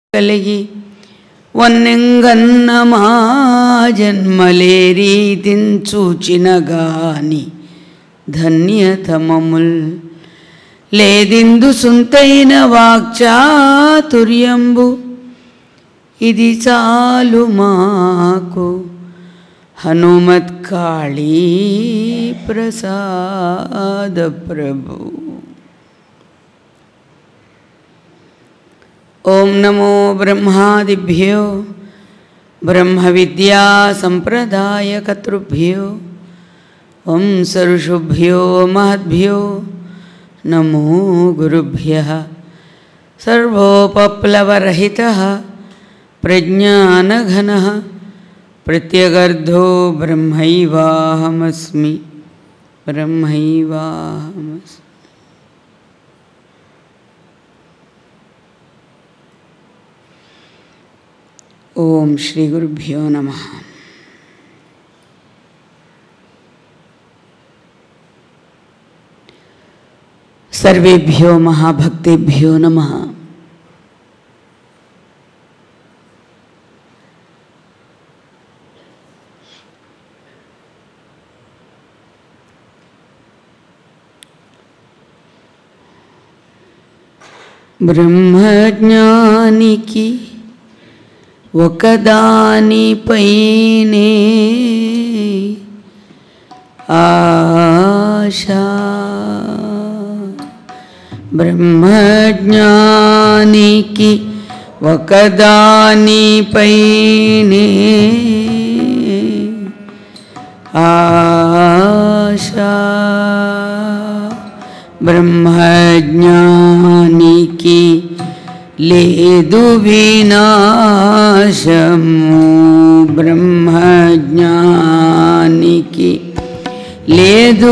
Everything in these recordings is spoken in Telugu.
కలిగి వన్నెంగన్న మా జన్మలే రీతిన్ చూచిన గాని ధన్యతమముల్ లేదిందు సుంతైన వాక్చాతుర్యంబు ఇది చాలు మాకు హనుమత్ కాళీ ప్రసాద ప్రభు ఓం నమో బ్రహ్మాదిభ్యో బ్రహ్మ విద్యా సంప్రదాయకర్తృభ్యో వంశఋషుభ్యో మహద్భ్యో నమో గురుభ్య సర్వోపప్లవరహిత ప్రజ్ఞానఘన ప్రత్యగర్ధో బ్రహ్మైవాహమస్మి బ్రహ్మైవాహమస్మి ఓం శ్రీ గురుభ్యో నమ సర్వేభ్యో మహాభక్తేభ్యో నమ బ్రహ్మజ్ఞానికి ఒకదానిపైనే ఆశా బ్రహ్మజ్ఞానికి ఒకదానిపైనే ఆశా బ్రహ్మజ్ఞానికి లేదు వినాశము బ్రహ్మజ్ఞానికి లేదు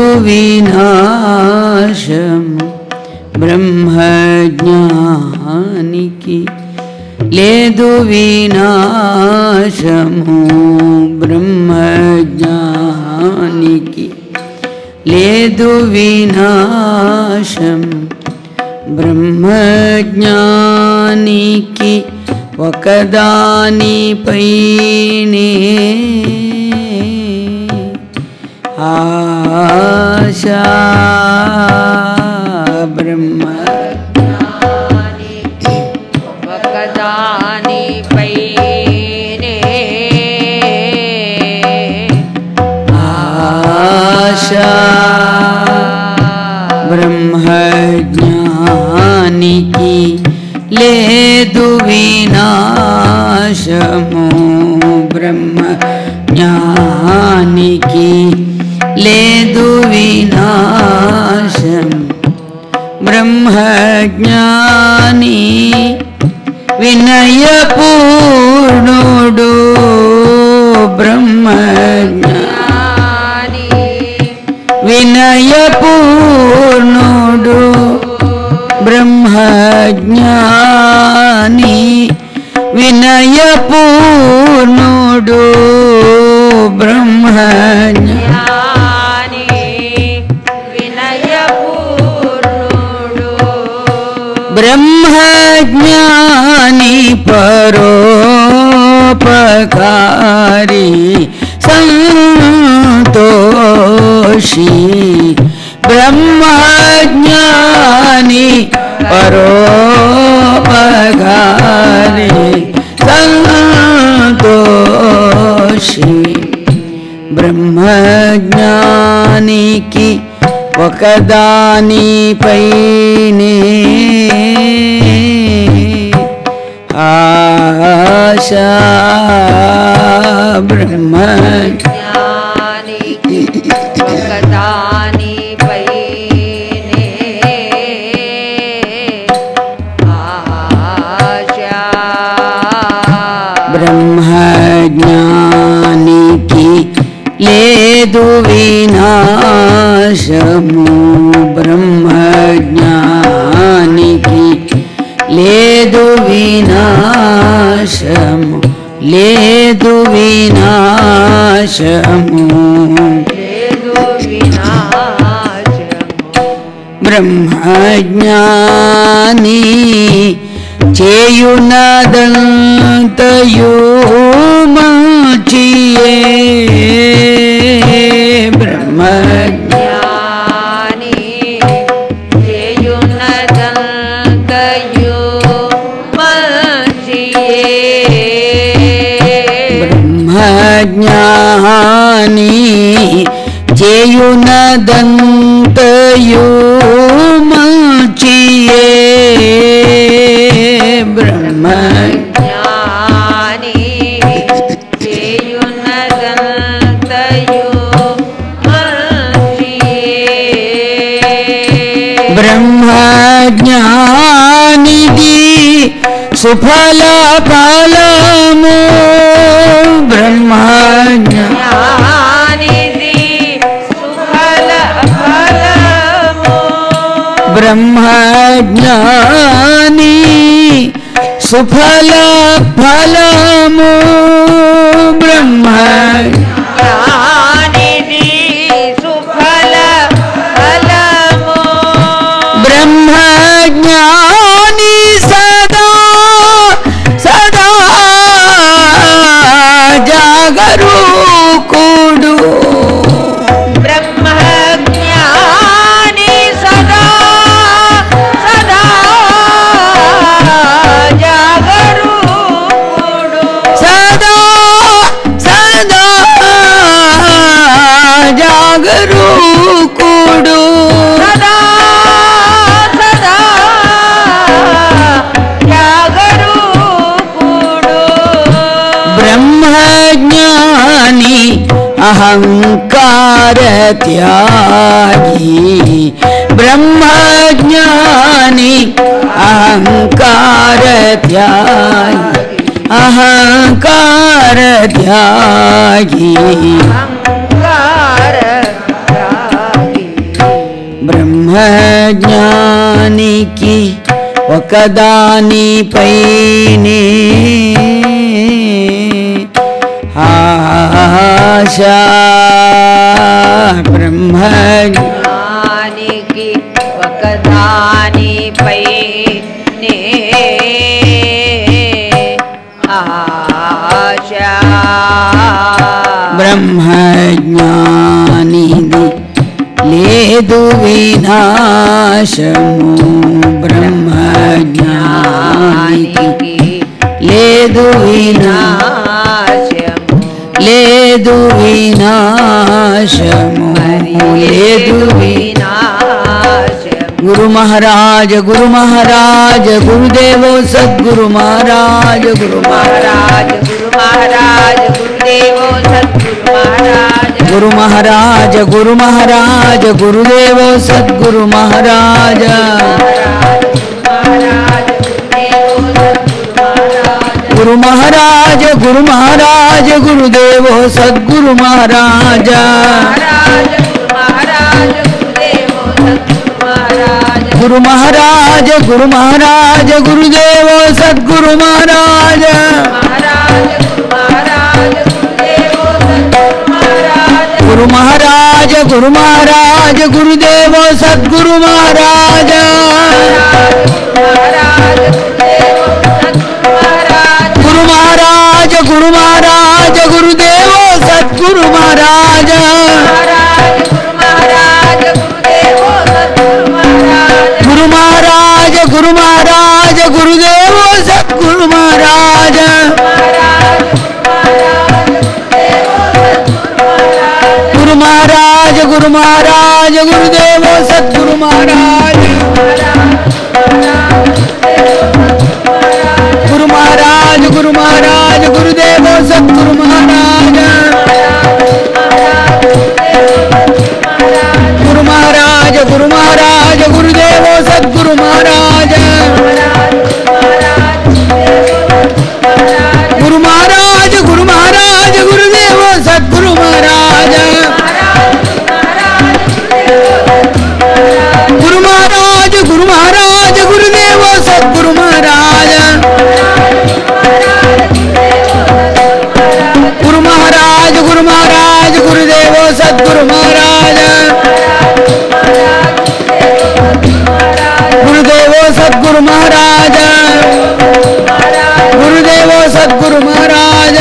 వినాశము బ్రహ్మజ్ఞానికి లేదు వినాశము బ్రహ్మజ్ఞానికి లేదు వినాశం బ్రహ్మజ్ఞానికి ఒకదానిపైనే ఆశా బ్రహ్మ ఒకదానిపైనే ఆశా బ్రహ్మజ్ఞానికి లేదు వినాశము బ్రహ్మజ్ఞానికి లేదు వినాశం బ్రహ్మజ్ఞాని వినయపూర్ణుడు బ్రహ్మజ్ఞాని వినయపూర్ణుడు బ్రహ్మజ్ఞాని వినయపూర్ణుడు బ్రహ్మజ్ఞాని జ్ఞాని వినయపూర్ణుడు బ్రహ్మజ్ఞాని పరోపకారి సంతోషి బ్రహ్మజ్ఞాని పరోపకారి సంతోషి బ్రహ్మజ్ఞానికి ఒకదానిపైనే ఆశా బ్రహ్మ జ్ఞానికి ఒకదానిపైనే ఆశా బ్రహ్మజ్ఞానికి లేదు వినాశము బ్రహ్మజ్ఞానికి లేదు వినాశము లేదు వినాశము లేదు వినాశము బ్రహ్మజ్ఞాని చేయునదంతయు మంచియే బ్రహ్మ జ్ఞాని చేయునదంతయు మంచియే బ్రహ్మజ్ఞాని చేయునదంతయు మంచియే బ్రహ్మ జ్ఞాని చేయునదంతయు మంచియే బ్రహ్మజ్ఞానిది సుఫల ఫలము బ్రహ్మజ్ఞ జ్ఞానిది సుఫల ఫలము బ్రహ్మజ్ఞాని సుఫల ఫలము బ్రహ్మ జ్ఞానిది సుఫల ఫలము బ్రహ్మజ్ఞాని సదా సదా జాగరూకుడు బ్రహ్మజ్ఞాని సదా సదా జాగరూకుడు సదా సదా జాగరూకుడు సదా సదా జాగరూకుడు బ్రహ్మజ్ఞాని అహంకార త్యాగి బ్రహ్మజ్ఞాని అహంకార త్యాగి అహంకార త్యాగి అహంకార త్యాగి. బ్రహ్మజ్ఞానికి ఒకదానిపైనే ఆశ బ్రహ్మజ్ఞ జ్ఞానికి ఒకదానిపై నే ఆశ బ్రహ్మజ్ఞానిది లేదు వినాశము బ్రహ్మజ్ఞానికి లేదు వినా నాశము లేదు వినాశము లేదు వి- వినాశము గురు మహారాజ గురు మహారాజ గురుదేవో సద్గురు మహారాజ గురు మహారాజ మహారాజ గురు మహారాజ గురు దేవో సద్గురు మహారాజ గురు మహారాజ గురుదేవో సద్గురు మహారాజ గురు మహారాజ గురు మహారాజ గురుదేవో సద్గురు మహారాజ గురు మహారాజ గురు మహారాజ గురుదేవో సద్గురు మహారాజ గురు మహారాజ గురు మహారాజ గురుదేవో సద్గురు మహారాజ గురు మహారాజ గురు మహారాజ గురుదేవో సద్గురు మహారాజ గురు మహారాజ గురు మహారాజ గురుదేవో సద్గురు మహారాజ గురు మహారాజ గురు మహారాజ గురుదేవో సద్గురు మహారాజ గురు మహారాజ గురు మహారాజ గురుదేవో సద్గురు మహారాజ గురు మహారాజ గురు మహారాజ గురుదేవో సద్గురు మహారాజ గురు మహారాజ గురు మహారాజ గురుదేవో సద్గురు మహారాజ గురు మహారాజ గురు మహారాజ గురుదేవో సద్గురు మహారాజ గురు మహారాజ గురు మహారాజ గురుదేవో సద్గురు మహారాజ గురుదేవో సద్గురు మహారాజ సద్గురు మహారాజ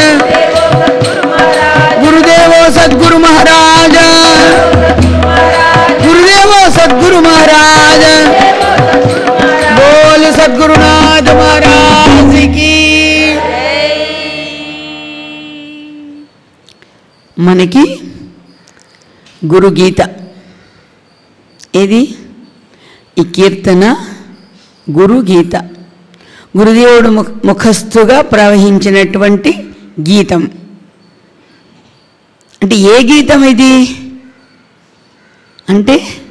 గురుదేవో సద్గురు మహారాజ గురుదేవో సద్గురు మహారాజ బోల్ సద్గురునాథ మహారాజ్ కి మనకి గురు గీత ఏది ఈ కీర్తన గురు గీత గురుదేవుడు ముఖ ముఖస్థుగా ప్రవహించినటువంటి గీతం అంటే ఏ గీతం ఇది అంటే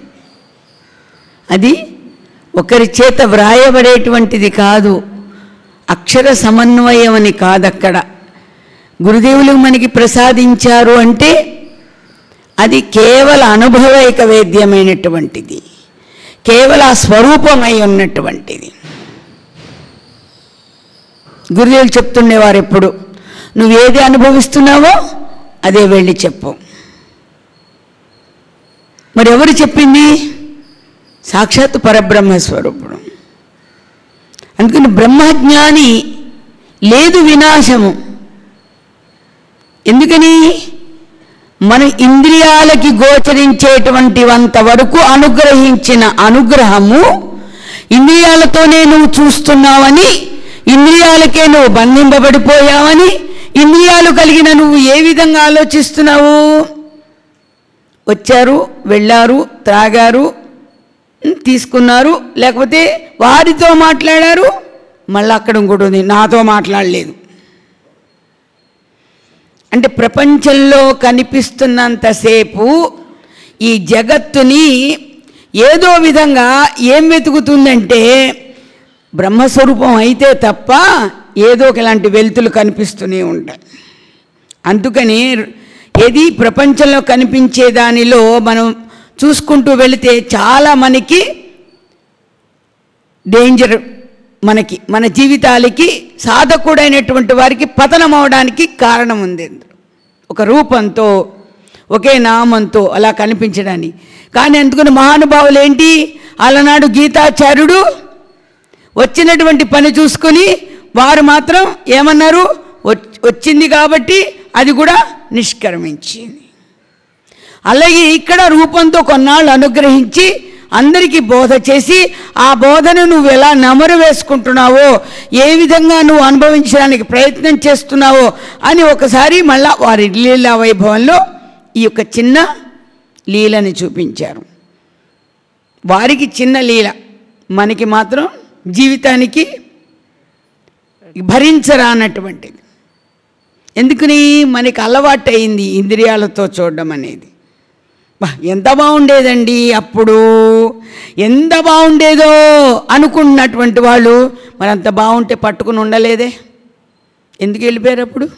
అది ఒకరి చేత వ్రాయబడేటువంటిది కాదు అక్షర సమన్వయం అని కాదు అక్కడ గురుదేవులు మనకి ప్రసాదించారు అంటే అది కేవల అనుభవైక వేద్యమైనటువంటిది కేవల ఆ స్వరూపమై ఉన్నటువంటిది గురుదేవులు చెప్తుండేవారు ఎప్పుడు నువ్వేది అనుభవిస్తున్నావో అదే వెళ్ళి చెప్పు మరి ఎవరు చెప్పింది సాక్షాత్ పరబ్రహ్మ స్వరూపుడు అందుకని బ్రహ్మజ్ఞాని లేదు వినాశము ఎందుకని మన ఇంద్రియాలకి గోచరించేటువంటి అంత వరకు అనుగ్రహించిన అనుగ్రహము ఇంద్రియాలతోనే నువ్వు చూస్తున్నావని ఇంద్రియాలకే నువ్వు బంధింపబడిపోయావని ఇంద్రియాలు కలిగిన నువ్వు ఏ విధంగా ఆలోచిస్తున్నావు వచ్చారు వెళ్ళారు త్రాగారు ఉమ్, తీసుకున్నారు లేకపోతే వారితో మాట్లాడారు మళ్ళీ అక్కడ ఇంకోటి ఉంది నాతో మాట్లాడలేదు అంటే ప్రపంచంలో కనిపిస్తున్నంతసేపు ఈ జగత్తుని ఏదో విధంగా ఏం వెతుకుతుందంటే బ్రహ్మస్వరూపం అయితే తప్ప ఏదో ఒక ఇలాంటి వెలుతులు కనిపిస్తూనే ఉంటాయి అందుకని ఏది ప్రపంచంలో కనిపించే దానిలో మనం చూసుకుంటూ వెళితే చాలా మనకి డేంజర్ మనకి మన జీవితాలకి సాధకుడైనటువంటి వారికి పతనం అవడానికి కారణం ఉంది ఇందులో. ఒక రూపంతో ఒకే నామంతో అలా కనిపించడానికి కానీ అందుకని మహానుభావులు ఏంటి అలనాడు గీతాచార్యుడు వచ్చినటువంటి పని చూసుకొని వారు మాత్రం ఏమన్నారు "వచ్- వచ్చింది కాబట్టి అది కూడా నిష్క్రమించింది అలాగే ఇక్కడ రూపంతో కొన్నాళ్ళు అనుగ్రహించి అందరికీ బోధ చేసి ఆ బోధను నువ్వు ఎలా నమరు వేసుకుంటున్నావో ఏ విధంగా నువ్వు అనుభవించడానికి ప్రయత్నం చేస్తున్నావో అని ఒకసారి మళ్ళా వారి లీలా వైభవంలో ఈ యొక్క చిన్న లీలని చూపించారు వారికి చిన్న లీల మనకి మాత్రం జీవితానికి భరించరానటువంటిది ఎందుకని మనకి అలవాటు అయింది ఇంద్రియాలతో చూడడం అనేది బా ఎంత బాగుండేదండి అప్పుడు ఎంత బాగుండేదో అనుకున్నటువంటి వాళ్ళు మరి అంత బాగుంటే పట్టుకుని ఉండలేదే ఎందుకు వెళ్ళిపోయారు అప్పుడు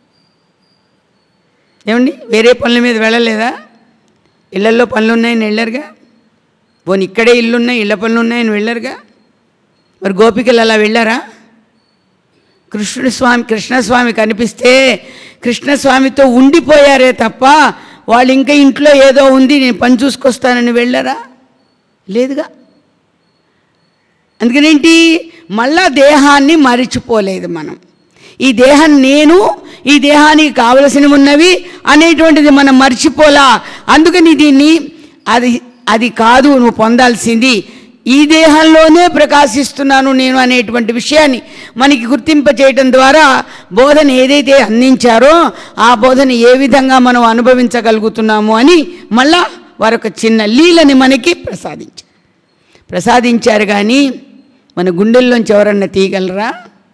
ఏమండి వేరే పనుల మీద వెళ్ళలేదా ఇళ్లల్లో పనులు ఉన్నాయని వెళ్ళరుగా పోనీ ఇక్కడే ఇల్లున్నాయి ఇళ్ళ పనులు ఉన్నాయని వెళ్ళరుగా మరి గోపికలు అలా వెళ్ళారా కృష్ణుడు స్వామి కృష్ణస్వామి కనిపిస్తే కృష్ణస్వామితో ఉండిపోయారే తప్ప వాళ్ళు ఇంకా ఇంట్లో ఏదో ఉంది నేను పని చూసుకొస్తానని వెళ్ళారా లేదుగా అందుకనేంటి మళ్ళా దేహాన్ని మరిచిపోలేదు మనం ఈ దేహం నేను ఈ దేహానికి కావలసినవి ఉన్నవి అనేటువంటిది మనం మర్చిపోలా అందుకని దీన్ని అది అది కాదు నువ్వు పొందాల్సింది ఈ దేహంలోనే ప్రకాశిస్తున్నాను నేను అనేటువంటి విషయాన్ని మనకి గుర్తింప చేయటం ద్వారా బోధన ఏదైతే అందించారో ఆ బోధన ఏ విధంగా మనం అనుభవించగలుగుతున్నాము అని మళ్ళా వారొక చిన్న లీలని మనకి ప్రసాదించారు ప్రసాదించారు కానీ మన గుండెల్లోంచి ఎవరన్నా తీయగలరా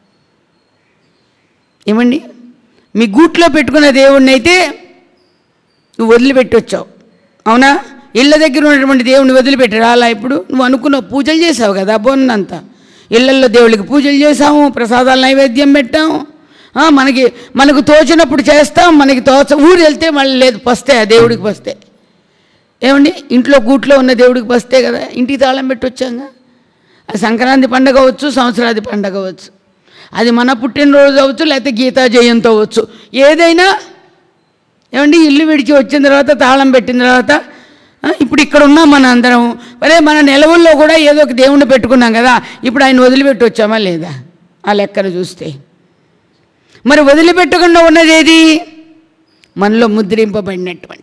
ఏమండి మీ గూట్లో పెట్టుకున్న దేవుణ్ణి అయితే నువ్వు వదిలిపెట్టొచ్చావు అవునా ఇళ్ళ దగ్గర ఉన్నటువంటి దేవుణ్ణి వదిలిపెట్టి రాలా ఇప్పుడు నువ్వు అనుకున్న పూజలు చేసావు కదా బొన్నంతా ఇళ్ళల్లో దేవుళ్ళకి పూజలు చేసాము ప్రసాదాలు నైవేద్యం పెట్టాము ఆ, మనకి మనకు తోచినప్పుడు చేస్తాం మనకి తోచ ఊరు వెళ్తే మళ్ళీ లేదు పస్తే ఆ దేవుడికి పస్తే ఏమండి ఇంట్లో గూట్లో ఉన్న దేవుడికి పస్తే కదా ఇంటికి తాళం పెట్టి వచ్చాంగా అది సంక్రాంతి పండగ అవ్వచ్చు సంవత్సరాది పండగ అవ్వచ్చు అది మన పుట్టినరోజు అవ్వచ్చు లేకపోతే గీతా జయంతి అవ్వచ్చు ఏదైనా ఏమండి ఇల్లు విడిచి వచ్చిన తర్వాత తాళం పెట్టిన తర్వాత ఆ, ఇప్పుడు ఇక్కడ ఉన్నాం మన అందరం అరే మన నిలవుల్లో కూడా ఏదో ఒక దేవుణ్ణి పెట్టుకున్నాం కదా ఇప్పుడు ఆయన వదిలిపెట్టి వచ్చామా లేదా ఆ లెక్కను చూస్తే మరి వదిలిపెట్టకుండా ఉన్నది ఏది మనలో ముద్రింపబడినటువంటి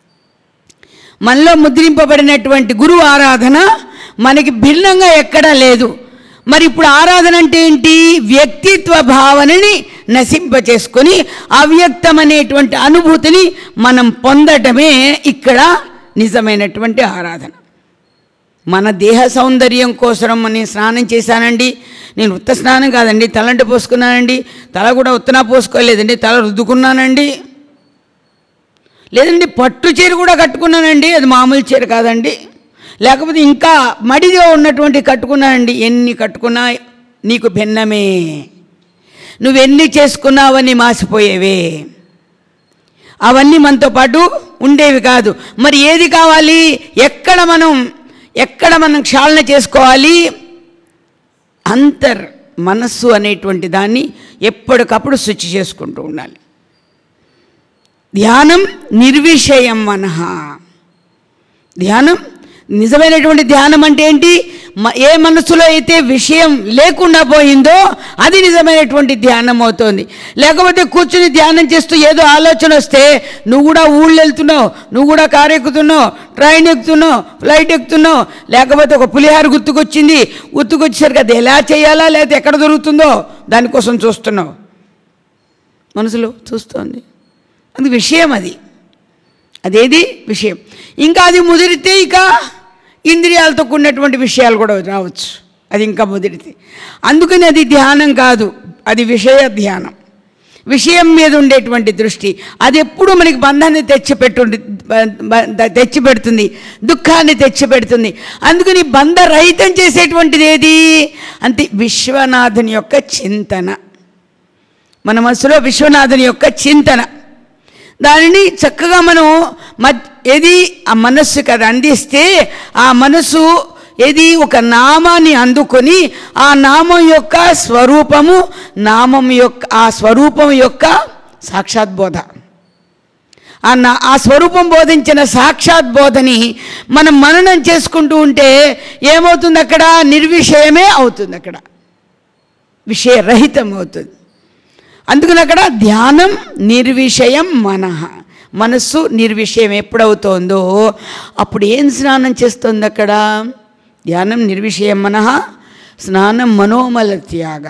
మనలో ముద్రింపబడినటువంటి గురువు ఆరాధన మనకి భిన్నంగా ఎక్కడా లేదు మరి ఇప్పుడు ఆరాధన అంటే ఏంటి వ్యక్తిత్వ భావనని నశింపచేసుకొని అవ్యక్తమనేటువంటి అనుభూతిని మనం పొందటమే ఇక్కడ నిజమైనటువంటి ఆరాధన మన దేహ సౌందర్యం కోసం నేను స్నానం చేశానండి నేను ఉత్త స్నానం కాదండి తలంట పోసుకున్నానండి తల కూడా ఉత్తనా పోసుకోలేదండి తల రుద్దుకున్నానండి లేదండి పట్టు చీర కూడా కట్టుకున్నానండి అది మామూలు చీర కాదండి లేకపోతే ఇంకా మడిగా ఉన్నటువంటి కట్టుకున్నానండి ఎన్ని కట్టుకున్నా నీకు భిన్నమే నువ్వెన్ని చేసుకున్నావని మాసిపోయేవే అవన్నీ మనతో పాటు ఉండేవి కాదు మరి ఏది కావాలి ఎక్కడ మనం ఎక్కడ మనం క్షాళన చేసుకోవాలి అంతర్ మనస్సు అనేటువంటి దాన్ని ఎప్పటికప్పుడు శుచి చేసుకుంటూ ఉండాలి ధ్యానం నిర్విషయం మనహ ధ్యానం నిజమైనటువంటి ధ్యానం అంటే ఏంటి మ- ఏ మనసులో అయితే విషయం లేకుండా పోయిందో అది నిజమైనటువంటి ధ్యానం అవుతోంది లేకపోతే కూర్చుని ధ్యానం చేస్తూ ఏదో ఆలోచన వస్తే నువ్వు కూడా ఊళ్ళు వెళ్తున్నావు నువ్వు కూడా కారు ఎక్కుతున్నావు ట్రైన్ ఎక్కుతున్నావు ఫ్లైట్ ఎక్కుతున్నావు లేకపోతే ఒక పులిహార గుర్తుకొచ్చింది గుర్తుకొచ్చేసరికి అది ఎలా చేయాలా లేకపోతే ఎక్కడ దొరుకుతుందో దానికోసం చూస్తున్నావు మనసులో చూస్తోంది అది విషయం అది అదేది విషయం ఇంకా అది ముదిరితే ఇక ఇంద్రియాలతో కూడినటువంటి విషయాలు కూడా రావచ్చు అది ఇంకా ముదిరితే అందుకని అది ధ్యానం కాదు అది విషయ ధ్యానం విషయం మీద ఉండేటువంటి దృష్టి అది ఎప్పుడు మనకి బంధాన్ని తెచ్చిపెట్టుండి బ- బ- తెచ్చిపెడుతుంది దుఃఖాన్ని తెచ్చిపెడుతుంది అందుకని బంధరహితం చేసేటువంటిది ఏది అంతే విశ్వనాథుని యొక్క చింతన మన మనసులో విశ్వనాథుని యొక్క చింతన దానిని చక్కగా మనం మద్ ఏది ఆ మనస్సుకి అది అందిస్తే ఆ మనసు ఏది ఒక నామాన్ని అందుకొని ఆ నామం యొక్క స్వరూపము నామం యొక్క ఆ స్వరూపం యొక్క సాక్షాత్ బోధ ఆ నా ఆ స్వరూపం బోధించిన సాక్షాత్ బోధని మనం మననం చేసుకుంటూ ఉంటే ఏమవుతుంది అక్కడ నిర్విషయమే అవుతుంది అక్కడ విషయరహితం అవుతుంది అందుకని అక్కడ ధ్యానం నిర్విషయం మనః మనస్సు నిర్విషయం ఎప్పుడవుతోందో అప్పుడు ఏం స్నానం చేస్తుంది అక్కడ ధ్యానం నిర్విషయం మనః స్నానం మనోమల త్యాగ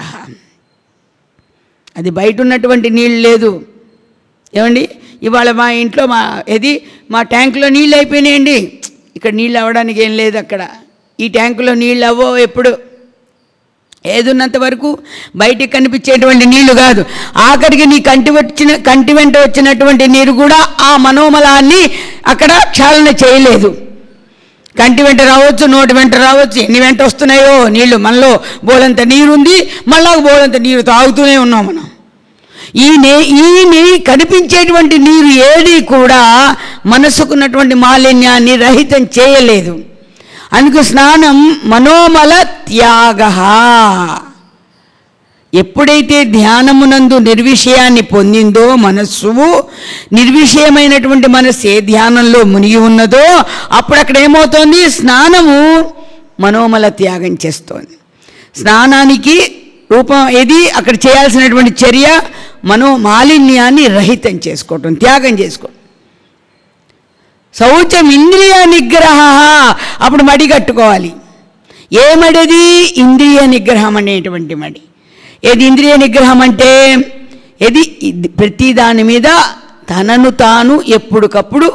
అది బయట ఉన్నటువంటి నీళ్ళు లేదు ఏమండి ఇవాళ మా ఇంట్లో మా ఏది మా ట్యాంకులో నీళ్ళు అయిపోయినాయండి ఇక్కడ నీళ్ళు అవ్వడానికి ఏం లేదు అక్కడ ఈ ట్యాంకులో నీళ్ళు అవ్వో ఎప్పుడు ఏదున్నంత వరకు బయటికి కనిపించేటువంటి నీళ్లు కాదు ఆఖరికి నీ కంటి వచ్చిన కంటి వెంట వచ్చినటువంటి నీరు కూడా ఆ మనోమలాన్ని అక్కడ క్షాళన చేయలేదు కంటి వెంట రావచ్చు నోటి వెంట రావచ్చు ఎన్ని వెంట వస్తున్నాయో నీళ్లు మనలో బోలంత నీరు ఉంది మళ్ళా బోలంత నీరు తాగుతూనే ఉన్నాం మనం ఈ నే ఈ నీ కనిపించేటువంటి నీరు ఏది కూడా మనసుకున్నటువంటి మాలిన్యాన్ని రహితం చేయలేదు అందుకు స్నానం మనోమల త్యాగ ఎప్పుడైతే ధ్యానమునందు నిర్విషయాన్ని పొందిందో మనస్సు నిర్విషయమైనటువంటి మనస్సు ఏ ధ్యానంలో మునిగి ఉన్నదో అప్పుడు అక్కడ ఏమవుతోంది స్నానము మనోమల త్యాగం చేస్తోంది స్నానానికి రూపం ఏది అక్కడ చేయాల్సినటువంటి చర్య మనో మాలిన్యాన్ని రహితం చేసుకోవటం త్యాగం చేసుకోవటం శౌచం ఇంద్రియ నిగ్రహ అప్పుడు మడి కట్టుకోవాలి ఏ మడిది ఇంద్రియ నిగ్రహం అనేటువంటి మడి ఏది ఇంద్రియ నిగ్రహం అంటే ఏది ఇది ప్రతి దాని మీద తనను తాను ఎప్పుడుకప్పుడు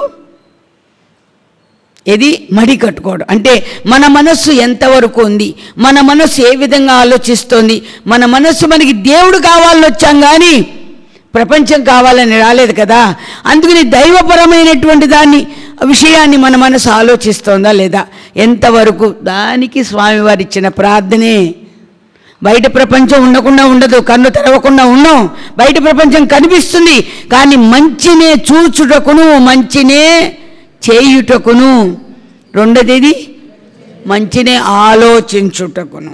ఇది మడి కట్టుకోవడం అంటే మన మనస్సు ఎంతవరకు ఉంది మన మనస్సు ఏ విధంగా ఆలోచిస్తోంది మన మనస్సు మనకి దేవుడు కావాలని వచ్చాం కానీ ప్రపంచం కావాలని రాలేదు కదా అందుకని దైవపరమైనటువంటి దాన్ని విషయాన్ని మన మనసు ఆలోచిస్తోందా లేదా ఎంతవరకు దానికి స్వామివారు ఇచ్చిన ప్రార్థనే బయట ప్రపంచం ఉండకుండా ఉండదు కన్ను తెరవకుండా ఉన్నాం బయట ప్రపంచం కనిపిస్తుంది కానీ మంచినే చూచుటకును మంచినే చేయుటకును రెండోది మంచినే ఆలోచించుటకును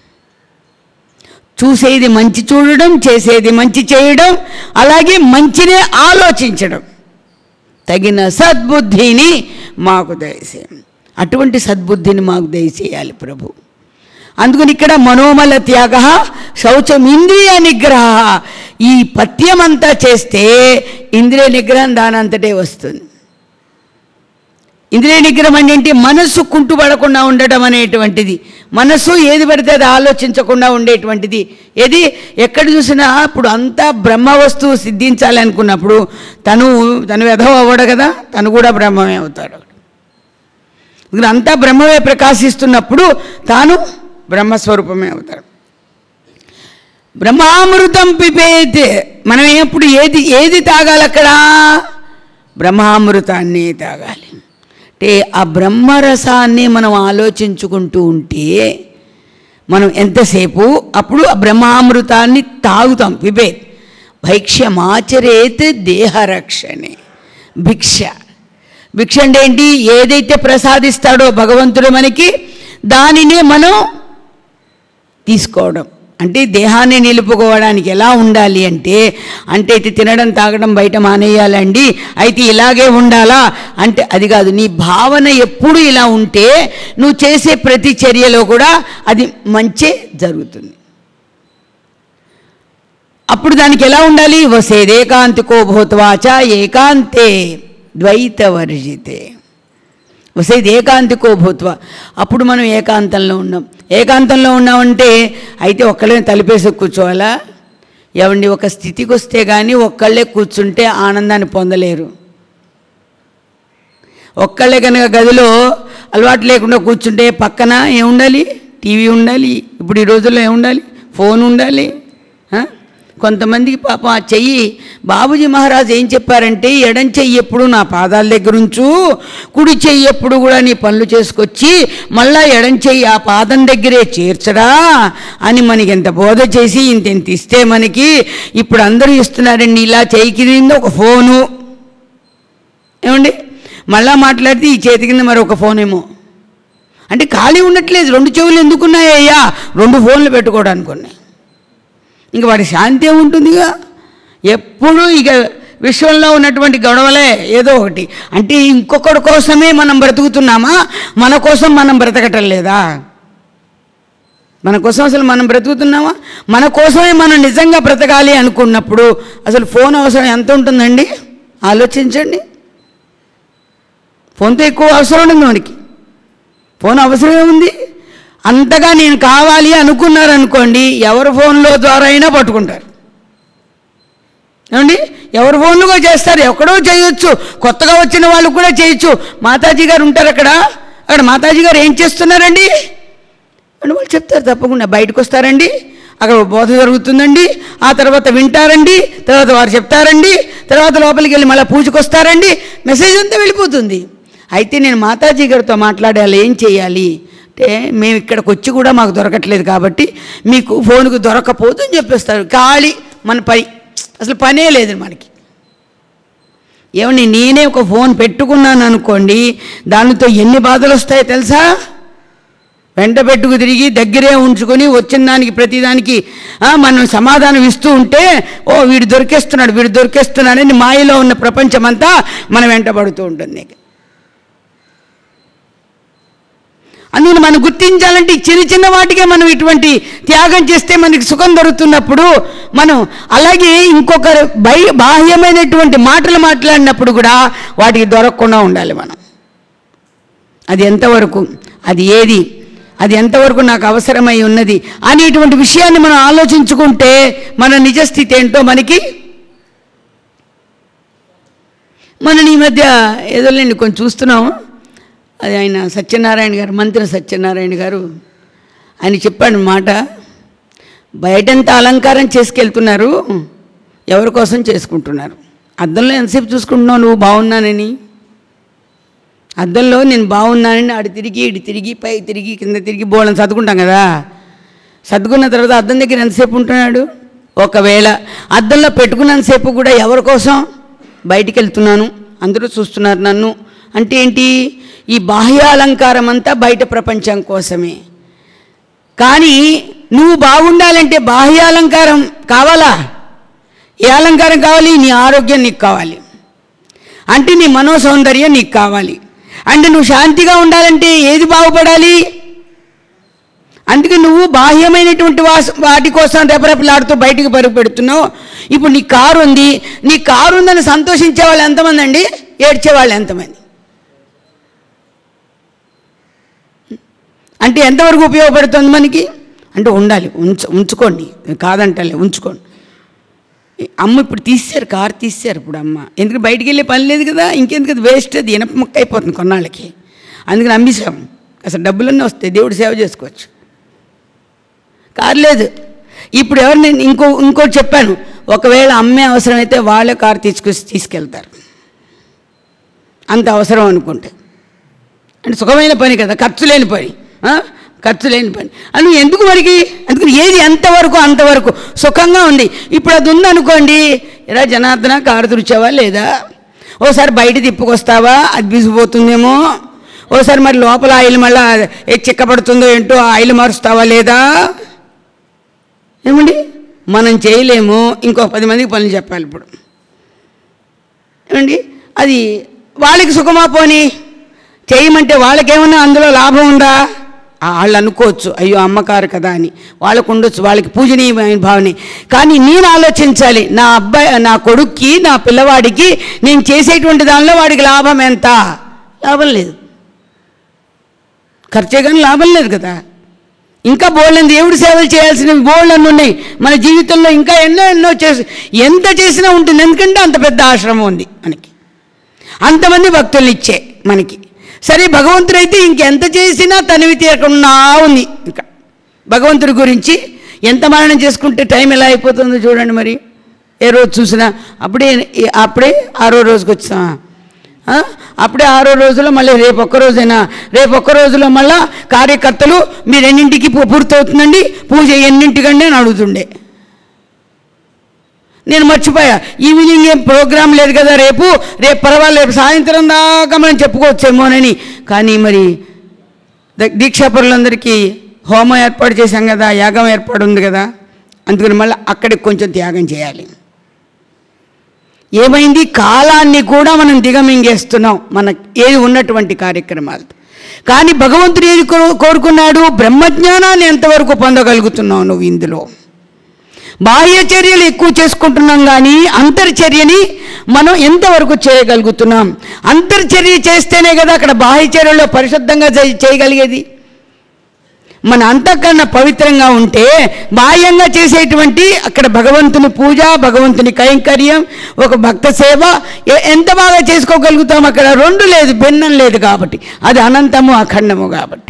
చూసేది మంచి చూడడం చేసేది మంచి చేయడం అలాగే మంచినే ఆలోచించడం తగిన సద్బుద్ధిని మాకు దయచేయం అటువంటి సద్బుద్ధిని మాకు దయచేయాలి ప్రభు అందుకని ఇక్కడ మనోమల త్యాగ శౌచం ఇంద్రియ నిగ్రహ ఈ పథ్యం అంతా చేస్తే ఇంద్రియ నిగ్రహం దానంతటే వస్తుంది ఇంద్రియ నిగ్రహం అంటే ఏంటి మనస్సు కుంటుపడకుండా ఉండటం అనేటువంటిది మనస్సు ఏది పడితే అది ఆలోచించకుండా ఉండేటువంటిది ఏది ఎక్కడ చూసినా ఇప్పుడు అంతా బ్రహ్మ వస్తువు సిద్ధించాలి అనుకున్నప్పుడు తను తను వ్యధం అవ్వడు కదా తను కూడా బ్రహ్మమే అవుతాడు ఇక్కడ అంతా బ్రహ్మమే ప్రకాశిస్తున్నప్పుడు తాను బ్రహ్మస్వరూపమే అవుతాడు బ్రహ్మామృతం పిపేత్ మనం ఎప్పుడు ఏది ఏది తాగాలి అక్కడ బ్రహ్మామృతాన్ని తాగాలి అంటే ఆ బ్రహ్మరసాన్ని మనం ఆలోచించుకుంటూ ఉంటే మనం ఎంతసేపు అప్పుడు ఆ బ్రహ్మామృతాన్ని తాగుతాం పిబేత్ భైక్ష్యమాచరేత్ దేహరక్షణే భిక్ష భిక్ష అంటే ఏంటి ఏదైతే ప్రసాదిస్తాడో భగవంతుడు మనకి దానినే మనం తీసుకోవడం అంటే దేహాన్ని నిలుపుకోవడానికి ఎలా ఉండాలి అంటే అంటే ఇది తినడం తాగడం బయట మానేయాలండి అయితే ఇలాగే ఉండాలా అంటే అది కాదు నీ భావన ఎప్పుడు ఇలా ఉంటే నువ్వు చేసే ప్రతి చర్యలో కూడా అది మంచే జరుగుతుంది అప్పుడు దానికి ఎలా ఉండాలి వసేదేకాంతికో భూత్వాచ ఏకాంతే ద్వైతవర్జితే వసేది ఏకాంతికో భూత్వ అప్పుడు మనం ఏకాంతంలో ఉన్నాం ఏకాంతంలో ఉన్నామంటే అయితే ఒక్కళ్ళే తలిపేసి కూర్చోవాలా ఎవండి ఒక స్థితికి వస్తే కానీ ఒక్కళ్ళే కూర్చుంటే ఆనందాన్ని పొందలేరు ఒక్కళ్ళే కనుక గదిలో అలవాటు లేకుండా కూర్చుంటే పక్కన ఏముండాలి టీవీ ఉండాలి ఇప్పుడు ఈ రోజుల్లో ఏముండాలి ఫోన్ ఉండాలి ఆ? కొంతమందికి పాప ఆ చెయ్యి బాబుజీ మహారాజ్ ఏం చెప్పారంటే ఎడం చెయ్యి ఎప్పుడు నా పాదాల దగ్గర ఉంచు కుడి చెయ్యి ఎప్పుడు కూడా నీ పనులు చేసుకొచ్చి మళ్ళా ఎడం చెయ్యి ఆ పాదం దగ్గరే చేర్చరా అని మనకి ఎంత బోధ చేసి ఇంత ఇంత ఇస్తే మనకి ఇప్పుడు అందరూ ఇస్తున్నారండి ఇలా చెయ్యి కింద ఒక ఫోను ఏమండి మళ్ళా మాట్లాడితే ఈ చేతి కింద మరొక ఫోన్ ఏమో అంటే ఖాళీ ఉండట్లేదు రెండు చెవులు ఎందుకున్నాయ్యా రెండు ఫోన్లు పెట్టుకోవడానికి ఉన్నాయి ఇంక వాడి శాంతి ఏముంటుందిగా ఎప్పుడు ఇక విశ్వంలో ఉన్నటువంటి గొడవలే ఏదో ఒకటి అంటే ఇంకొకటి కోసమే మనం బ్రతుకుతున్నామా మన కోసం మనం బ్రతకటం లేదా మన కోసం అసలు మనం బ్రతుకుతున్నామా మన కోసమే మనం నిజంగా బ్రతకాలి అనుకున్నప్పుడు అసలు ఫోన్ అవసరం ఎంత ఉంటుందండి ఆలోచించండి ఫోన్తో ఎక్కువ అవసరం ఉంది మనకి ఫోన్ అవసరమే ఉంది అంతగా నేను కావాలి అనుకున్నారనుకోండి ఎవరి ఫోన్లో ద్వారా అయినా పట్టుకుంటారు ఏమండి ఎవరి ఫోన్లు కూడా చేస్తారు ఎక్కడో చేయొచ్చు కొత్తగా వచ్చిన వాళ్ళు కూడా చేయొచ్చు మాతాజీ గారు ఉంటారు అక్కడ అక్కడ మాతాజీ గారు ఏం చేస్తున్నారండి అని వాళ్ళు చెప్తారు తప్పకుండా బయటకు వస్తారండి అక్కడ బోధ జరుగుతుందండి ఆ తర్వాత వింటారండి తర్వాత వారు చెప్తారండి తర్వాత లోపలికి వెళ్ళి మళ్ళీ పూజకు వస్తారండి మెసేజ్ అంతా వెళ్ళిపోతుంది అయితే నేను మాతాజీ గారితో మాట్లాడాలి ఏం చేయాలి అంటే మేము ఇక్కడికి వచ్చి కూడా మాకు దొరకట్లేదు కాబట్టి మీకు ఫోన్కు దొరకపోతుందని చెప్పేస్తారు ఖాళీ మన పని అసలు పనే లేదు మనకి ఏమండి నేనే ఒక ఫోన్ పెట్టుకున్నాను అనుకోండి దానితో ఎన్ని బాధలు వస్తాయో తెలుసా వెంట పెట్టుకు తిరిగి దగ్గరే ఉంచుకొని వచ్చిన దానికి ప్రతిదానికి ఆ, మనం సమాధానం ఇస్తూ ఉంటే ఓ వీడు దొరికేస్తున్నాడు వీడు దొరికేస్తున్నాడని మాయలో ఉన్న ప్రపంచమంతా మనం వెంటబడుతూ ఉంటుంది అందుకని మనం గుర్తించాలంటే ఈ చిన్న చిన్న వాటికే మనం ఇటువంటి త్యాగం చేస్తే మనకి సుఖం దొరుకుతున్నప్పుడు మనం అలాగే ఇంకొకరు బై బాహ్యమైనటువంటి మాటలు మాట్లాడినప్పుడు కూడా వాటికి దొరకకుండా ఉండాలి మనం అది ఎంతవరకు అది ఏది అది ఎంతవరకు నాకు అవసరమై ఉన్నది అనేటువంటి విషయాన్ని మనం ఆలోచించుకుంటే మన నిజస్థితి ఏంటో మనకి మనం ఈ మధ్య ఏదోలేండి కొంచెం చూస్తున్నాము అది ఆయన సత్యనారాయణ గారు మంత్రి సత్యనారాయణ గారు ఆయన చెప్పాడు మాట బయటంతా అలంకారం చేసుకెళ్తున్నారు ఎవరి కోసం చేసుకుంటున్నారు అద్దంలో ఎంతసేపు చూసుకుంటున్నావు నువ్వు బాగున్నానని అద్దంలో నేను బాగున్నానని ఆడు తిరిగి ఇటు తిరిగి పై తిరిగి కింద తిరిగి బోళ్ళని చదువుకుంటాం కదా సర్దుకున్న తర్వాత అద్దం దగ్గర ఎంతసేపు ఉంటున్నాడు ఒకవేళ అద్దంలో పెట్టుకున్నంతసేపు కూడా ఎవరి కోసం బయటికి వెళ్తున్నాను అందరూ చూస్తున్నారు నన్ను అంటే ఏంటి ఈ బాహ్య అలంకారం అంతా బయట ప్రపంచం కోసమే కానీ నువ్వు బాగుండాలంటే బాహ్య అలంకారం కావాలా ఏ అలంకారం కావాలి నీ ఆరోగ్యం నీకు కావాలి అంటే నీ మనో సౌందర్యం నీకు కావాలి అంటే నువ్వు శాంతిగా ఉండాలంటే ఏది బాగుపడాలి అందుకే నువ్వు బాహ్యమైనటువంటి వాస వాటి కోసం రెపరెపలాడుతూ బయటికి పరుగు పెడుతున్నావు ఇప్పుడు నీ కారు ఉంది నీ కారు ఉందని సంతోషించే వాళ్ళు ఎంతమంది అండి ఏడ్చే వాళ్ళు ఎంతమంది అంటే ఎంతవరకు ఉపయోగపడుతుంది మనకి అంటే ఉండాలి ఉంచు ఉంచుకోండి కాదంటలే ఉంచుకోండి అమ్మ ఇప్పుడు తీశారు కారు తీశారు ఇప్పుడు అమ్మ ఎందుకు బయటికి వెళ్ళే పని లేదు కదా ఇంకెందుకు అది వేస్ట్ అది ఇనప ముక్క అయిపోతుంది కొన్నాళ్ళకి అందుకని అమ్మేశాం అసలు డబ్బులన్నీ వస్తాయి దేవుడు సేవ చేసుకోవచ్చు కారు లేదు ఇప్పుడు ఎవరు నేను ఇంకో ఇంకోటి చెప్పాను ఒకవేళ అమ్మే అవసరమైతే వాళ్ళే కారు తీసుకొచ్చి తీసుకెళ్తారు అంత అవసరం అనుకుంటే అంటే సుఖమైన పని కదా ఖర్చు లేని పని ఆ? ఖర్చు లేని పని అని ఎందుకు మరికి అందుకని ఏది ఎంతవరకు అంతవరకు సుఖంగా ఉంది ఇప్పుడు అది ఉందనుకోండి ఎరా జనార్దన కారు తుడిచావా లేదా ఓసారి బయట తిప్పుకొస్తావా అది బిసిపోతుందేమో ఓసారి మరి లోపల ఆయిల్ మళ్ళా ఏ చిక్కబడుతుందో ఏంటో ఆ ఆయిల్ మారుస్తావా లేదా ఏమండి మనం చేయలేము ఇంకో పది మందికి పనులు చెప్పాలి ఇప్పుడు ఏమండి అది వాళ్ళకి సుఖమా పోని చేయమంటే వాళ్ళకేమన్నా అందులో లాభం ఉందా ఆ, వాళ్ళు అనుకోవచ్చు అయ్యో అమ్మకారు కదా అని వాళ్ళకు ఉండొచ్చు వాళ్ళకి పూజనీయమైన భావనే కానీ నేను ఆలోచించాలి నా అబ్బాయి నా కొడుక్కి నా పిల్లవాడికి నేను చేసేటువంటి దానిలో వాడికి లాభం ఎంత లాభం లేదు ఖర్చే కానీ లాభం లేదు కదా ఇంకా బోళ్ళని దేవుడి సేవలు చేయాల్సినవి బోళ్ళన్ని ఉన్నాయి మన జీవితంలో ఇంకా ఎన్నో ఎన్నో చేసి ఎంత చేసినా ఉంటుంది ఎందుకంటే అంత పెద్ద ఆశ్రమం ఉంది మనకి అంతమంది భక్తులు ఇచ్చే మనకి సరే భగవంతుడైతే ఇంకెంత చేసినా తనివి తీరకుండా ఉంది ఇంకా భగవంతుడి గురించి ఎంత మరణం చేసుకుంటే టైం ఎలా అయిపోతుందో చూడండి మరి ఏ రోజు చూసినా అప్పుడే అప్పుడే ఆరో రోజుకి వచ్చాం ఆ? అప్పుడే ఆరో రోజులో మళ్ళీ రేపు ఒక్క రోజైనా రేపు ఒక్క రోజులో మళ్ళా కార్యకర్తలు మీరు ఎన్నింటికి పూ- పూర్తవుతుందండి పూజ ఎన్నింటికండి అని అడుగుతుండే నేను మర్చిపోయా ఈవినింగ్ ఏం ప్రోగ్రాం లేదు కదా రేపు రేపు పర్వాలేదు రేపు సాయంత్రం దాకా మనం చెప్పుకోవచ్చేమోనని కానీ మరి ద- దీక్షాపరులందరికీ హోమం ఏర్పాటు చేశాం కదా యాగం ఏర్పాటు ఉంది కదా అందుకని మళ్ళీ అక్కడికి కొంచెం త్యాగం చేయాలి ఏమైంది కాలాన్ని కూడా మనం దిగమింగేస్తున్నాం మన ఏది ఉన్నటువంటి కార్యక్రమాలు కానీ భగవంతుడు ఏది కో- కోరుకున్నాడు బ్రహ్మజ్ఞానాన్ని ఎంతవరకు పొందగలుగుతున్నావు నువ్వు ఇందులో బాహ్య చర్యలు ఎక్కువ చేసుకుంటున్నాం కానీ అంతర్చర్యని మనం ఎంతవరకు చేయగలుగుతున్నాం అంతర్చర్య చేస్తేనే కదా అక్కడ బాహ్య చర్యలో పరిశుద్ధంగా చే- చేయగలిగేది మన అంతఃకరణ పవిత్రంగా ఉంటే బాహ్యంగా చేసేటువంటి అక్కడ భగవంతుని పూజ భగవంతుని కైంకర్యం ఒక భక్త సేవ ఎ- ఎంత బాగా చేసుకోగలుగుతాం అక్కడ రెండు లేదు భిన్నం లేదు కాబట్టి అది అనంతము అఖండము కాబట్టి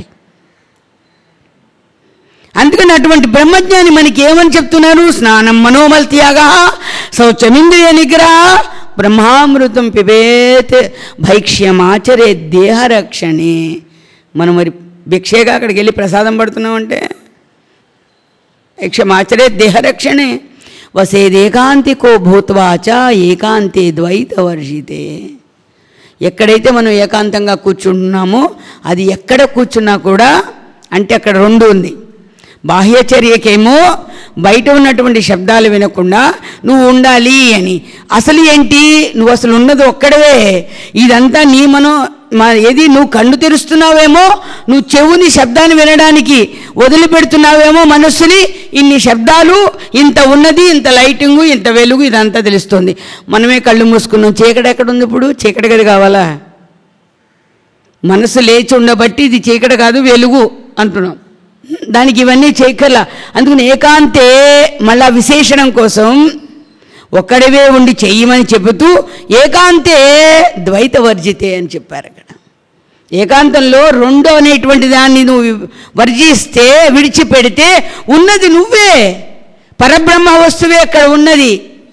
అందుకని అటువంటి బ్రహ్మజ్ఞాని మనకి ఏమని చెప్తున్నారు స్నానం మనోమల్ త్యాగ శౌచమింద్రియ నిగ్రహ బ్రహ్మామృతం పిబేత్ భైక్ష్యమాచరే దేహరక్షణే మనం మరి భిక్షేగా అక్కడికి వెళ్ళి ప్రసాదం పడుతున్నామంటే యక్షమాచరే దేహరక్షణే వసేదేకాంతికో భూత్వాచ ఏకాంతే ద్వైతవర్షితే ఎక్కడైతే మనం ఏకాంతంగా కూర్చుంటున్నామో అది ఎక్కడ కూర్చున్నా కూడా అంటే అక్కడ రెండు ఉంది బాహ్యచర్యకేమో బయట ఉన్నటువంటి శబ్దాలు వినకుండా నువ్వు ఉండాలి అని అసలు ఏంటి నువ్వు అసలు ఉన్నది ఒక్కడవే ఇదంతా నీ మనం మా ఏది నువ్వు కళ్ళు తెరుస్తున్నావేమో నువ్వు చెవుని శబ్దాన్ని వినడానికి వదిలిపెడుతున్నావేమో మనస్సుని ఇన్ని శబ్దాలు ఇంత ఉన్నది ఇంత లైటింగు ఇంత వెలుగు ఇదంతా తెలుస్తుంది మనమే కళ్ళు మూసుకున్నాం చీకటి ఎక్కడ ఉంది ఇప్పుడు చీకటి గది కావాలా మనసు లేచి ఉండబట్టి ఇది చీకటి కాదు వెలుగు అంటున్నాం దానికి ఇవన్నీ చేయకర్లా అందుకని ఏకాంతే మళ్ళా విశేషణం కోసం ఒక్కడివే ఉండి చెయ్యమని చెబుతూ ఏకాంతే ద్వైత వర్జితే అని చెప్పారు అక్కడ ఏకాంతంలో రెండో అనేటువంటి దాన్ని నువ్వు వర్జిస్తే విడిచిపెడితే ఉన్నది నువ్వే పరబ్రహ్మ వస్తువే అక్కడ ఉన్నది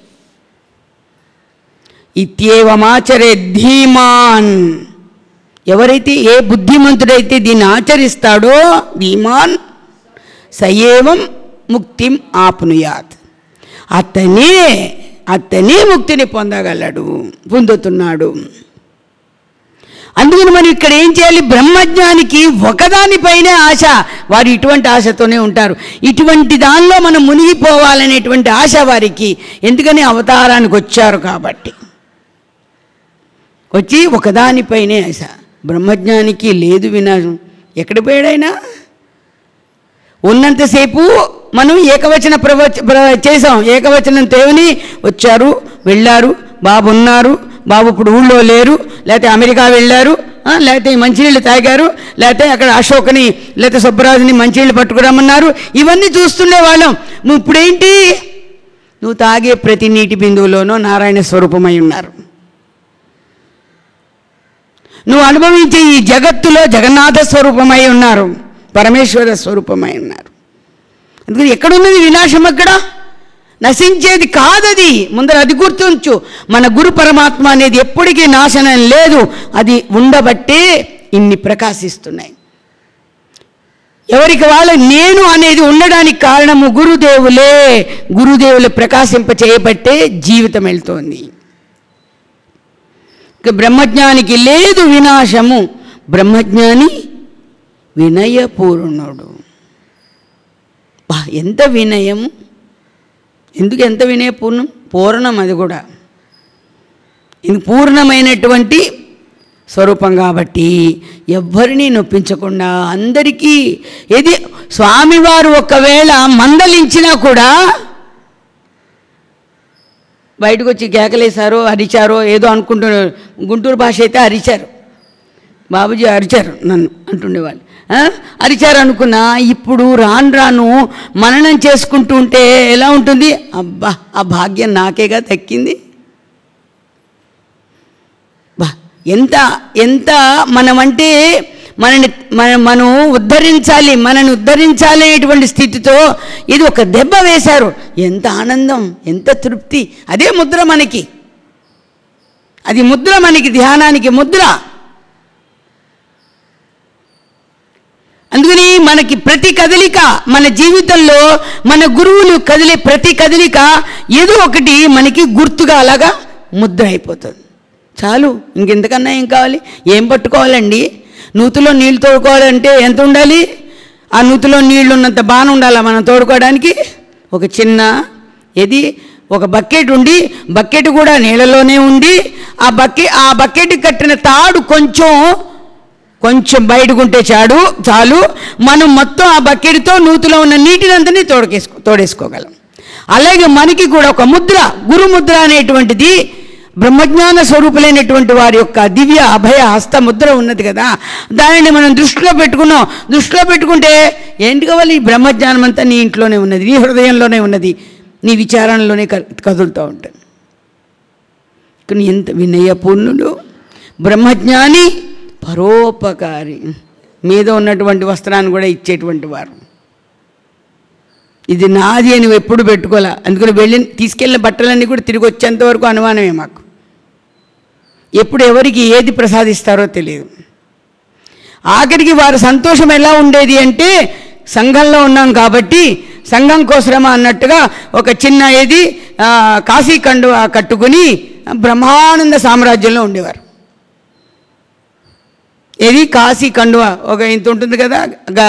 ఇత్యేవమాచరే ధీమాన్ ఎవరైతే ఏ బుద్ధిమంతుడైతే దీన్ని ఆచరిస్తాడో ధీమాన్ సయేవం ముక్తిం ఆప్నుయాత్ అతనే అతనే ముక్తిని పొందగలడు పొందుతున్నాడు అందుకని మనం ఇక్కడ ఏం చేయాలి బ్రహ్మజ్ఞానికి ఒకదానిపైనే ఆశ వారు ఇటువంటి ఆశతోనే ఉంటారు ఇటువంటి దానిలో మనం మునిగిపోవాలనేటువంటి ఆశ వారికి ఎందుకని అవతారానికి వచ్చారు కాబట్టి వచ్చి ఒకదానిపైనే ఆశ బ్రహ్మజ్ఞానికి లేదు వినాశం ఎక్కడ పోయాడైనా ఉన్నంతసేపు మనం ఏకవచన ప్రవచ ప్ర- చేసాం ఏకవచనం తేవని వచ్చారు వెళ్ళారు బాబు ఉన్నారు బాబు ఇప్పుడు ఊళ్ళో లేరు లేకపోతే అమెరికా వెళ్ళారు ఆ, లేకపోతే ఈ మంచినీళ్ళు తాగారు లేకపోతే అక్కడ అశోక్ని లేకపోతే సుబ్బరాజుని మంచినీళ్ళు పట్టుకురమ్మన్నారు ఇవన్నీ చూస్తుండే వాళ్ళం నువ్వు ఇప్పుడేంటి నువ్వు తాగే ప్రతి నీటి బిందువులోనూ నారాయణ స్వరూపమై ఉన్నారు నువ్వు అనుభవించే ఈ జగత్తులో జగన్నాథ స్వరూపమై ఉన్నారు పరమేశ్వర స్వరూపమై ఉన్నారు అందుకని ఎక్కడున్నది వినాశం అక్కడ నశించేది కాదది ముందర అది గుర్తుంచు మన గురు పరమాత్మ అనేది ఎప్పటికీ నాశనం లేదు అది ఉండబట్టే ఇన్ని ప్రకాశిస్తున్నాయి ఎవరికి వాళ్ళ నేను అనేది ఉండడానికి కారణము గురుదేవులే గురుదేవులు ప్రకాశింప చేయబట్టే జీవితం వెళ్తోంది ఇక బ్రహ్మజ్ఞానికి లేదు వినాశము బ్రహ్మజ్ఞాని వినయపూర్ణుడు బా ఎంత వినయము ఎందుకు ఎంత వినయపూర్ణం పూర్ణం అది కూడా ఇది పూర్ణమైనటువంటి స్వరూపం కాబట్టి ఎవ్వరినీ నొప్పించకుండా అందరికీ ఏది స్వామివారు ఒకవేళ మందలించినా కూడా బయటకు వచ్చి కేకలేశారో అరిచారో ఏదో అనుకుంటున్నారు గుంటూరు భాష అయితే అరిచారు బాబుజీ అరిచారు నన్ను అంటుండేవాళ్ళు ఆ? అరిచారు అనుకున్నా ఇప్పుడు రాను రాను మననం చేసుకుంటూ ఉంటే ఎలా ఉంటుంది అబ్బా ఆ భాగ్యం నాకేగా దక్కింది బా ఎంత ఎంత మనమంటే మనని మన మనం ఉద్ధరించాలి మనని ఉద్ధరించాలి అనేటువంటి స్థితితో ఇది ఒక దెబ్బ వేశారు ఎంత ఆనందం ఎంత తృప్తి అదే ముద్ర మనకి అది ముద్ర మనకి ధ్యానానికి ముద్ర అందుకని మనకి ప్రతి కదలిక మన జీవితంలో మన గురువులు కదిలే ప్రతి కదలిక ఏదో ఒకటి మనకి గుర్తుగా అలాగా ముద్ర అయిపోతుంది చాలు ఇంకెంతకన్నా ఏం కావాలి ఏం పట్టుకోవాలండి నూతిలో నీళ్ళు తోడుకోవాలంటే ఎంత ఉండాలి ఆ నూతిలో నీళ్లు ఉన్నంత బాగా ఉండాలా మనం తోడుకోవడానికి ఒక చిన్న ఏది ఒక బకెట్ ఉండి బకెట్ కూడా నీళ్ళలోనే ఉండి ఆ బకెట్ ఆ బకెట్ కట్టిన తాడు కొంచెం కొంచెం బయటకుంటే చాడు చాలు మనం మొత్తం ఆ బకెట్తో నూతిలో ఉన్న నీటినంతని తోడకేసుకో తోడేసుకోగలం అలాగే మనకి కూడా ఒక ముద్ర గురుముద్ర అనేటువంటిది బ్రహ్మజ్ఞాన స్వరూపులైనటువంటి వారి యొక్క దివ్య అభయ హస్త ముద్ర ఉన్నది కదా దానిని మనం దృష్టిలో పెట్టుకున్నాం దృష్టిలో పెట్టుకుంటే ఏంటి కావాలి ఈ బ్రహ్మజ్ఞానం అంతా నీ ఇంట్లోనే ఉన్నది నీ హృదయంలోనే ఉన్నది నీ విచారణలోనే క- కదులుతూ ఉంటుంది కానీ ఎంత వినయపూర్ణుడు బ్రహ్మజ్ఞాని పరోపకారి మీద ఉన్నటువంటి వస్త్రాన్ని కూడా ఇచ్చేటువంటి వారు ఇది నాది అని నువ్వు ఎప్పుడు పెట్టుకోలే అందుకని వెళ్ళి తీసుకెళ్ళిన బట్టలన్నీ కూడా తిరిగి వచ్చేంత వరకు అనుమానమే మాకు ఎప్పుడు ఎవరికి ఏది ప్రసాదిస్తారో తెలియదు ఆఖరికి వారి సంతోషం ఎలా ఉండేది అంటే సంఘంలో ఉన్నాం కాబట్టి సంఘం కోసరమా అన్నట్టుగా ఒక చిన్న ఏది ఆ, కాశీ కండు కట్టుకుని బ్రహ్మానంద సామ్రాజ్యంలో ఉండేవారు ఏది కాశీ కండువ ఒక ఇంత ఉంటుంది కదా గా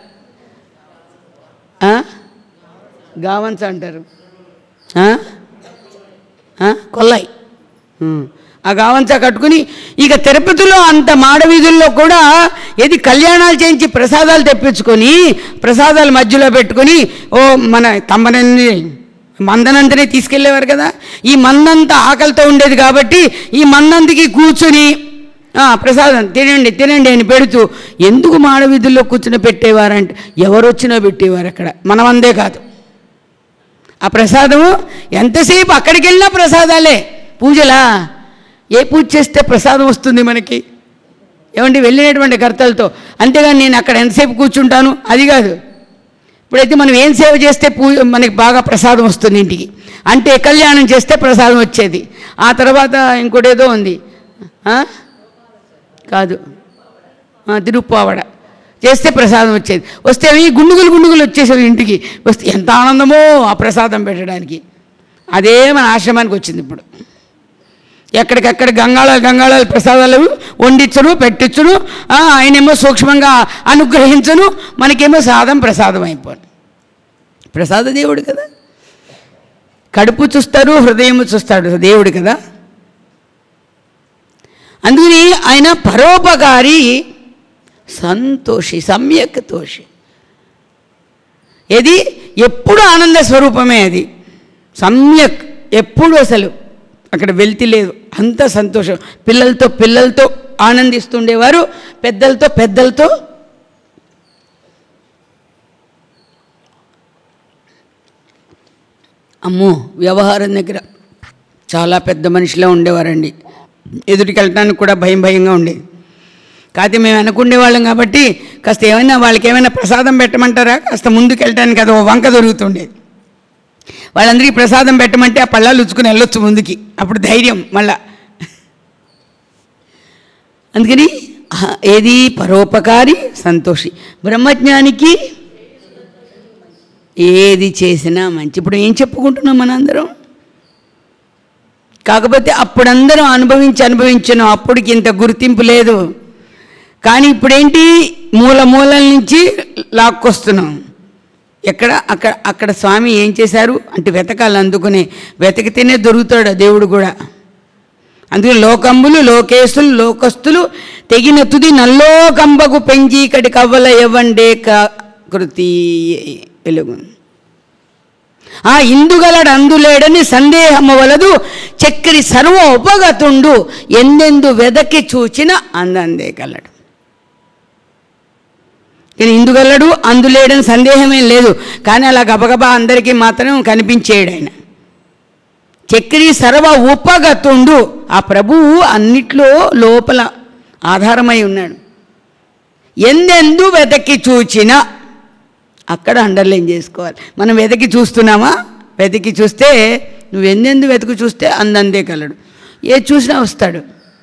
ఆ? గావంచ అంటారు ఆ? ఆ? కొల్లాయి ఉం. ఆ గావంచ కట్టుకుని ఇక తిరుపతిలో అంత మాడవీధుల్లో కూడా ఏది కళ్యాణాలు చేయించి ప్రసాదాలు తెప్పించుకొని ప్రసాదాలు మధ్యలో పెట్టుకొని ఓ మన తమ్మనని మందనంతనే తీసుకెళ్ళేవారు కదా ఈ మందంతా ఆకలితో ఉండేది కాబట్టి ఈ మందంతికి కూర్చుని "ఆ, ప్రసాదం తినండి తినండి అని పెడుతూ ఎందుకు మాడవీధుల్లో కూర్చుని పెట్టేవారంటే ఎవరు వచ్చినా పెట్టేవారు అక్కడ మనమందే కాదు ఆ ప్రసాదము ఎంతసేపు అక్కడికి వెళ్ళినా ప్రసాదాలే పూజలా ఏ పూజ చేస్తే ప్రసాదం వస్తుంది మనకి ఏమండి వెళ్ళినటువంటి కర్తలతో అంతేగాని నేను అక్కడ ఎంతసేపు కూర్చుంటాను అది కాదు ఇప్పుడైతే మనం ఏం సేవ చేస్తే పూ మనకి బాగా ప్రసాదం వస్తుంది ఇంటికి అంటే కళ్యాణం చేస్తే ప్రసాదం వచ్చేది ఆ తర్వాత ఇంకోటి ఏదో ఉంది ఆ? కాదు ఆ, తిరుప్పావడ చేస్తే ప్రసాదం వచ్చేది వస్తే అవి గుండుగులు గుండుగులు వచ్చేసేవి ఇంటికి వస్తే ఎంత ఆనందమో ఆ ప్రసాదం పెట్టడానికి అదే మన ఆశ్రమానికి వచ్చింది ఇప్పుడు ఎక్కడికక్కడ గంగాళాలు గంగాళాలు ప్రసాదాలు వండించను పెట్టించును ఆ, ఆయనేమో సూక్ష్మంగా అనుగ్రహించను మనకేమో సాదం ప్రసాదం అయిపోను ప్రసాద దేవుడు కదా కడుపు చూస్తారు హృదయం చూస్తాడు దేవుడు కదా అందుకని ఆయన పరోపకారి సంతోషి సమ్యక్ తోషి ఏది ఎప్పుడు ఆనంద స్వరూపమే అది సమ్యక్ ఎప్పుడు అసలు అక్కడ వెళ్తి లేదు అంత సంతోషం పిల్లలతో పిల్లలతో ఆనందిస్తుండేవారు పెద్దలతో పెద్దలతో అమ్మో వ్యవహారం దగ్గర చాలా పెద్ద మనిషిలో ఉండేవారండి ఎదుటికి వెళ్ళటానికి కూడా భయం భయంగా ఉండేది కాకపోతే మేము అనుకునే వాళ్ళం కాబట్టి కాస్త ఏమైనా వాళ్ళకి ఏమైనా ప్రసాదం పెట్టమంటారా కాస్త ముందుకు వెళ్ళటానికి అది ఓ వంక దొరుకుతుండేది వాళ్ళందరికీ ప్రసాదం పెట్టమంటే ఆ పళ్ళాలు ఉచ్చుకుని వెళ్ళొచ్చు ముందుకి అప్పుడు ధైర్యం మళ్ళా అందుకని ఆ, ఏది పరోపకారి సంతోషి బ్రహ్మజ్ఞానికి ఏది చేసినా మంచి ఇప్పుడు ఏం చెప్పుకుంటున్నాం మనందరం కాకపోతే అప్పుడందరం అనుభవించి అనుభవించాను అప్పటికి ఇంత గుర్తింపు లేదు కానీ ఇప్పుడేంటి మూల మూలల నుంచి లాక్కొస్తున్నాం ఎక్కడ అక్కడ అక్కడ స్వామి ఏం చేశారు అంటే వెతకాలి అందుకునే వెతికితేనే దొరుకుతాడు ఆ దేవుడు కూడా అందుకే లోకంబులు లోకేశులు లోకస్తులు తెగిన తుది నల్లోకంబకు పెంచీకటి కవ్వల ఎవ్వండే క- కృతి వెలుగు ఆ ఇందుగలడు అందులేడని సందేహము వలదు చక్రి సర్వ ఉపగతుండు ఎందెందు వెదకి చూచిన అందందే కలడు కానీ ఇందుగలడు అందులేడని సందేహమేం లేదు కానీ అలా గబగబా అందరికీ మాత్రం కనిపించేడు ఆయన చక్రి సర్వ ఉపగతుండు ఆ ప్రభువు అన్నిట్లో లోపల ఆధారమై ఉన్నాడు ఎందెందు వెతకి చూచినా అక్కడ అండర్లైన్ చేసుకోవాలి మనం వెతికి చూస్తున్నామా వెతికి చూస్తే నువ్వు ఎన్నెందు వెతికి చూస్తే అందందే కలడు ఏ చూసినా వస్తాడు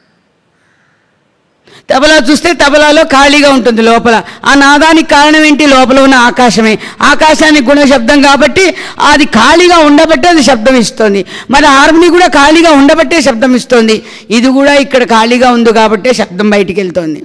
తబలా చూస్తే తబలాలో ఖాళీగా ఉంటుంది లోపల ఆ నాదానికి కారణం ఏంటి లోపల ఉన్న ఆకాశమే ఆకాశానికి గుణ శబ్దం కాబట్టి అది ఖాళీగా ఉండబట్టే అది శబ్దం ఇస్తుంది మరి హార్మోని కూడా ఖాళీగా ఉండబట్టే శబ్దం ఇస్తుంది ఇది కూడా ఇక్కడ ఖాళీగా ఉంది కాబట్టే శబ్దం బయటికి వెళ్తోంది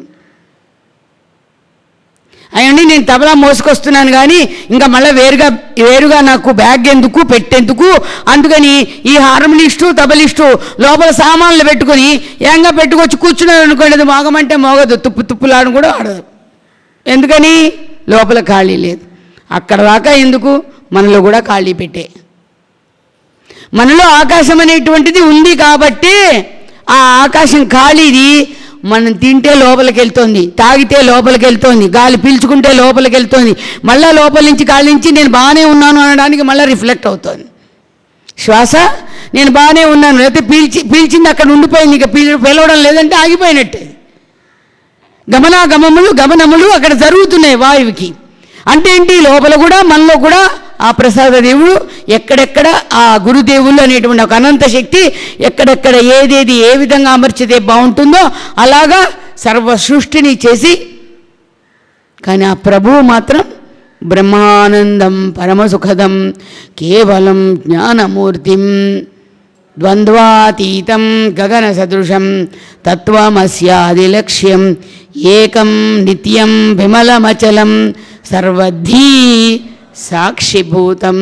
అయ్యండి నేను తబలా మోసుకొస్తున్నాను కానీ ఇంకా మళ్ళీ వేరుగా వేరుగా నాకు బ్యాగ్ ఎందుకు పెట్టేందుకు అందుకని ఈ హార్మోనిస్టు తబలిస్టు లోపల సామాన్లు పెట్టుకొని ఏంగా పెట్టుకొచ్చి కూర్చున్నారు అనుకోండి అది మోగమంటే మోగదు తుప్పు తుప్పులాడు కూడా ఆడదు ఎందుకని లోపల ఖాళీ లేదు అక్కడ దాకా ఎందుకు మనలో కూడా ఖాళీ పెట్టే మనలో ఆకాశం అనేటువంటిది ఉంది కాబట్టి ఆ ఆకాశం ఖాళీది మనం తింటే లోపలికి వెళ్తోంది తాగితే లోపలికి వెళ్తోంది గాలి పీల్చుకుంటే లోపలికి వెళ్తోంది మళ్ళా లోపల నుంచి గాలి నుంచి నేను బాగానే ఉన్నాను అనడానికి మళ్ళీ రిఫ్లెక్ట్ అవుతోంది శ్వాస నేను బాగానే ఉన్నాను లేకపోతే పీల్చి పీల్చింది అక్కడ ఉండిపోయింది ఇక పీల్ పిలవడం లేదంటే ఆగిపోయినట్టే గమనాగమములు గమనములు అక్కడ జరుగుతున్నాయి వాయువుకి అంటే ఏంటి లోపల కూడా మనలో కూడా ఆ ప్రసాద దేవుడు ఎక్కడెక్కడ ఆ గురుదేవులు అనేటువంటి ఒక అనంత శక్తి ఎక్కడెక్కడ ఏదేది ఏ విధంగా అమర్చితే బాగుంటుందో అలాగా సర్వ సృష్టిని చేసి కానీ ఆ ప్రభువు మాత్రం బ్రహ్మానందం పరమసుఖదం కేవలం జ్ఞానమూర్తిం ద్వంద్వాతీతం గగన సదృశం తత్వమస్యాదిలక్ష్యం ఏకం నిత్యం విమలమచలం సర్వద్ధీ సాక్షిభూతం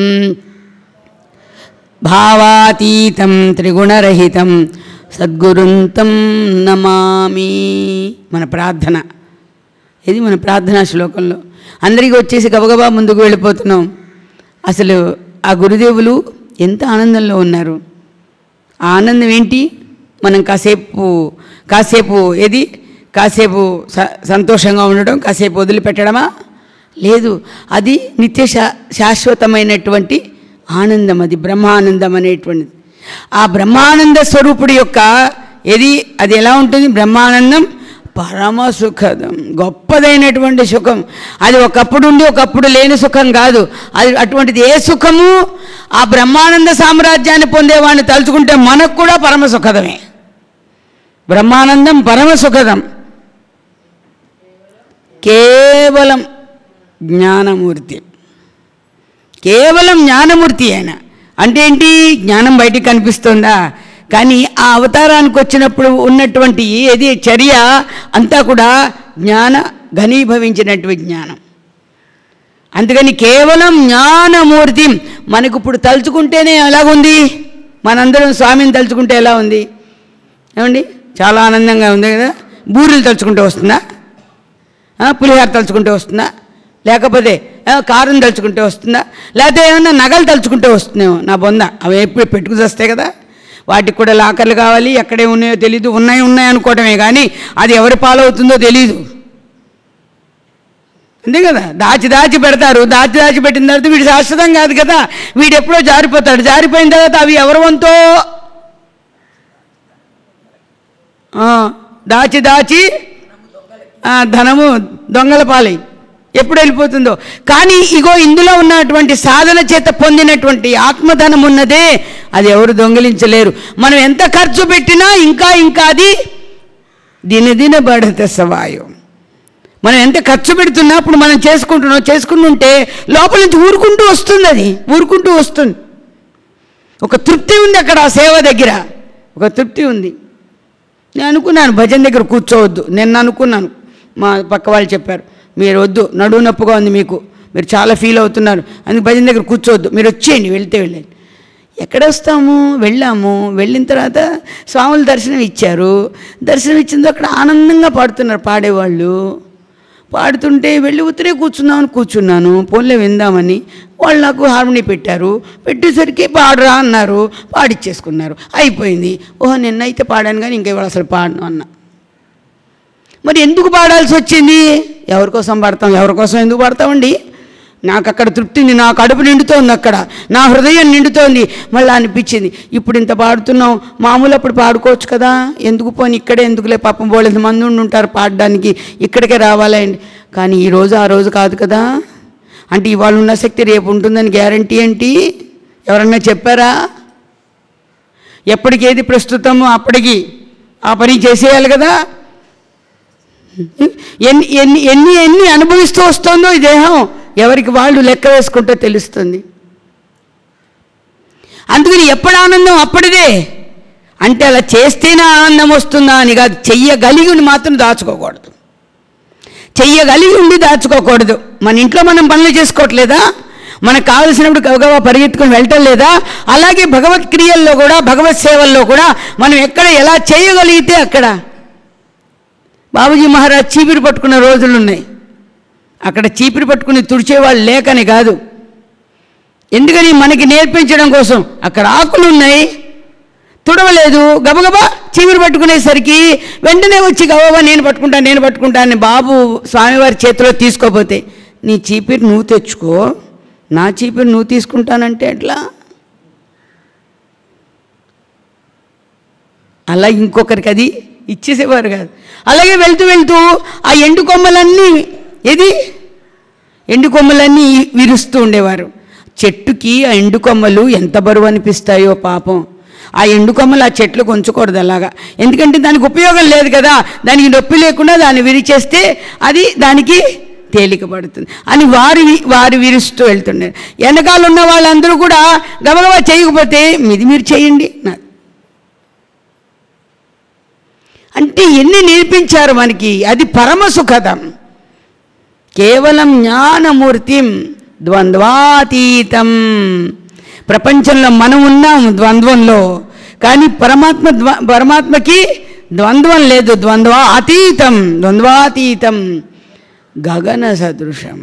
భావాతీతం త్రిగుణరహితం సద్గురుంతం నమామి మన ప్రార్థన ఇది మన ప్రార్థనా శ్లోకంలో అందరికీ వచ్చేసి గబగబా ముందుకు వెళ్ళిపోతున్నాం అసలు ఆ గురుదేవులు ఎంత ఆనందంలో ఉన్నారు ఆ ఆనందం ఏంటి మనం కాసేపు కాసేపు ఏది కాసేపు స- సంతోషంగా ఉండడం కాసేపు వదిలిపెట్టడమా లేదు అది నిత్య శా శాశ్వతమైనటువంటి ఆనందం అది బ్రహ్మానందం అనేటువంటిది ఆ బ్రహ్మానంద స్వరూపుడి యొక్క ఏది అది ఎలా ఉంటుంది బ్రహ్మానందం పరమ సుఖదం గొప్పదైనటువంటి సుఖం అది ఒకప్పుడు ఉండి ఒకప్పుడు లేని సుఖం కాదు అది అటువంటిది ఏ సుఖము ఆ బ్రహ్మానంద సామ్రాజ్యాన్ని పొందేవాడిని తలుచుకుంటే మనకు కూడా పరమ సుఖదమే బ్రహ్మానందం పరమ సుఖదం కేవలం జ్ఞానమూర్తి కేవలం జ్ఞానమూర్తి ఆయన అంటే ఏంటి జ్ఞానం బయటికి కనిపిస్తుందా కానీ ఆ అవతారానికి వచ్చినప్పుడు ఉన్నటువంటి ఏది చర్య అంతా కూడా జ్ఞాన ఘనీభవించినటువంటి జ్ఞానం అందుకని కేవలం జ్ఞానమూర్తి మనకు ఇప్పుడు తలుచుకుంటేనే ఎలాగుంది మనందరం స్వామిని తలుచుకుంటే ఎలా ఉంది ఏమండి చాలా ఆనందంగా ఉంది కదా బూరెలు తలుచుకుంటే వస్తుందా ఆ, పులిహార తలుచుకుంటే వస్తుందా లేకపోతే ఆ, కారుని తలుచుకుంటే వస్తుందా లేకపోతే ఏమన్నా నగలు తలుచుకుంటే వస్తుందేమో నా బొంద అవి ఎప్పుడు పెట్టుకు వస్తాయి కదా వాటికి కూడా లాకర్లు కావాలి ఎక్కడే ఉన్నాయో తెలీదు ఉన్నాయి ఉన్నాయి అనుకోవటమే కానీ అది ఎవరి పాలవుతుందో తెలీదు అంతే కదా దాచి దాచి పెడతారు దాచి దాచి పెట్టిన తర్వాత వీడు శాశ్వతం కాదు కదా వీడు ఎప్పుడో జారిపోతాడు జారిపోయిన తర్వాత అవి ఎవరి వంతో ఆ, దాచి దాచి ఆ, ధనము దొంగల పాలై ఎప్పుడు వెళ్ళిపోతుందో కానీ ఇగో ఇందులో ఉన్నటువంటి సాధన చేత పొందినటువంటి ఆత్మధనం ఉన్నదే అది ఎవరు దొంగిలించలేరు మనం ఎంత ఖర్చు పెట్టినా ఇంకా ఇంకా అది దినదిన బడత సవాయం మనం ఎంత ఖర్చు పెడుతున్నా ఇప్పుడు మనం చేసుకుంటున్నాం చేసుకుంటుంటే లోపల నుంచి ఊరుకుంటూ వస్తుంది అది ఊరుకుంటూ వస్తుంది ఒక తృప్తి ఉంది అక్కడ ఆ సేవ దగ్గర ఒక తృప్తి ఉంది నేను అనుకున్నాను భజన దగ్గర కూర్చోవద్దు నేను అనుకున్నాను మా పక్క వాళ్ళు చెప్పారు మీరు వద్దు నడువు నొప్పుగా ఉంది మీకు మీరు చాలా ఫీల్ అవుతున్నారు అందుకు భజన దగ్గర కూర్చోవద్దు మీరు వచ్చేయండి వెళ్తే వెళ్ళండి ఎక్కడ వస్తాము వెళ్ళాము వెళ్ళిన తర్వాత స్వాములు దర్శనం ఇచ్చారు దర్శనం ఇచ్చిందో అక్కడ ఆనందంగా పాడుతున్నారు పాడేవాళ్ళు పాడుతుంటే వెళ్ళి ఉత్తరే కూర్చుందామని కూర్చున్నాను పోన్లే విందామని వాళ్ళు నాకు హార్మోని పెట్టారు పెట్టేసరికి పాడరా అన్నారు పాడిచ్చేసుకున్నారు అయిపోయింది ఓహో నిన్నైతే పాడాను కానీ ఇంకా ఇవాళ అసలు పాడను అన్నా మరి ఎందుకు పాడాల్సి వచ్చింది ఎవరి కోసం పాడతాం ఎవరి కోసం ఎందుకు పాడతామండి నాకు అక్కడ తృప్తి ఉంది నా కడుపు నిండుతోంది అక్కడ నా హృదయం నిండుతోంది మళ్ళీ అనిపించింది ఇప్పుడు ఇంత పాడుతున్నాం మామూలు అప్పుడు పాడుకోవచ్చు కదా ఎందుకు పోని ఇక్కడే ఎందుకులే పాపం బోళ్ళంత మంది ఉండి ఉంటారు పాడడానికి ఇక్కడికే రావాలండి కానీ ఈ రోజు ఆ రోజు కాదు కదా అంటే ఇవాళ ఉన్న శక్తి రేపు ఉంటుందని గ్యారంటీ ఏంటి ఎవరన్నా చెప్పారా ఎప్పటికేది ప్రస్తుతమో అప్పటికి ఆ పని చేసేయాలి కదా ఎన్ని ఎన్ని ఎన్ని ఎన్ని అనుభవిస్తూ వస్తుందో ఈ దేహం ఎవరికి వాళ్ళు లెక్క వేసుకుంటే తెలుస్తుంది అందుకని ఎప్పుడు ఆనందం అప్పటిదే అంటే అలా చేస్తేనే ఆనందం వస్తుందా అని కాదు చెయ్యగలిగి మాత్రం దాచుకోకూడదు చెయ్యగలిగి ఉండి దాచుకోకూడదు మన ఇంట్లో మనం పనులు చేసుకోవట్లేదా మనకు కావలసినప్పుడు గబగబా పరిగెత్తుకుని వెళ్ళటం లేదా అలాగే భగవత్ క్రియల్లో కూడా భగవత్ సేవల్లో కూడా మనం ఎక్కడ ఎలా చేయగలిగితే అక్కడ బాబుజీ మహారాజ్ చీపిరి పట్టుకున్న రోజులు ఉన్నాయి అక్కడ చీపిరి పట్టుకుని తుడిచేవాళ్ళు లేకని కాదు ఎందుకని మనకి నేర్పించడం కోసం అక్కడ ఆకులు ఉన్నాయి తుడవలేదు గబగబా చీపిరి పట్టుకునేసరికి వెంటనే వచ్చి గబగబా నేను పట్టుకుంటా నేను పట్టుకుంటా అని బాబు స్వామివారి చేతిలో తీసుకోపోతే నీ చీపిరి నువ్వు తెచ్చుకో నా చీపిరి నువ్వు తీసుకుంటానంటే ఎట్లా అలా ఇంకొకరికి అది ఇచ్చేసేవారు కాదు అలాగే వెళ్తూ వెళ్తూ ఆ ఎండు కొమ్మలన్నీ ఏది ఎండు కొమ్మలన్నీ విరుస్తూ ఉండేవారు చెట్టుకి ఆ ఎండు కొమ్మలు ఎంత బరువు అనిపిస్తాయో పాపం ఆ ఎండు కొమ్మలు ఆ చెట్లకు ఉంచకూడదు అలాగా ఎందుకంటే దానికి ఉపయోగం లేదు కదా దానికి నొప్పి లేకుండా దాన్ని విరిచేస్తే అది దానికి తేలిక పడుతుంది అని వారు వి- వారు విరుస్తూ వెళ్తుండే వెనకాల ఉన్న వాళ్ళందరూ కూడా గబగబా చేయకపోతే మీది మీరు చేయండి నా అంటే ఎన్ని నేర్పించారు మనకి అది పరమ సుఖదం కేవలం జ్ఞానమూర్తిం ద్వంద్వాతీతం ప్రపంచంలో మనం ఉన్నాం ద్వంద్వంలో కానీ పరమాత్మ ద్వ పరమాత్మకి ద్వంద్వం లేదు ద్వంద్వ అతీతం ద్వంద్వాతీతం గగన సదృశం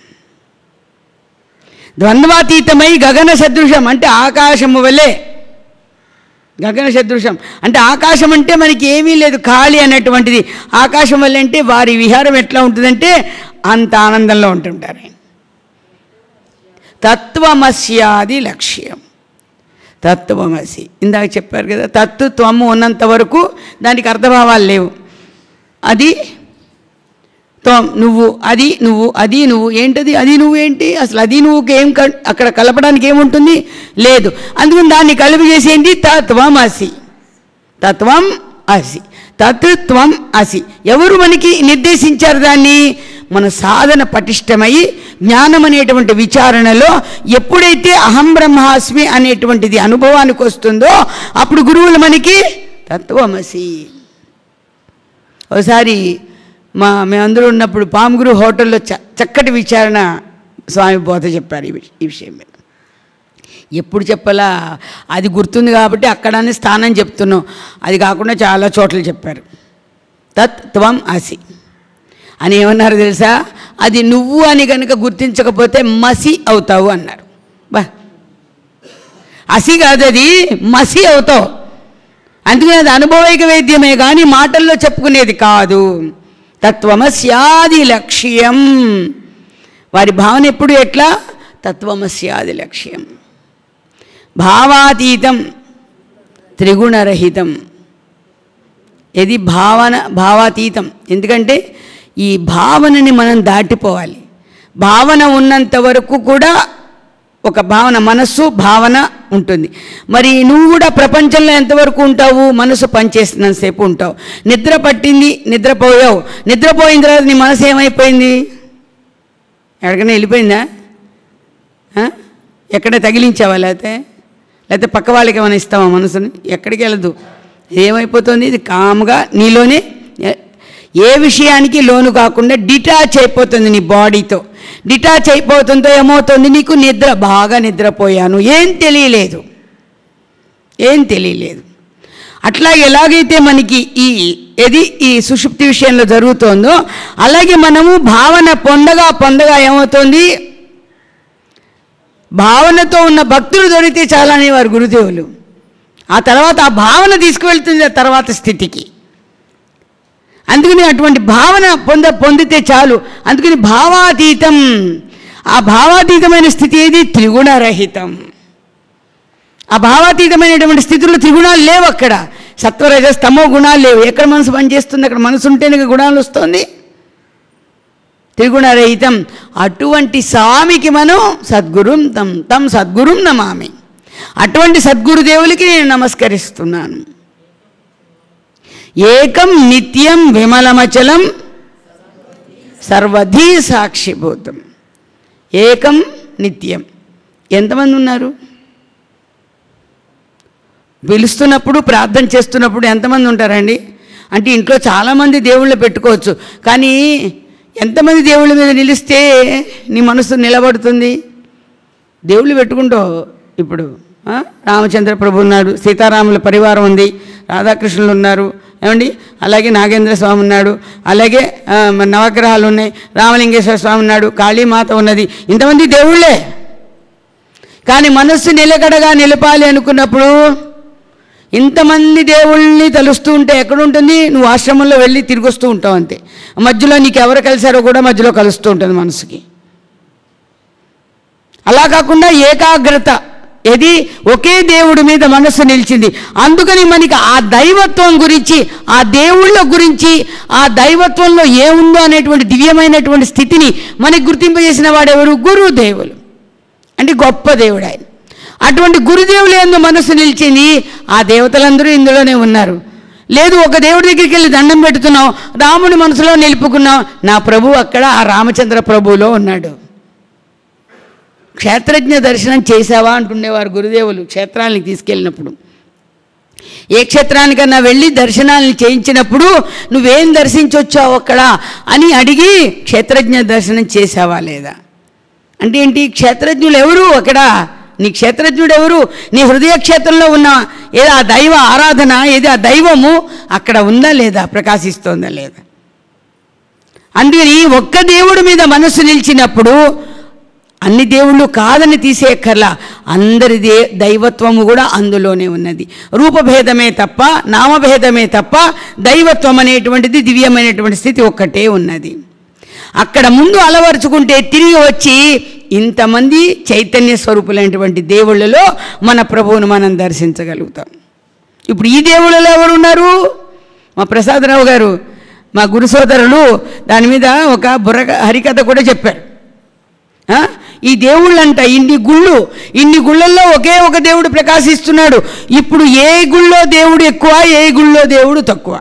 ద్వంద్వాతీతమై గగన సదృశం అంటే ఆకాశము వలె గగన సదృశం అంటే ఆకాశం అంటే మనకి ఏమీ లేదు ఖాళీ అనేటువంటిది ఆకాశం వల్ల అంటే వారి విహారం ఎట్లా ఉంటుందంటే అంత ఆనందంలో ఉంటుంటారు ఆయన. తత్వమస్యాది లక్ష్యం తత్వమసి ఇందాక చెప్పారు కదా తత్తు త్వము ఉన్నంత వరకు దానికి అర్థభావాలు లేవు అది త్వం నువ్వు అది నువ్వు అది నువ్వు ఏంటది అది నువ్వు ఏంటి అసలు అది నువ్వు ఏం క- అక్కడ కలపడానికి ఏముంటుంది లేదు అందుకని దాన్ని కలిపి చేసేంటి తత్వం అసి తత్వం అసి తత్వం అసి ఎవరు మనకి నిర్దేశించారు దాన్ని మన సాధన పటిష్టమై జ్ఞానం అనేటువంటి విచారణలో ఎప్పుడైతే అహం బ్రహ్మాస్మి అనేటువంటిది అనుభవానికి వస్తుందో అప్పుడు గురువులు మనకి తత్వమసి ఒకసారి మా మేమందరూ ఉన్నప్పుడు పాముగురు హోటల్లో చ చక్కటి విచారణ స్వామి బోధ చెప్పారు ఈ విష- ఈ విషయం మీద ఎప్పుడు చెప్పాలా అది గుర్తుంది కాబట్టి అక్కడనే స్థానం చెప్తున్నాం అది కాకుండా చాలా చోట్ల చెప్పారు తత్ త్వం అసి అని ఏమన్నారు తెలుసా అది నువ్వు అని కనుక గుర్తించకపోతే మసి అవుతావు అన్నారు బా అసి కాదు అది మసి అవుతావు అందుకని అది అనుభవైక వైద్యమే కానీ మాటల్లో చెప్పుకునేది కాదు తత్వమస్యాది లక్ష్యం వారి భావన ఎప్పుడు ఎట్లా తత్వమస్యాది లక్ష్యం భావాతీతం త్రిగుణరహితం ఇది భావన భావాతీతం ఎందుకంటే ఈ భావనని మనం దాటిపోవాలి భావన ఉన్నంత వరకు కూడా ఒక భావన మనస్సు భావన ఉంటుంది మరి నువ్వు కూడా ప్రపంచంలో ఎంతవరకు ఉంటావు మనసు పనిచేస్తున్నంతసేపు ఉంటావు నిద్ర పట్టింది నిద్రపోయావు నిద్రపోయిన తర్వాత నీ మనసు ఏమైపోయింది ఎక్కడికైనా వెళ్ళిపోయిందా ఆ? ఎక్కడ తగిలించావా లేకపోతే లేకపోతే పక్క వాళ్ళకి ఏమైనా ఇస్తావా మనసుని ఎక్కడికి వెళ్ళదు ఏమైపోతుంది ఇది కామ్గా నీలోనే ఏ- ఏ విషయానికి లోను కాకుండా డిటాచ్ అయిపోతుంది నీ బాడీతో డిటాచ్ అయిపోతుందో ఏమవుతుంది నీకు నిద్ర బాగా నిద్రపోయాను ఏం తెలియలేదు ఏం తెలియలేదు అట్లా ఎలాగైతే మనకి ఈ ఏది ఈ సుషుప్తి విషయంలో జరుగుతోందో అలాగే మనము భావన పొందగా పొందగా ఏమవుతుంది భావనతో ఉన్న భక్తులు దొరికితే చాలా అనేవారు గురుదేవులు ఆ తర్వాత ఆ భావన తీసుకువెళ్తుంది ఆ తర్వాత స్థితికి అందుకని అటువంటి భావన పొంద పొందితే చాలు అందుకని భావాతీతం ఆ భావాతీతమైన స్థితి ఏది త్రిగుణరహితం ఆ భావాతీతమైనటువంటి స్థితిలో త్రిగుణాలు లేవు అక్కడ సత్వరజ స్తమో గుణాలు లేవు ఎక్కడ మనసు పనిచేస్తుంది అక్కడ మనసు ఉంటేనే కదా గుణాలు వస్తుంది త్రిగుణరహితం అటువంటి స్వామికి మనం సద్గురుం తం తం సద్గురుం నమామి అటువంటి సద్గురుదేవులకి నేను నమస్కరిస్తున్నాను ఏకం నిత్యం విమలమచలం సర్వధీ సాక్షిభూతం ఏకం నిత్యం ఎంతమంది ఉన్నారు పిలుస్తున్నప్పుడు ప్రార్థన చేస్తున్నప్పుడు ఎంతమంది ఉంటారండి అంటే ఇంట్లో చాలామంది దేవుళ్ళు పెట్టుకోవచ్చు కానీ ఎంతమంది దేవుళ్ళ మీద నిలిస్తే నీ మనసు నిలబడుతుంది దేవుళ్ళు పెట్టుకుంటావు ఇప్పుడు ఆ? రామచంద్ర ప్రభు ఉన్నాడు సీతారాముల పరివారం ఉంది రాధాకృష్ణులు ఉన్నారు ఏమండి అలాగే నాగేంద్ర స్వామి ఉన్నాడు అలాగే ఆ, మన నవగ్రహాలు ఉన్నాయి రామలింగేశ్వర స్వామి ఉన్నాడు కాళీమాత ఉన్నది ఇంతమంది దేవుళ్ళే కానీ మనస్సు నిలకడగా నిలపాలి అనుకున్నప్పుడు ఇంతమంది దేవుళ్ళని తలుస్తూ ఉంటే ఎక్కడుంటుంది నువ్వు ఆశ్రమంలో వెళ్ళి తిరిగి వస్తూ ఉంటావు అంతే మధ్యలో నీకు ఎవరు కలిశారో కూడా మధ్యలో కలుస్తూ ఉంటుంది మనసుకి అలా కాకుండా ఏకాగ్రత ఏది ఒకే దేవుడి మీద మనస్సు నిలిచింది అందుకని మనకి ఆ దైవత్వం గురించి ఆ దేవుళ్ళ గురించి ఆ దైవత్వంలో ఏముందో అనేటువంటి దివ్యమైనటువంటి స్థితిని మనకి గుర్తింపజేసిన వాడెవరు గురుదేవులు అంటే గొప్ప దేవుడు ఆయన అటువంటి గురుదేవులు ఎందు మనస్సు నిలిచింది ఆ దేవతలందరూ ఇందులోనే ఉన్నారు లేదు ఒక దేవుడి దగ్గరికి వెళ్ళి దండం పెడుతున్నాం రాముని మనసులో నిలుపుకున్నాం నా ప్రభు అక్కడ ఆ రామచంద్ర ప్రభువులో ఉన్నాడు క్షేత్రజ్ఞ దర్శనం చేశావా అంటుండేవారు గురుదేవులు క్షేత్రానికి తీసుకెళ్ళినప్పుడు ఏ క్షేత్రానికన్నా వెళ్ళి దర్శనాలను చేయించినప్పుడు నువ్వేం దర్శించొచ్చావు అక్కడ అని అడిగి క్షేత్రజ్ఞ దర్శనం చేశావా లేదా అంటే ఏంటి క్షేత్రజ్ఞులు ఎవరు అక్కడ నీ క్షేత్రజ్ఞుడు ఎవరు నీ హృదయ క్షేత్రంలో ఉన్న ఏదో ఆ దైవ ఆరాధన ఏది ఆ దైవము అక్కడ ఉందా లేదా ప్రకాశిస్తోందా లేదా అందుకని ఒక్క దేవుడి మీద మనస్సు నిలిచినప్పుడు అన్ని దేవుళ్ళు కాదని తీసేయక్కర్లా అందరి దే దైవత్వము కూడా అందులోనే ఉన్నది రూపభేదమే తప్ప నామభేదమే తప్ప దైవత్వం అనేటువంటిది దివ్యమైనటువంటి స్థితి ఒక్కటే ఉన్నది అక్కడ ముందు అలవరుచుకుంటే తిరిగి వచ్చి ఇంతమంది చైతన్య స్వరూపులైనటువంటి దేవుళ్ళలో మన ప్రభువును మనం దర్శించగలుగుతాం ఇప్పుడు ఈ దేవుళ్ళలో ఎవరు ఉన్నారు మా ప్రసాదరావు గారు మా గురు సోదరులు దాని మీద ఒక బుర్ర హరికథ కూడా చెప్పారు ఆ? ఈ దేవుళ్ళంట ఇన్ని గుళ్ళు ఇన్ని గుళ్ళల్లో ఒకే ఒక దేవుడు ప్రకాశిస్తున్నాడు ఇప్పుడు ఏ గుళ్ళో దేవుడు ఎక్కువ ఏ గుళ్ళో దేవుడు తక్కువ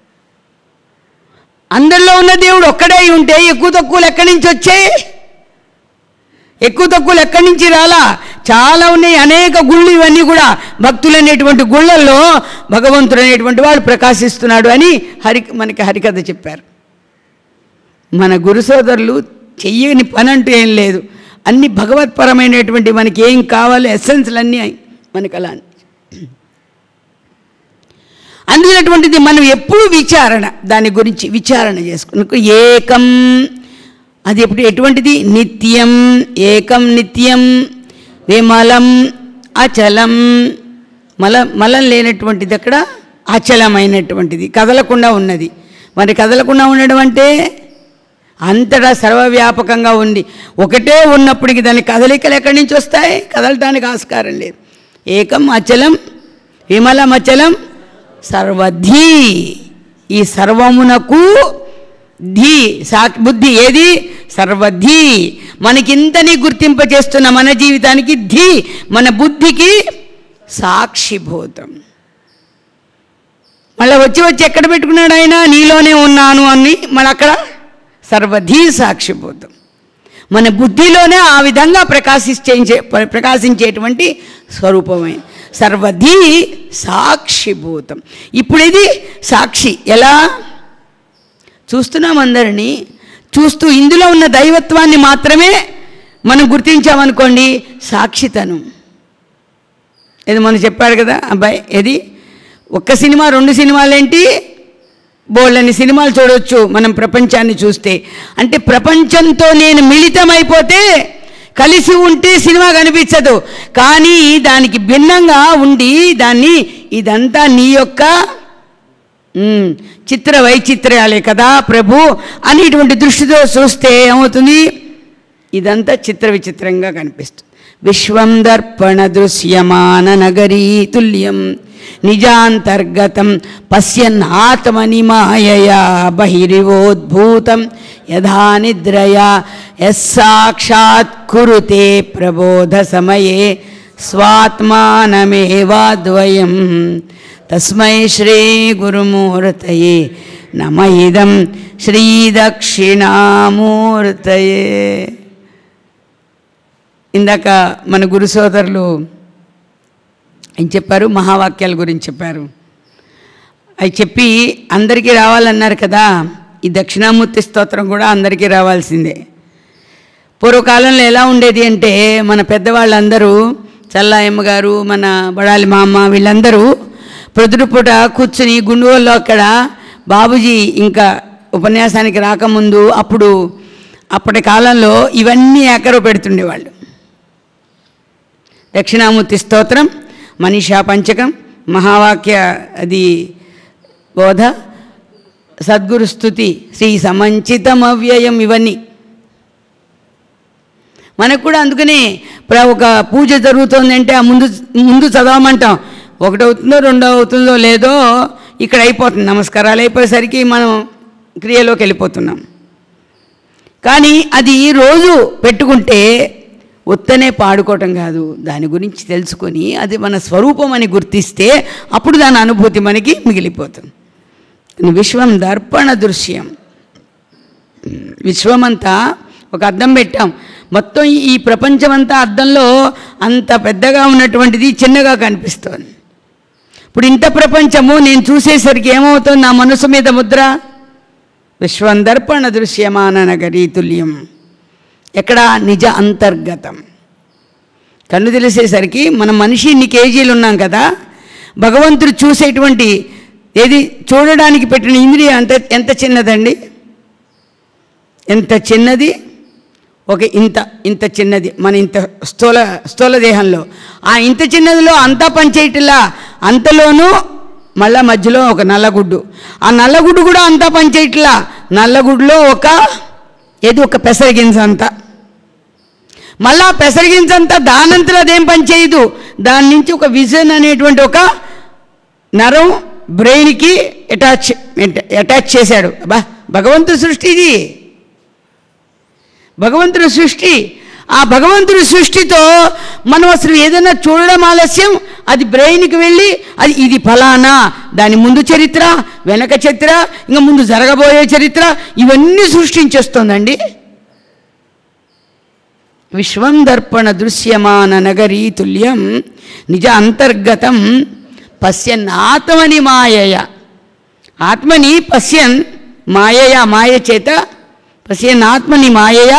అందరిలో ఉన్న దేవుడు ఒక్కడే అయి ఉంటే ఎక్కువ తక్కువలు ఎక్కడి నుంచి వచ్చాయి ఎక్కువ తక్కువలు ఎక్కడి నుంచి రాలా చాలా ఉన్నాయి అనేక గుళ్ళు ఇవన్నీ కూడా భక్తులు అనేటువంటి గుళ్ళల్లో భగవంతుడు అనేటువంటి వాడు ప్రకాశిస్తున్నాడు అని హరి మనకి హరికథ చెప్పారు మన గురు సోదరులు చెయ్యని పని అంటూ ఏం లేదు అన్ని భగవత్పరమైనటువంటి మనకి ఏం కావాలో ఎస్సెన్స్లు అన్నీ మనకి అలా అందుకని మిగిలినటువంటిది మనం ఎప్పుడు విచారణ దాని గురించి విచారణ చేసుకుని ఏకం అది ఎప్పుడు ఎటువంటిది నిత్యం ఏకం నిత్యం విమలం అచలం మల మలం లేనటువంటిది అక్కడ అచలమైనటువంటిది కదలకుండా ఉన్నది మరి కదలకుండా ఉండడం అంటే అంతటా సర్వవ్యాపకంగా ఉంది ఒకటే ఉన్నప్పటికీ దాని కదలికలు ఎక్కడి నుంచి వస్తాయి కదలటానికి ఆస్కారం లేదు ఏకం అచలం విమలం అచలం సర్వధీ ఈ సర్వమునకు ధీ సా బుద్ధి ఏది సర్వధీ మనకింతని గుర్తింపచేస్తున్న మన జీవితానికి ధీ మన బుద్ధికి సాక్షిభూతం మళ్ళీ వచ్చి వచ్చి ఎక్కడ పెట్టుకున్నాడు ఆయన నీలోనే ఉన్నాను అని మన అక్కడ సర్వధీ సాక్షిభూతం మన బుద్ధిలోనే ఆ విధంగా ప్రకాశించే ప్రకాశించేటువంటి స్వరూపమే సర్వధీ సాక్షిభూతం ఇప్పుడు ఇది సాక్షి ఎలా చూస్తున్నాం అందరినీ చూస్తూ ఇందులో ఉన్న దైవత్వాన్ని మాత్రమే మనం గుర్తించామనుకోండి సాక్షితనం ఇది మనం చెప్పాడు కదా అబ్బాయి ఏది ఒక్క సినిమా రెండు సినిమాలేంటి బోళ్ళని సినిమాలు చూడవచ్చు మనం ప్రపంచాన్ని చూస్తే అంటే ప్రపంచంతో నేను మిళితమైపోతే కలిసి ఉంటే సినిమా కనిపించదు కానీ దానికి భిన్నంగా ఉండి దాన్ని ఇదంతా నీ యొక్క ఉమ్, చిత్ర వైచిత్ర్యాలే కదా ప్రభు అనేటువంటి దృష్టితో చూస్తే ఏమవుతుంది ఇదంతా చిత్ర విచిత్రంగా కనిపిస్తుంది విశ్వం దర్పణ దృశ్యమాన నగరీ తుల్యం నిజాంతర్గతం పశ్యన్నాత్మని మాయయా బహిరివోద్భూతం యథా నిద్రయా యస్సాక్షాత్ కురుతే ప్రబోధ సమయే స్వాత్మానమేవాద్వయం తస్మై శ్రీ గురుమూర్తయే నమ ఇదం శ్రీదక్షిణామూర్తయే ఇందాక మన గురు సోదరులు ఏం చెప్పారు మహావాక్యాల గురించి చెప్పారు అవి చెప్పి అందరికీ రావాలన్నారు కదా ఈ దక్షిణామూర్తి స్తోత్రం కూడా అందరికీ రావాల్సిందే పూర్వకాలంలో ఎలా ఉండేది అంటే మన పెద్దవాళ్ళందరూ చల్లాయమ్మ గారు మన బడాలి మామ వీళ్ళందరూ ప్రొద్దుపూట కూర్చుని గుండువల్లో అక్కడ బాబుజీ ఇంకా ఉపన్యాసానికి రాకముందు అప్పుడు అప్పటి కాలంలో ఇవన్నీ ఏకరవ పెడుతుండేవాళ్ళు దక్షిణామూర్తి స్తోత్రం మనీషా పంచకం మహావాక్య అది బోధ సద్గురు స్థుతి శ్రీ సమంచితం అవ్యయం ఇవన్నీ మనకు కూడా అందుకనే ప్ర- ఒక పూజ జరుగుతుంది అంటే ఆ ముందు ముందు చదవమంటాం ఒకటి అవుతుందో రెండో అవుతుందో లేదో ఇక్కడ అయిపోతుంది నమస్కారాలు అయిపోయేసరికి మనం క్రియలోకి వెళ్ళిపోతున్నాం కానీ అది రోజు పెట్టుకుంటే ఉత్తనే పాడుకోవటం కాదు దాని గురించి తెలుసుకొని అది మన స్వరూపం అని గుర్తిస్తే అప్పుడు దాని అనుభూతి మనకి మిగిలిపోతుంది విశ్వం దర్పణ దృశ్యం విశ్వమంతా ఒక అద్దం పెట్టాం మొత్తం ఈ- ఈ ప్రపంచమంతా అద్దంలో అంత పెద్దగా ఉన్నటువంటిది చిన్నగా కనిపిస్తోంది ఇప్పుడు ఇంత ప్రపంచము నేను చూసేసరికి ఏమవుతుంది నా మనసు మీద ముద్ర విశ్వం దర్పణ దృశ్యమాన నగరీ తుల్యం ఎక్కడ నిజ అంతర్గతం కన్ను తెలిసేసరికి మన మనిషి ఇన్ని కేజీలు ఉన్నాం కదా భగవంతుడు చూసేటువంటి ఏది చూడడానికి పెట్టిన ఇంద్రియం అంత ఎంత చిన్నదండి ఎంత చిన్నది ఒక ఇంత ఇంత చిన్నది మన ఇంత స్థూల స్థూల దేహంలో ఆ ఇంత చిన్నదిలో అంతా పనిచేయటలా అంతలోనూ మళ్ళా మధ్యలో ఒక నల్లగుడ్డు ఆ నల్లగుడ్డు కూడా అంతా పనిచేయట్లా నల్లగుడ్డులో ఒక ఏది ఒక పెసరగింజ అంతా మళ్ళా పెసరగించంతా దానంతలో అదేం పని చేయదు దాని నుంచి ఒక విజన్ అనేటువంటి ఒక నరం బ్రెయిన్కి అటాచ్ అటాచ్ చేశాడు అబ్బా భగవంతుడి సృష్టి ఇది భగవంతుడి సృష్టి ఆ భగవంతుడి సృష్టితో మనం అసలు ఏదైనా చూడడం ఆలస్యం అది బ్రెయిన్కి వెళ్ళి అది ఇది ఫలానా దాని ముందు చరిత్ర వెనక చరిత్ర ఇంకా ముందు జరగబోయే చరిత్ర ఇవన్నీ సృష్టించేస్తోందండి విశ్వం దర్పణ దృశ్యమాన నగరీ తుల్యం నిజ అంతర్గతం పశ్యన్ ఆత్మని మాయయ ఆత్మని పశ్యన్ మాయయ మాయ చేత పశ్యన్ ఆత్మని మాయయ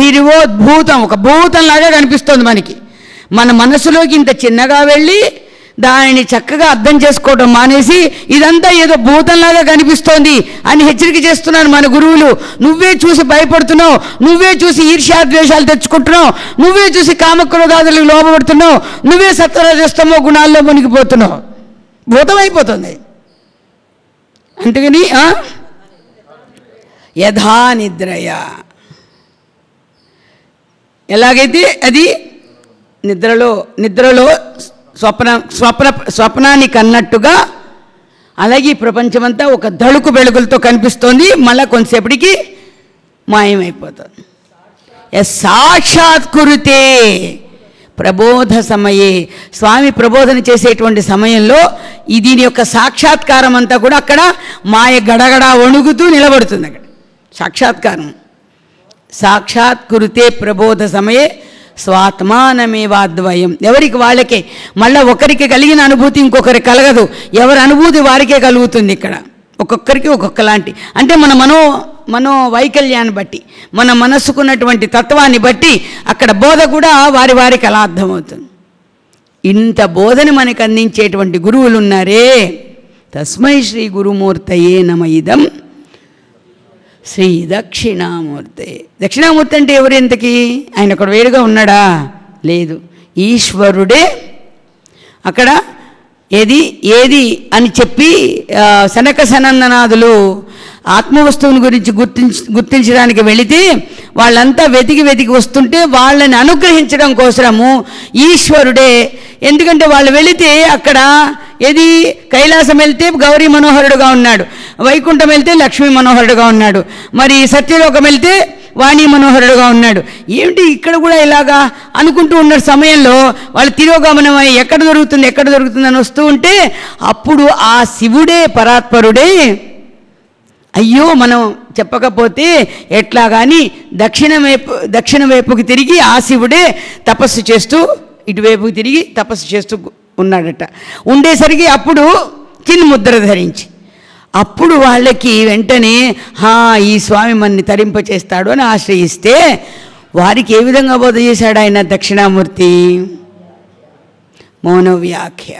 బహిర్వోద్భూతం ఒక భూతంలాగా కనిపిస్తోంది మనకి మన మనసులోకి ఇంత చిన్నగా వెళ్ళి దానిని చక్కగా అర్థం చేసుకోవడం మానేసి ఇదంతా ఏదో భూతంలాగా కనిపిస్తోంది అని హెచ్చరిక చేస్తున్నారు మన గురువులు నువ్వే చూసి భయపడుతున్నావు నువ్వే చూసి ఈర్ష్యాద్వేషాలు తెచ్చుకుంటున్నావు నువ్వే చూసి కామక్రోధాదులకు లోపడుతున్నావు నువ్వే సత్వరజస్తమో గుణాల్లో మునిగిపోతున్నావు భూతం అయిపోతుంది అందుకని ఆ? యథా నిద్రయ ఎలాగైతే అది నిద్రలో నిద్రలో స్వప్న స్వప్న స్వప్నాన్ని కన్నట్టుగా అలాగే ఈ ప్రపంచమంతా ఒక దళుకు వెలుగులతో కనిపిస్తోంది మళ్ళా కొంతసేపటికి మాయమైపోతుంది ఎస్ సాక్షాత్కృతే ప్రబోధ సమయే స్వామి ప్రబోధన చేసేటువంటి సమయంలో ఈ దీని యొక్క సాక్షాత్కారం అంతా కూడా అక్కడ మాయ గడగడ వణుగుతూ నిలబడుతుంది అక్కడ సాక్షాత్కారం సాక్షాత్కృతే ప్రబోధ సమయే స్వాత్మానమేవాద్వయం ఎవరికి వాళ్ళకే మళ్ళీ ఒకరికి కలిగిన అనుభూతి ఇంకొకరికి కలగదు ఎవరి అనుభూతి వారికే కలుగుతుంది ఇక్కడ ఒక్కొక్కరికి ఒక్కొక్కలాంటి అంటే మన మనో మనో వైకల్యాన్ని బట్టి మన మనస్సుకున్నటువంటి తత్వాన్ని బట్టి అక్కడ బోధ కూడా వారి వారికి అలా అర్థమవుతుంది ఇంత బోధని మనకు అందించేటువంటి గురువులు ఉన్నారే తస్మై శ్రీ గురుమూర్తయే నమ ఇదం శ్రీ దక్షిణామూర్తి దక్షిణామూర్తి అంటే ఎవరు ఇంతకీ ఆయన అక్కడ వేరుగా ఉన్నాడా లేదు ఈశ్వరుడే అక్కడ ఏది ఏది అని చెప్పి ఆ, సనక సనందనాథులు ఆత్మవస్తువుని గురించి గుర్తించ గుర్తించడానికి వెళితే వాళ్ళంతా వెతికి వెతికి వస్తుంటే వాళ్ళని అనుగ్రహించడం కోసము ఈశ్వరుడే ఎందుకంటే వాళ్ళు వెళితే అక్కడ ఏది కైలాసం వెళ్తే గౌరీ మనోహరుడుగా ఉన్నాడు వైకుంఠం వెళ్తే లక్ష్మీ మనోహరుడుగా ఉన్నాడు మరి సత్యలోకం వెళ్తే వాణి మనోహరుడుగా ఉన్నాడు ఏమిటి ఇక్కడ కూడా ఇలాగా అనుకుంటూ ఉన్న సమయంలో వాళ్ళు తిరోగమనమై ఎక్కడ దొరుకుతుంది ఎక్కడ దొరుకుతుంది అని వస్తూ ఉంటే అప్పుడు ఆ శివుడే పరాత్పరుడే అయ్యో మనం చెప్పకపోతే ఎట్లా కానీ దక్షిణ వైపు దక్షిణ వైపుకి తిరిగి ఆ శివుడే తపస్సు చేస్తూ ఇటువైపుకి తిరిగి తపస్సు చేస్తూ ఉన్నాడట ఉండేసరికి అప్పుడు చిన్న ముద్ర ధరించి అప్పుడు వాళ్ళకి వెంటనే హా ఈ స్వామి మన్ని తరింపచేస్తాడు అని ఆశ్రయిస్తే వారికి ఏ విధంగా బోధ చేశాడు ఆయన దక్షిణామూర్తి మౌనవ్యాఖ్య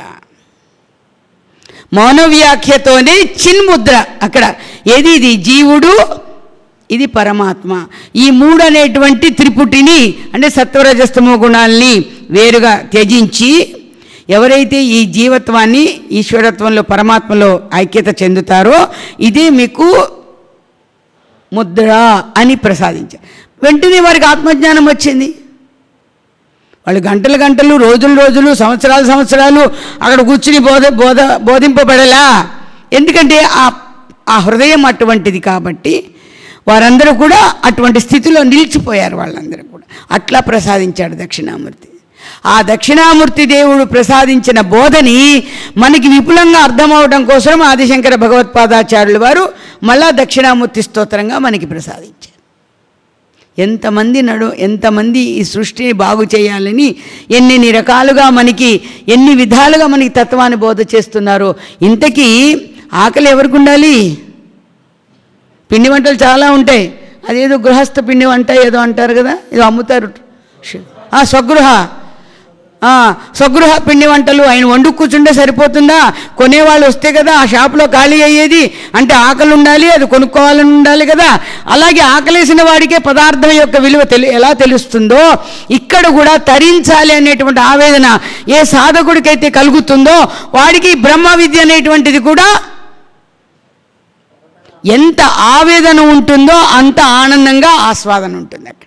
మౌనవ్యాఖ్యతోనే చిన్ముద్ర అక్కడ ఏది ఇది జీవుడు ఇది పరమాత్మ ఈ మూడు అనేటువంటి త్రిపుటిని అంటే సత్వరజస్తమో గుణాల్ని వేరుగా త్యజించి ఎవరైతే ఈ జీవత్వాన్ని ఈశ్వరత్వంలో పరమాత్మలో ఐక్యత చెందుతారో ఇదే మీకు ముద్ర అని ప్రసాదించారు వెంటనే వారికి ఆత్మజ్ఞానం వచ్చింది వాళ్ళు గంటలు గంటలు రోజులు రోజులు సంవత్సరాలు సంవత్సరాలు అక్కడ కూర్చుని బోధ బోధ బోధింపబడలా ఎందుకంటే ఆ ఆ హృదయం అటువంటిది కాబట్టి వారందరూ కూడా అటువంటి స్థితిలో నిలిచిపోయారు వాళ్ళందరూ కూడా అట్లా ప్రసాదించాడు దక్షిణామూర్తి ఆ దక్షిణామూర్తి దేవుడు ప్రసాదించిన బోధని మనకి విపులంగా అర్థమవడం కోసం ఆదిశంకర భగవత్పాదాచార్యుల వారు మళ్ళా దక్షిణామూర్తి స్తోత్రంగా మనకి ప్రసాదించారు ఎంతమంది నడు ఎంతమంది ఈ సృష్టిని బాగు చేయాలని ఎన్ని రకాలుగా మనకి ఎన్ని విధాలుగా మనకి తత్వాన్ని బోధ చేస్తున్నారో ఇంతకీ ఆకలి ఎవరికి ఉండాలి పిండి వంటలు చాలా ఉంటాయి అదేదో గృహస్థ పిండి వంట ఏదో అంటారు కదా ఏదో అమ్ముతారు ఆ, స్వగృహ ఆ, స్వగృహ పిండి వంటలు ఆయన వండు కూర్చుంటే సరిపోతుందా కొనేవాళ్ళు వస్తే కదా ఆ షాపులో ఖాళీ అయ్యేది అంటే ఆకలి ఉండాలి అది కొనుక్కోవాలని ఉండాలి కదా అలాగే ఆకలేసిన వాడికే పదార్థం యొక్క విలువ తెలి ఎలా తెలుస్తుందో ఇక్కడ కూడా తరించాలి అనేటువంటి ఆవేదన ఏ సాధకుడికైతే కలుగుతుందో వాడికి బ్రహ్మ విద్య అనేటువంటిది కూడా ఎంత ఆవేదన ఉంటుందో అంత ఆనందంగా ఆస్వాదన ఉంటుంది అక్కడ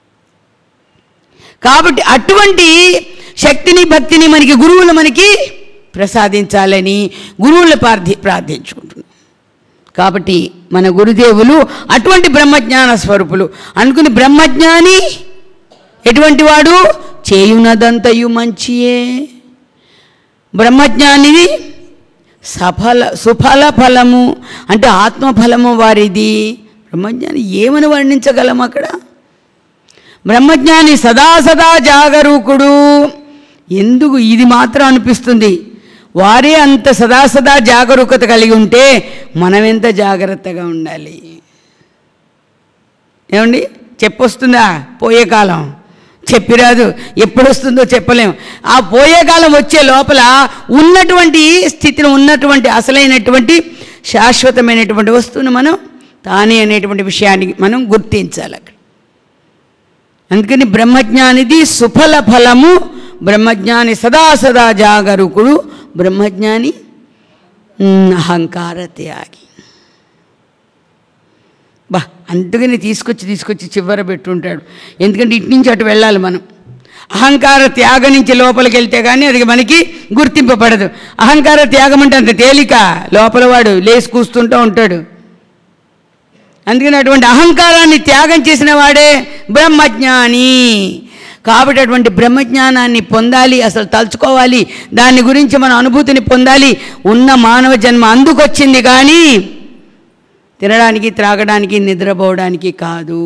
కాబట్టి అటువంటి శక్తిని భక్తిని మనకి గురువులు మనకి ప్రసాదించాలని గురువులు ప్రార్థి ప్రార్థించుకుంటున్నాం కాబట్టి మన గురుదేవులు అటువంటి బ్రహ్మజ్ఞాన స్వరూపులు అనుకుని బ్రహ్మజ్ఞాని ఎటువంటి వాడు చేయునదంతయు మంచియే బ్రహ్మజ్ఞానిది సఫల సుఫల ఫలము అంటే ఆత్మఫలము వారిది బ్రహ్మజ్ఞాని ఏమని వర్ణించగలం అక్కడ బ్రహ్మజ్ఞాని సదా సదా జాగరూకుడు ఎందుకు ఇది మాత్రం అనిపిస్తుంది వారే అంత సదా సదా జాగరూకత కలిగి ఉంటే మనం ఎంత జాగ్రత్తగా ఉండాలి ఏమండి చెప్పొస్తుందా పోయే కాలం చెప్పిరాదు ఎప్పుడు వస్తుందో చెప్పలేం ఆ పోయే కాలం వచ్చే లోపల ఉన్నటువంటి స్థితిని ఉన్నటువంటి అసలైనటువంటి శాశ్వతమైనటువంటి వస్తువును మనం తానే అనేటువంటి విషయాన్ని మనం గుర్తించాలి అక్కడ అందుకని బ్రహ్మజ్ఞానిది సుఫల ఫలము బ్రహ్మజ్ఞాని సదా సదా జాగరూకుడు బ్రహ్మజ్ఞాని ఉమ్, అహంకార త్యాగి బా అందుకని తీసుకొచ్చి తీసుకొచ్చి చివర పెట్టుంటాడు ఎందుకంటే ఇటు నుంచి అటు వెళ్ళాలి మనం అహంకార త్యాగం నుంచి లోపలికి వెళ్తే కానీ అది మనకి గుర్తింపబడదు అహంకార త్యాగం అంటే అంత తేలిక లోపల వాడు లేచి కూస్తుంటూ ఉంటాడు అందుకని అటువంటి అహంకారాన్ని త్యాగం చేసిన వాడే బ్రహ్మజ్ఞాని కాబట్టి అటువంటి బ్రహ్మజ్ఞానాన్ని పొందాలి అసలు తలుచుకోవాలి దాని గురించి మన అనుభూతిని పొందాలి ఉన్న మానవ జన్మ అందుకొచ్చింది కానీ తినడానికి త్రాగడానికి నిద్రపోవడానికి కాదు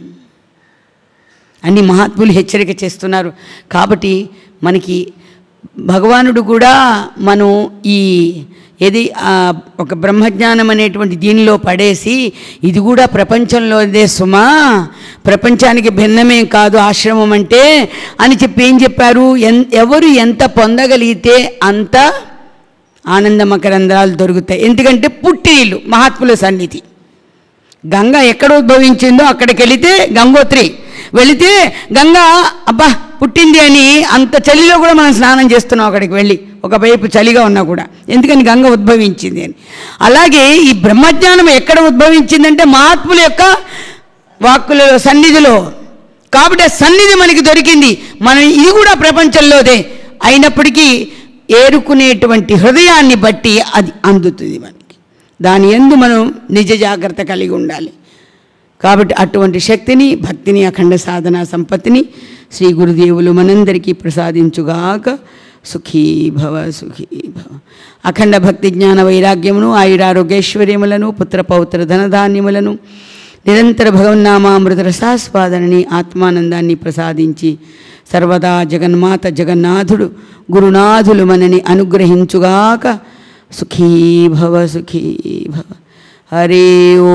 అన్ని మహాత్ములు హెచ్చరిక చేస్తున్నారు కాబట్టి మనకి భగవానుడు కూడా మనం ఈ ఏది ఆ, ఒక బ్రహ్మజ్ఞానం అనేటువంటి దీనిలో పడేసి ఇది కూడా ప్రపంచంలోదే సుమా ప్రపంచానికి భిన్నమేం కాదు ఆశ్రమం అంటే అని చెప్పి ఏం చెప్పారు ఎన్ ఎవరు ఎంత పొందగలిగితే అంత ఆనందమకరంధ్రాలు దొరుకుతాయి ఎందుకంటే పుట్టినీళ్ళు మహాత్ముల సన్నిధి గంగ ఎక్కడ ఉద్భవించిందో అక్కడికి వెళితే గంగోత్రి వెళితే గంగ అబ్బా పుట్టింది అని అంత చలిలో కూడా మనం స్నానం చేస్తున్నాం అక్కడికి వెళ్ళి ఒకవైపు చలిగా ఉన్నా కూడా ఎందుకని గంగ ఉద్భవించింది అని అలాగే ఈ బ్రహ్మజ్ఞానం ఎక్కడ ఉద్భవించిందంటే మహాత్ముల యొక్క వాక్కులలో సన్నిధిలో కాబట్టి ఆ సన్నిధి మనకి దొరికింది మనం ఇది కూడా ప్రపంచంలోదే అయినప్పటికీ ఏరుకునేటువంటి హృదయాన్ని బట్టి అది అందుతుంది మనకి దాని ఎందు మనం నిజ జాగ్రత్త కలిగి ఉండాలి కాబట్టి అటువంటి శక్తిని భక్తిని అఖండ సాధన సంపత్తిని శ్రీ గురుదేవులు మనందరికీ ప్రసాదించుగాక సుఖీ భవ సుఖీ భవ అఖండ భక్తి జ్ఞాన వైరాగ్యమును ఆయురారోగ్యైశ్వర్యములను పుత్ర పౌత్ర ధనధాన్యములను నిరంతర భగవన్నామామృత రసాస్వాదనని ఆత్మానందాన్ని ప్రసాదించి సర్వదా జగన్మాత జగన్నాథుడు గురునాథులు మనని అనుగ్రహించుగాక సుఖీ భవ సుఖీ భవ హరి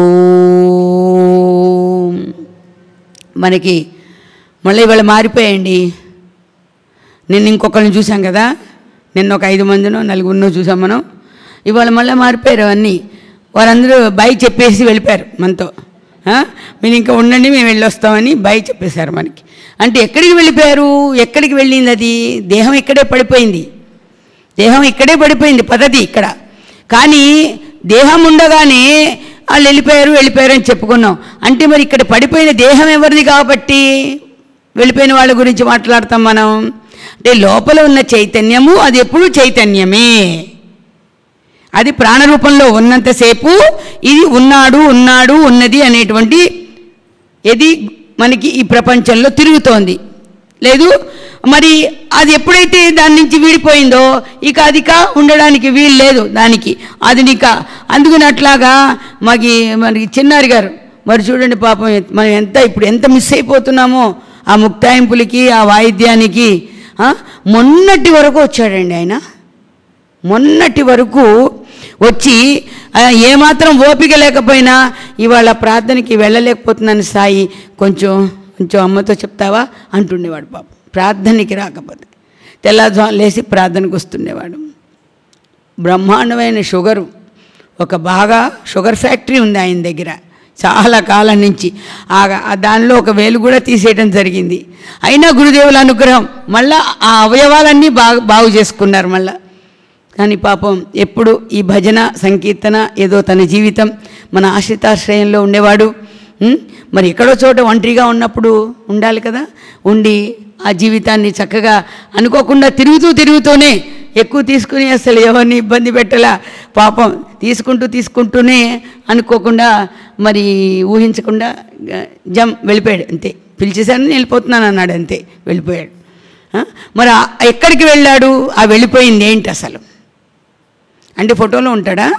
ఓం మనకి మళ్ళీ ఇవాళ మారిపోయండి నిన్న ఇంకొకరిని చూసాం కదా నిన్న ఒక ఐదు మందినో నలుగురినో చూసాం మనం ఇవాళ మళ్ళీ మారిపోయారు అన్నీ వారందరూ బై చెప్పేసి వెళ్ళిపోయారు మనతో ఆ? మీరు ఇంకా ఉండండి మేము వెళ్ళొస్తామని బై చెప్పేశారు మనకి అంటే ఎక్కడికి వెళ్ళిపోయారు ఎక్కడికి వెళ్ళింది అది దేహం ఇక్కడే పడిపోయింది దేహం ఇక్కడే పడిపోయింది పద్ధతి ఇక్కడ కానీ దేహం ఉండగానే వాళ్ళు వెళ్ళిపోయారు వెళ్ళిపోయారు అని చెప్పుకున్నాం అంటే మరి ఇక్కడ పడిపోయిన దేహం ఎవరిది కాబట్టి వెళ్ళిపోయిన వాళ్ళ గురించి మాట్లాడతాం మనం అంటే లోపల ఉన్న చైతన్యము అది ఎప్పుడూ చైతన్యమే అది ప్రాణరూపంలో ఉన్నంతసేపు ఇది ఉన్నాడు ఉన్నాడు ఉన్నది అనేటువంటి ఇది మనకి ఈ ప్రపంచంలో తిరుగుతోంది లేదు మరి అది ఎప్పుడైతే దాని నుంచి వీడిపోయిందో ఇక అది కా ఉండడానికి వీలు లేదు దానికి అది నీక అందుకని అట్లాగా మాకి మనకి చిన్నారి గారు మరి చూడండి పాపం మనం ఎంత ఇప్పుడు ఎంత మిస్ అయిపోతున్నామో ఆ ముక్తాయింపులకి ఆ వాయిద్యానికి ఆ? మొన్నటి వరకు వచ్చాడండి ఆయన మొన్నటి వరకు వచ్చి ఆ, ఏమాత్రం ఓపిక లేకపోయినా ఇవాళ ప్రార్థనకి వెళ్ళలేకపోతున్నాను సాయి కొంచెం కొంచెం అమ్మతో చెప్తావా అంటుండేవాడు పాపం ప్రార్థనకి రాకపోతే తెల్లవారు లేచి ప్రార్థనకు వస్తుండేవాడు బ్రహ్మాండమైన షుగరు ఒక బాగా షుగర్ ఫ్యాక్టరీ ఉంది ఆయన దగ్గర చాలా కాలం నుంచి ఆ ఆ దానిలో ఒక వేలు కూడా తీసేయడం జరిగింది అయినా గురుదేవుల అనుగ్రహం మళ్ళా ఆ అవయవాలన్నీ బాగా బాగు చేసుకున్నారు మళ్ళా కానీ పాపం ఎప్పుడు ఈ భజన సంకీర్తన ఏదో తన జీవితం మన ఆశ్రితాశ్రయంలో ఉండేవాడు ఉం? మరి ఎక్కడో చోట ఒంటరిగా ఉన్నప్పుడు ఉండాలి కదా ఉండి ఆ జీవితాన్ని చక్కగా అనుకోకుండా తిరుగుతూ తిరుగుతూనే ఎక్కువ తీసుకుని అసలు ఎవరిని ఇబ్బంది పెట్టలా పాపం తీసుకుంటూ తీసుకుంటూనే అనుకోకుండా మరి ఊహించకుండా గ- జం వెళ్ళిపోయాడు అంతే పిలిచేశాను వెళ్ళిపోతున్నాను అన్నాడు అంతే వెళ్ళిపోయాడు ఆ? మరి ఆ- ఎక్కడికి వెళ్ళాడు ఆ వెళ్ళిపోయింది ఏంటి అసలు అంటే ఫోటోలో ఉంటాడా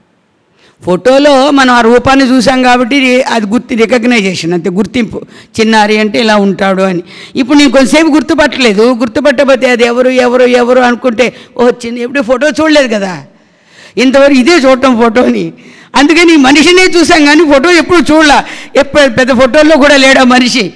ఫోటోలో మనం ఆ రూపాన్ని చూసాం కాబట్టి అది గుర్తు రికగ్నైజేషన్ అంతే గుర్తింపు చిన్నారి అంటే ఇలా ఉంటాడు అని ఇప్పుడు నేను కొంతసేపు గుర్తుపట్టలేదు గుర్తుపట్టకపోతే అది ఎవరు ఎవరు ఎవరు అనుకుంటే ఓ చిన్న ఎప్పుడు ఫోటో చూడలేదు కదా ఇంతవరకు ఇదే చూడటం ఫోటోని అందుకని ఈ మనిషినే చూసాం కానీ ఫోటో ఎప్పుడు చూడలా ఎప్పుడు పెద్ద ఫోటోల్లో కూడా లేడా మనిషి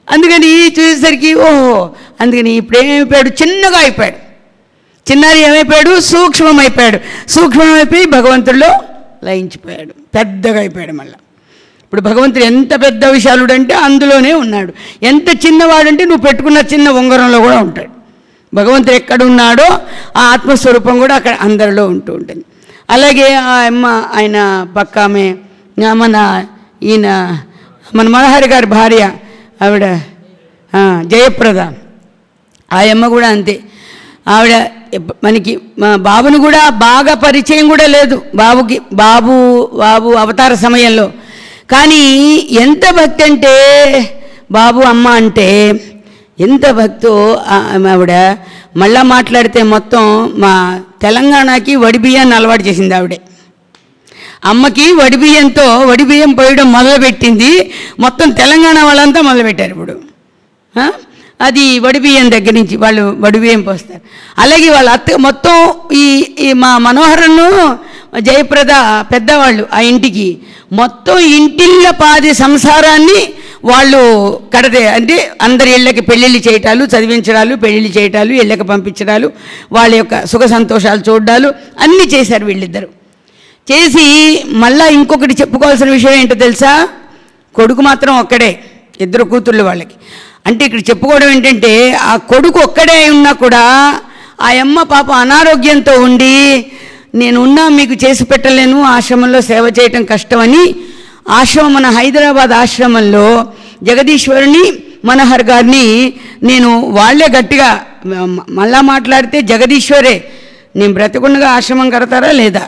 అందుకని చూసేసరికి ఓహో అందుకని ఇప్పుడు ఏమైపోయాడు చిన్నగా అయిపోయాడు చిన్నారి ఏమైపోయాడు సూక్ష్మం అయిపోయాడు సూక్ష్మం అయిపోయి భగవంతుడిలో లయించిపోయాడు పెద్దగా అయిపోయాడు మళ్ళీ ఇప్పుడు భగవంతుడు ఎంత పెద్ద విశాలుడు అంటే అందులోనే ఉన్నాడు ఎంత చిన్నవాడంటే నువ్వు పెట్టుకున్న చిన్న ఉంగరంలో కూడా ఉంటాడు భగవంతుడు ఎక్కడ ఉన్నాడో ఆ ఆత్మస్వరూపం కూడా అక్కడ అందరిలో ఉంటూ ఉంటుంది అలాగే ఆ అమ్మ ఆయన పక్క ఆమె ఆ మన ఈయన మన మనోహరి గారి భార్య ఆవిడ ఆ, జయప్రద ఆ అమ్మ కూడా అంతే ఆవిడ ఎప్ప- మనకి మా బాబుని కూడా బాగా పరిచయం కూడా లేదు బాబుకి బాబు బాబు అవతార సమయంలో కానీ ఎంత భక్తి అంటే బాబు అమ్మ అంటే ఎంత భక్తో ఆ- ఆవిడ మళ్ళా మాట్లాడితే మొత్తం మా తెలంగాణకి వడి బియ్యాన్ని అలవాటు చేసింది ఆవిడే అమ్మకి వడి బియ్యంతో వడి బియ్యం పోయడం మొదలుపెట్టింది మొత్తం తెలంగాణ వాళ్ళంతా మొదలుపెట్టారు ఇప్పుడు ఆ? అది వడి బియ్యం దగ్గర నుంచి వాళ్ళు వడి బియ్యం పోస్తారు అలాగే వాళ్ళ అత్త మొత్తం ఈ ఈ మా మనోహరను జయప్రద పెద్దవాళ్ళు ఆ ఇంటికి మొత్తం ఇంటిళ్ళ పాది సంసారాన్ని వాళ్ళు కడదే అంటే అందరి ఇళ్ళకి పెళ్ళిళ్ళు చేయటాలు చదివించడాలు పెళ్ళిళ్ళు చేయటాలు ఇళ్ళకి పంపించడాలు వాళ్ళ యొక్క సుఖ సంతోషాలు చూడడాలు అన్నీ చేశారు వీళ్ళిద్దరు చేసి మళ్ళా ఇంకొకటి చెప్పుకోవాల్సిన విషయం ఏంటో తెలుసా కొడుకు మాత్రం ఒక్కడే ఇద్దరు కూతుళ్ళు వాళ్ళకి అంటే ఇక్కడ చెప్పుకోవడం ఏంటంటే ఆ కొడుకు ఒక్కడే అయి ఉన్నా కూడా ఆ అమ్మ పాప అనారోగ్యంతో ఉండి నేను ఉన్నా మీకు చేసి పెట్టలేను ఆశ్రమంలో సేవ చేయటం కష్టమని ఆశ్రమం మన హైదరాబాద్ ఆశ్రమంలో జగదీశ్వరుని మనోహర్ గారిని నేను వాళ్ళే గట్టిగా మ- మళ్ళా మాట్లాడితే జగదీశ్వరే నేను బ్రతికుండగా ఆశ్రమం కడతారా లేదా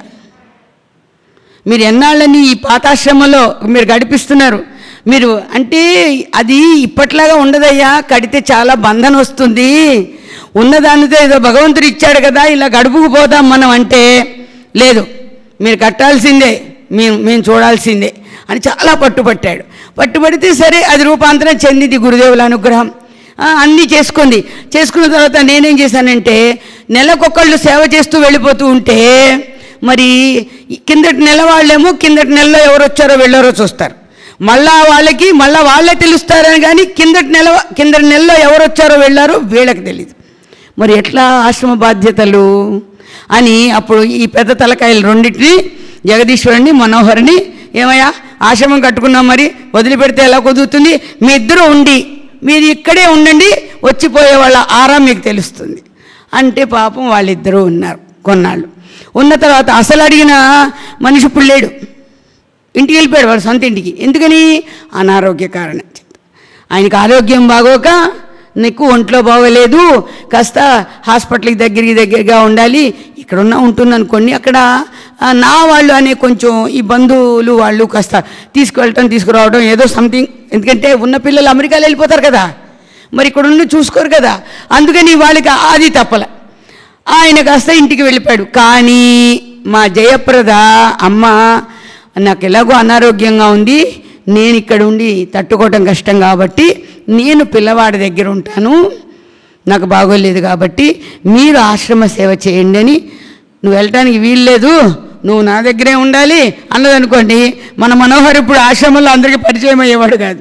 మీరు ఎన్నాళ్ళని ఈ పాతాశ్రమంలో మీరు గడిపిస్తున్నారు మీరు అంటే అది ఇప్పట్లాగా ఉండదయ్యా కడితే చాలా బంధన వస్తుంది ఉన్నదానితో ఏదో భగవంతుడు ఇచ్చాడు కదా ఇలా గడుపుకుపోదాం మనం అంటే లేదు మీరు కట్టాల్సిందే మేము మేము చూడాల్సిందే అని చాలా పట్టుపట్టాడు పట్టుబడితే సరే అది రూపాంతరం చెందింది గురుదేవుల అనుగ్రహం ఆ, అన్నీ చేసుకుంది చేసుకున్న తర్వాత నేనేం చేశానంటే నెలకొకళ్ళు సేవ చేస్తూ వెళ్ళిపోతూ ఉంటే మరి ఈ కిందటి నెల వాళ్ళేమో కిందటి నెలలో ఎవరు వచ్చారో వెళ్ళారో చూస్తారు మళ్ళా వాళ్ళకి మళ్ళా వాళ్ళే తెలుస్తారని కానీ కిందటి నెల కిందటి నెలలో ఎవరు వచ్చారో వెళ్ళారో వీళ్ళకి తెలియదు మరి ఎట్లా ఆశ్రమ బాధ్యతలు అని అప్పుడు ఈ పెద్ద తలకాయలు రెండింటిని జగదీశ్వరుని మనోహరిని ఏమయ్యా ఆశ్రమం కట్టుకున్నాం మరి వదిలిపెడితే ఎలా కుదురుతుంది మీ ఇద్దరు ఉండి మీరు ఇక్కడే ఉండండి వచ్చిపోయే వాళ్ళ ఆరా మీకు తెలుస్తుంది అంటే పాపం వాళ్ళిద్దరూ ఉన్నారు కొన్నాళ్ళు ఉన్న తర్వాత అసలు అడిగిన మనిషి ఇప్పుడు లేడు ఇంటికి వెళ్ళిపోయాడు వాడు సొంత ఇంటికి ఎందుకని అనారోగ్య కారణం చేత ఆయనకి ఆరోగ్యం బాగోక నీకు ఒంట్లో బాగోలేదు కాస్త హాస్పిటల్కి దగ్గరికి దగ్గరగా ఉండాలి ఇక్కడ ఉన్నా ఉంటుంది అనుకోండి అక్కడ ఆ, నా వాళ్ళు అనే కొంచెం ఈ బంధువులు వాళ్ళు కాస్త తీసుకువెళ్ళటం తీసుకురావడం ఏదో సంథింగ్ ఎందుకంటే ఉన్న పిల్లలు అమెరికాలో వెళ్ళిపోతారు కదా మరి ఇక్కడ ఉండి చూసుకోరు కదా అందుకని వాళ్ళకి అది తప్పల ఆయన కాస్త ఇంటికి వెళ్ళిపోయాడు కానీ మా జయప్రద అమ్మ నాకు ఎలాగో అనారోగ్యంగా ఉంది నేను ఇక్కడ ఉండి తట్టుకోవటం కష్టం కాబట్టి నేను పిల్లవాడి దగ్గర ఉంటాను నాకు బాగోలేదు కాబట్టి మీరు ఆశ్రమ సేవ చేయండి అని నువ్వు వెళ్ళటానికి వీల్లేదు నువ్వు నా దగ్గరే ఉండాలి అన్నదనుకోండి మన మనోహర్ ఇప్పుడు ఆశ్రమంలో అందరికీ పరిచయం అయ్యేవాడు కాదు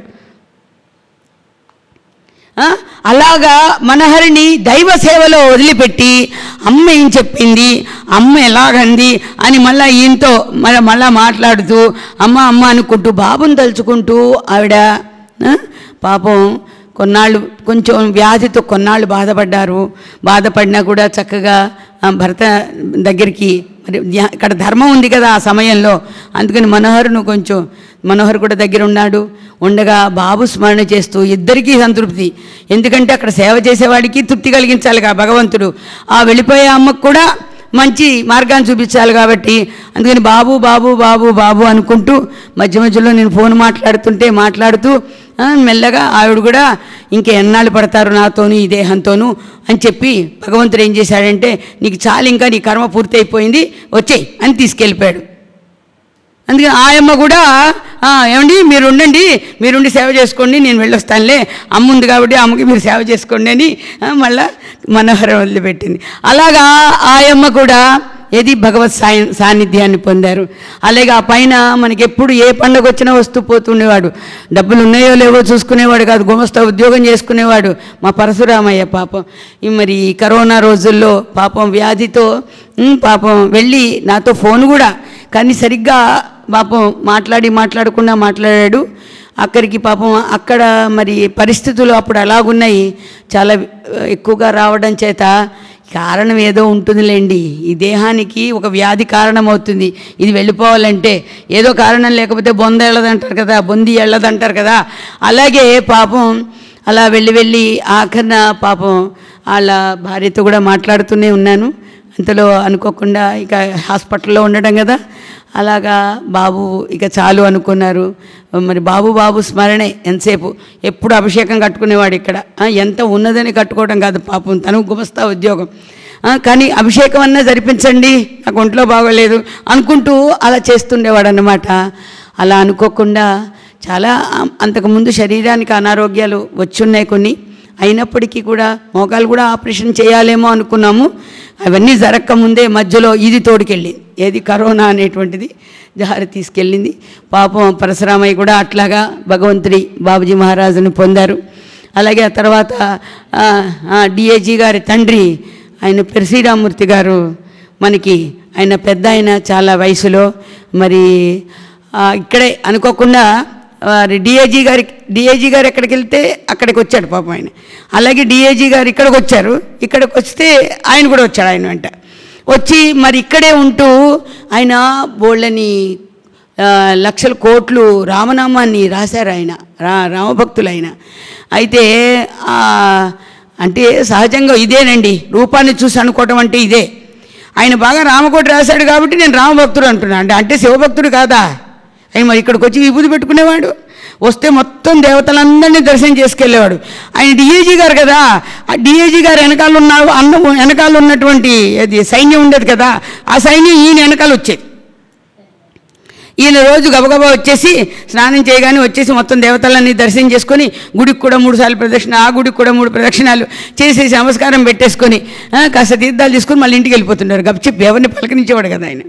ఆ? అలాగా మనహరిని దైవ సేవలో వదిలిపెట్టి అమ్మ ఏం చెప్పింది అమ్మ ఎలాగంది అని మళ్ళా ఈయనతో మళ్ళీ మళ్ళా మాట్లాడుతూ అమ్మ అమ్మ అనుకుంటూ బాబుని తలుచుకుంటూ ఆవిడ ఆ? పాపం కొన్నాళ్ళు కొంచెం వ్యాధితో కొన్నాళ్ళు బాధపడ్డారు బాధపడినా కూడా చక్కగా ఆ భర్త దగ్గరికి మరి ధ్యా- ఇక్కడ ధర్మం ఉంది కదా ఆ సమయంలో అందుకని మనోహర్ను కొంచెం మనోహర్ కూడా దగ్గర ఉన్నాడు ఉండగా బాబు స్మరణ చేస్తూ ఇద్దరికీ సంతృప్తి ఎందుకంటే అక్కడ సేవ చేసేవాడికి తృప్తి కలిగించాలిగా భగవంతుడు ఆ వెళ్ళిపోయే అమ్మకు కూడా మంచి మార్గాన్ని చూపించాలి కాబట్టి అందుకని బాబు బాబు బాబు బాబు అనుకుంటూ మధ్య మధ్యలో నేను ఫోన్ మాట్లాడుతుంటే మాట్లాడుతూ ఆ, మెల్లగా ఆవిడ కూడా ఇంకా ఎన్నాళ్ళు పడతారు నాతోను ఈ దేహంతోనూ అని చెప్పి భగవంతుడు ఏం చేశాడంటే నీకు చాలు ఇంకా నీ కర్మ పూర్తి అయిపోయింది వచ్చేయి అని తీసుకెళ్ళిపోయాడు అందుకని ఆ అమ్మ కూడా "ఆ, ఏమండి మీరు ఉండండి మీరుండి సేవ చేసుకోండి నేను వెళ్ళొస్తానులే అమ్మ ఉంది కాబట్టి అమ్మకి మీరు సేవ చేసుకోండి అని ఆ, మళ్ళా మనోహరం వదిలిపెట్టింది అలాగా ఆ అమ్మ కూడా ఏది భగవత్ సాయి సాన్నిధ్యాన్ని పొందారు అలాగే ఆ పైన మనకి ఎప్పుడు ఏ పండగ వచ్చినా వస్తూ పోతుండేవాడు డబ్బులు ఉన్నాయో లేవో చూసుకునేవాడు కాదు గుమస్తా ఉద్యోగం చేసుకునేవాడు మా పరశురామయ్య పాపం ఈ మరి ఈ కరోనా రోజుల్లో పాపం వ్యాధితో ఉమ్, పాపం వెళ్ళి నాతో ఫోన్ కూడా కానీ సరిగ్గా పాపం మాట్లాడి మాట్లాడకుండా మాట్లాడాడు అక్కడికి పాపం అక్కడ మరి పరిస్థితులు అప్పుడు అలాగున్నాయి చాలా ఎక్కువగా రావడం చేత కారణం ఏదో ఉంటుందిలేండి ఈ దేహానికి ఒక వ్యాధి కారణం అవుతుంది ఇది వెళ్ళిపోవాలంటే ఏదో కారణం లేకపోతే బొంద వెళ్ళదంటారు కదా బొంది వెళ్ళదంటారు కదా అలాగే పాపం అలా వెళ్ళి వెళ్ళి ఆఖరిన పాపం వాళ్ళ భార్యతో కూడా మాట్లాడుతూనే ఉన్నాను అంతలో అనుకోకుండా ఇక హాస్పిటల్లో ఉండడం కదా అలాగా బాబు ఇక చాలు అనుకున్నారు మరి బాబు బాబు స్మరణే ఎంతసేపు ఎప్పుడు అభిషేకం కట్టుకునేవాడు ఇక్కడ ఆ, ఎంత ఉన్నదని కట్టుకోవడం కాదు పాపం తను గుమస్తా ఉద్యోగం ఆ, కానీ అభిషేకం అన్నా జరిపించండి నాకు ఒంట్లో బాగోలేదు అనుకుంటూ అలా చేస్తుండేవాడు అన్నమాట అలా అనుకోకుండా చాలా ఆ, అంతకుముందు శరీరానికి అనారోగ్యాలు వచ్చున్నాయి కొన్ని అయినప్పటికీ కూడా మోకాలు కూడా ఆపరేషన్ చేయాలేమో అనుకున్నాము అవన్నీ జరక్క ముందే మధ్యలో ఇది తోడుకెళ్ళింది ఏది కరోనా అనేటువంటిది జహారి తీసుకెళ్ళింది పాపం పరశురామయ్య కూడా అట్లాగా భగవంతుడి బాబుజీ మహారాజుని పొందారు అలాగే ఆ తర్వాత డిఏజీ గారి తండ్రి ఆయన పెరసీరామూర్తి గారు మనకి ఆయన పెద్ద ఆయన చాలా వయసులో మరి ఆ, ఇక్కడే అనుకోకుండా వారి డిఏజీ గారి డిఏజీ గారు ఎక్కడికి వెళ్తే అక్కడికి వచ్చాడు పాపం ఆయన అలాగే డిఏజీ గారు ఇక్కడికి వచ్చారు ఇక్కడికి వస్తే ఆయన కూడా వచ్చాడు ఆయన వెంట వచ్చి మరి ఇక్కడే ఉంటూ ఆయన బోళ్ళని ఆ, లక్షల కోట్లు రామనామాన్ని రాశారు ఆయన రా రామభక్తులు ఆయన అయితే ఆ, అంటే సహజంగా ఇదేనండి రూపాన్ని చూసి అనుకోవటం అంటే ఇదే ఆయన బాగా రామకోటి రాశాడు కాబట్టి నేను రామభక్తుడు అంటున్నాను అంటే అంటే శివభక్తుడు కాదా ఆయన మరి ఇక్కడికి వచ్చి విభూతి పెట్టుకునేవాడు వస్తే మొత్తం దేవతలందరినీ దర్శనం చేసుకెళ్ళేవాడు ఆయన డిఏజీ గారు కదా ఆ డిఏజీ గారు వెనకాల ఉన్న అన్న వెనకాల ఉన్నటువంటి అది సైన్యం ఉండేది కదా ఆ సైన్యం ఈయన వెనకాల వచ్చేది ఈయన రోజు గబగబా వచ్చేసి స్నానం చేయగానే వచ్చేసి మొత్తం దేవతలన్నీ దర్శనం చేసుకొని గుడికి కూడా మూడు సార్లు ప్రదక్షిణ ఆ గుడికి కూడా మూడు ప్రదక్షిణాలు చేసేసి నమస్కారం పెట్టేసుకొని ఆ, కాస్త తీర్థాలు తీసుకొని మళ్ళీ ఇంటికి వెళ్ళిపోతున్నారు గప్చిప్ ఎవరిని పలకరించేవాడు కదా ఆయన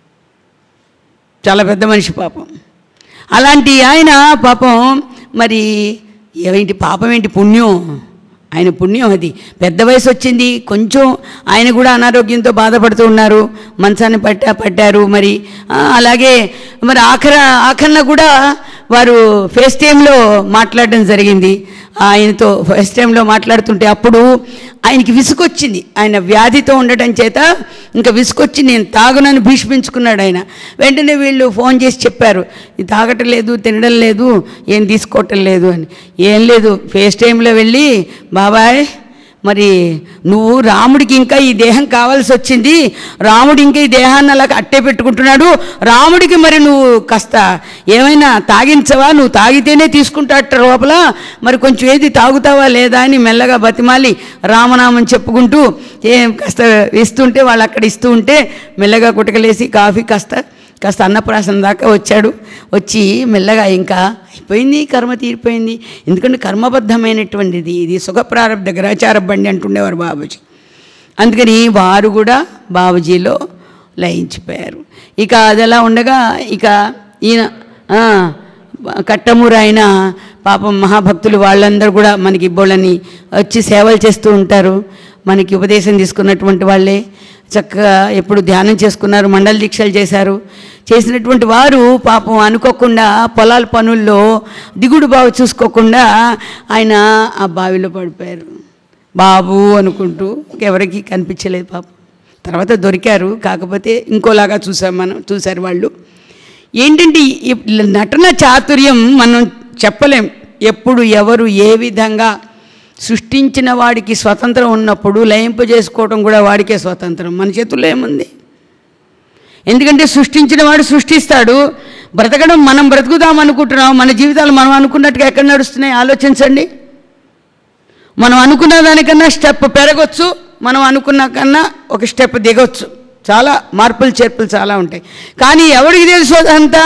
చాలా పెద్ద మనిషి పాపం అలాంటి ఆయన పాపం మరి ఏమిటి పాపం ఏంటి పుణ్యం ఆయన పుణ్యం అది పెద్ద వయసు వచ్చింది కొంచెం ఆయన కూడా అనారోగ్యంతో బాధపడుతూ ఉన్నారు మంచాన్ని పట్టా పట్టారు మరి ఆ, అలాగే మరి ఆఖర ఆఖరణ కూడా వారు ఫేస్ టైంలో మాట్లాడడం జరిగింది ఆయనతో ఫస్ట్ టైంలో మాట్లాడుతుంటే అప్పుడు ఆయనకి విసుకొచ్చింది ఆయన వ్యాధితో ఉండటం చేత ఇంకా విసుకొచ్చి నేను తాగునని భీష్మించుకున్నాడు ఆయన వెంటనే వీళ్ళు ఫోన్ చేసి చెప్పారు ఇది తాగటం లేదు తినడం లేదు ఏం తీసుకోవటం లేదు అని ఏం లేదు ఫేస్ టైంలో వెళ్ళి బాబాయ్ మరి నువ్వు రాముడికి ఇంకా ఈ దేహం కావాల్సి వచ్చింది రాముడు ఇంకా ఈ దేహాన్ని అలా అట్టే పెట్టుకుంటున్నాడు రాముడికి మరి నువ్వు కాస్త ఏమైనా తాగించవా నువ్వు తాగితేనే తీసుకుంటాట లోపల మరి కొంచెం ఏది తాగుతావా లేదా అని మెల్లగా బతిమాలి రామనామం చెప్పుకుంటూ ఏం కాస్త ఇస్తుంటే వాళ్ళు అక్కడ ఇస్తూ ఉంటే మెల్లగా కుటకలేసి కాఫీ కాస్త కాస్త అన్నప్రాసన దాకా వచ్చాడు వచ్చి మెల్లగా ఇంకా అయిపోయింది కర్మ తీరిపోయింది ఎందుకంటే కర్మబద్ధమైనటువంటిది ఇది సుఖ ప్రారంభ గ్రహచార బండి అంటుండేవారు బాబుజీ అందుకని వారు కూడా బాబుజీలో లయించిపోయారు ఇక అది ఎలా ఉండగా ఇక ఈయన ఆ, కట్టమూరు ఆయన పాపం మహాభక్తులు వాళ్ళందరూ కూడా మనకి ఇబ్బోళ్ళని వచ్చి సేవలు చేస్తూ ఉంటారు మనకి ఉపదేశం తీసుకున్నటువంటి వాళ్ళే చక్కగా ఎప్పుడు ధ్యానం చేసుకున్నారు మండల దీక్షలు చేశారు చేసినటువంటి వారు పాపం అనుకోకుండా పొలాల పనుల్లో దిగుడు బావి చూసుకోకుండా ఆయన ఆ బావిలో పడిపోయారు బాబు అనుకుంటూ ఎవరికి కనిపించలేదు పాపం తర్వాత దొరికారు కాకపోతే ఇంకోలాగా చూసాం మనం చూశారు వాళ్ళు ఏంటంటే ఈ నటన చాతుర్యం మనం చెప్పలేం ఎప్పుడు ఎవరు ఏ విధంగా సృష్టించిన వాడికి స్వతంత్రం ఉన్నప్పుడు లయింపు చేసుకోవడం కూడా వాడికే స్వతంత్రం మన చేతుల్లో ఏముంది ఎందుకంటే సృష్టించిన వాడు సృష్టిస్తాడు బ్రతకడం మనం బ్రతుకుదాం అనుకుంటున్నాం మన జీవితాలు మనం అనుకున్నట్టుగా ఎక్కడ నడుస్తున్నాయి ఆలోచించండి మనం అనుకున్న దానికన్నా స్టెప్ పెరగొచ్చు మనం అనుకున్న కన్నా ఒక స్టెప్ దిగొచ్చు చాలా మార్పులు చేర్పులు చాలా ఉంటాయి కానీ ఎవరికి తెలుసు అదంతా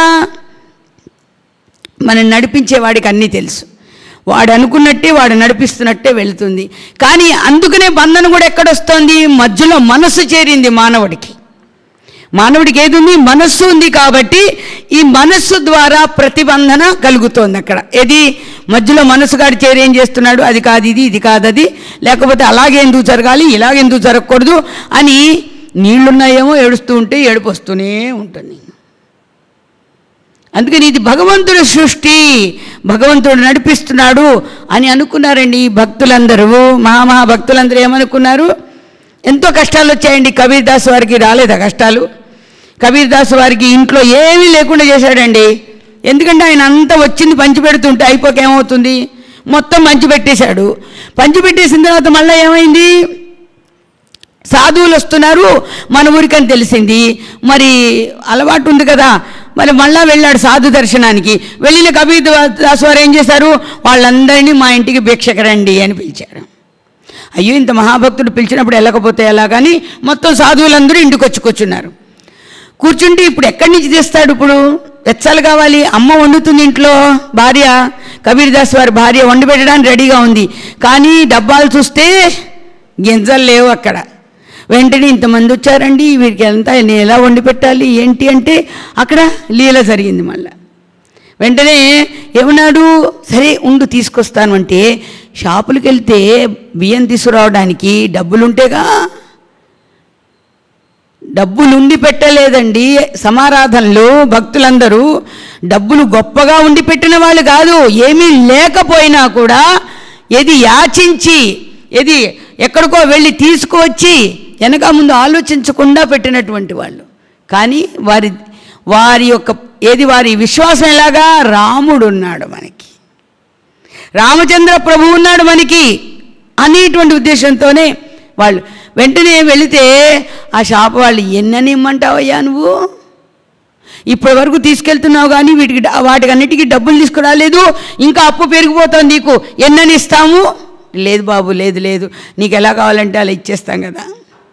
మనం నడిపించే వాడికి అన్నీ తెలుసు వాడు అనుకున్నట్టే వాడు నడిపిస్తున్నట్టే వెళుతుంది కానీ అందుకనే బంధన కూడా ఎక్కడొస్తోంది మధ్యలో మనసు చేరింది మానవుడికి మానవుడికి ఏది ఉంది మనస్సు ఉంది కాబట్టి ఈ మనస్సు ద్వారా ప్రతిబంధన కలుగుతోంది అక్కడ ఏది మధ్యలో మనసు గాడి చేరి ఏం చేస్తున్నాడు అది కాదు ఇది ఇది కాదు అది లేకపోతే అలాగే ఎందుకు జరగాలి ఇలాగే ఎందుకు జరగకూడదు అని నీళ్లున్నాయేమో ఏడుస్తూ ఉంటే ఏడుపు వస్తూనే ఉంటుంది అందుకని ఇది భగవంతుడి సృష్టి భగవంతుడు నడిపిస్తున్నాడు అని అనుకున్నారండి ఈ భక్తులందరూ మహామహా భక్తులందరూ ఏమనుకున్నారు ఎంతో కష్టాలు వచ్చాయండి కబీర్ దాస్ వారికి రాలేదా కష్టాలు కబీర్ దాస్ వారికి ఇంట్లో ఏమీ లేకుండా చేశాడండి ఎందుకంటే ఆయన అంతా వచ్చింది పంచిపెడుతుంటే అయిపోక ఏమవుతుంది మొత్తం పంచిపెట్టేశాడు పంచిపెట్టేసిన తర్వాత మళ్ళీ ఏమైంది సాధువులు వస్తున్నారు మన ఊరికని తెలిసింది మరి అలవాటు ఉంది కదా మరి మళ్ళా వెళ్ళాడు సాధు దర్శనానికి వెళ్ళిన కబీర్ దాస్ వారు ఏం చేశారు వాళ్ళందరినీ మా ఇంటికి భిక్షకు రండి అని పిలిచారు అయ్యో ఇంత మహాభక్తుడు పిలిచినప్పుడు వెళ్ళకపోతే ఎలా కానీ మొత్తం సాధువులందరూ ఇంటికి వచ్చి కూర్చున్నారు కూర్చుంటే ఇప్పుడు ఎక్కడి నుంచి తెస్తాడు ఇప్పుడు వెచ్చాలు కావాలి అమ్మ వండుతుంది ఇంట్లో భార్య కబీర్ దాస్ వారి భార్య వండి పెట్టడానికి రెడీగా ఉంది కానీ డబ్బాలు చూస్తే గింజలు లేవు అక్కడ వెంటనే ఇంతమంది వచ్చారండి వీరికి అంతా నేను ఎలా వండి పెట్టాలి ఏంటి అంటే అక్కడ లీల జరిగింది మళ్ళీ వెంటనే ఏమన్నాడు సరే ఉండు తీసుకొస్తాను అంటే షాపులకు వెళ్తే బియ్యం తీసుకురావడానికి డబ్బులుంటేగా డబ్బులు ఉండి పెట్టలేదండి సమారాధనలో భక్తులందరూ డబ్బులు గొప్పగా ఉండి పెట్టిన వాళ్ళు కాదు ఏమీ లేకపోయినా కూడా ఏది యాచించి ఏది ఎక్కడికో వెళ్ళి తీసుకువచ్చి వెనక ముందు ఆలోచించకుండా పెట్టినటువంటి వాళ్ళు కానీ వారి వారి యొక్క ఏది వారి విశ్వాసం ఎలాగా రాముడు ఉన్నాడు మనకి రామచంద్ర ప్రభు ఉన్నాడు మనకి అనేటువంటి ఉద్దేశంతోనే వాళ్ళు వెంటనే వెళితే ఆ షాప్ వాళ్ళు ఎన్నని ఇమ్మంటావయ్యా నువ్వు ఇప్పటి వరకు తీసుకెళ్తున్నావు కానీ వీటికి డ- వాటికన్నిటికీ డబ్బులు తీసుకురాలేదు ఇంకా అప్పు పెరిగిపోతుంది నీకు ఎన్నని ఇస్తాము లేదు బాబు లేదు లేదు నీకు ఎలా కావాలంటే అలా ఇచ్చేస్తాం కదా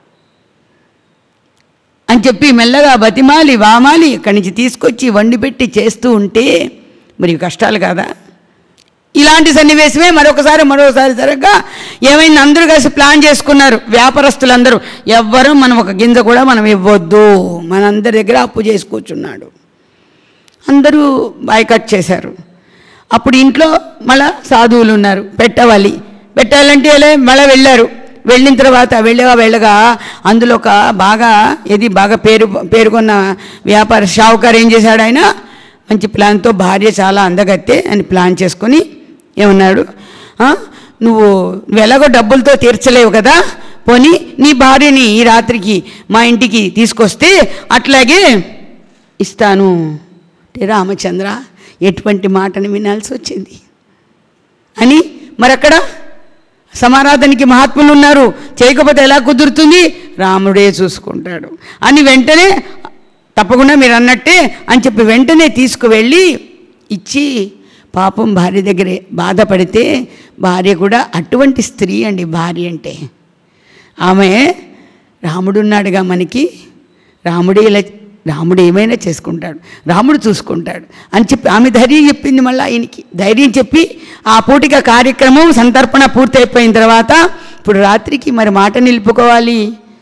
అని చెప్పి మెల్లగా బతిమాలి వామాలి ఇక్కడి నుంచి తీసుకొచ్చి వండి పెట్టి చేస్తూ ఉంటే మరి ఇవి కష్టాలు కాదా ఇలాంటి సన్నివేశమే మరొకసారి మరొకసారి జరగగా ఏమైంది అందరూ కలిసి ప్లాన్ చేసుకున్నారు వ్యాపారస్తులందరూ ఎవ్వరూ మనం ఒక గింజ కూడా మనం ఇవ్వద్దు మనందరి దగ్గర అప్పు చేసి కూర్చున్నాడు అందరూ బాయ్కట్ చేశారు అప్పుడు ఇంట్లో మళ్ళా సాధువులు ఉన్నారు పెట్టవాలి పెట్టాలంటే ఎలా మళ్ళీ వెళ్ళారు వెళ్ళిన తర్వాత వెళ్ళగా వెళ్ళగా అందులో ఒక బాగా ఇది బాగా పేరు పేరుకొన్న వ్యాపార షావుకారు ఏం చేశాడు ఆయన మంచి ప్లాన్తో భార్య చాలా అందగత్తే అని ప్లాన్ చేసుకొని ఏమన్నాడు "ఆ, నువ్వు నువ్వు ఎలాగో డబ్బులతో తీర్చలేవు కదా పోనీ నీ భార్యని ఈ రాత్రికి మా ఇంటికి తీసుకొస్తే అట్లాగే ఇస్తాను అంటే రామచంద్ర ఎటువంటి మాటను వినాల్సి వచ్చింది అని మరక్కడ సమారాధనకి మహాత్ములు ఉన్నారు చేయకపోతే ఎలా కుదురుతుంది రాముడే చూసుకుంటాడు అని వెంటనే తప్పకుండా మీరు అన్నట్టే అని చెప్పి వెంటనే తీసుకువెళ్ళి ఇచ్చి పాపం భార్య దగ్గరే బాధపడితే భార్య కూడా అటువంటి స్త్రీ అండి భార్య అంటే ఆమె రాముడున్నాడుగా మనకి రాముడే ఇలా రాముడు ఏమైనా చేసుకుంటాడు రాముడు చూసుకుంటాడు అని చెప్పి ఆమె ధైర్యం చెప్పింది మళ్ళీ ఆయనకి ధైర్యం చెప్పి ఆ పూటిక కార్యక్రమం సంతర్పణ పూర్తయిపోయిన తర్వాత ఇప్పుడు రాత్రికి మరి మాట నిలుపుకోవాలి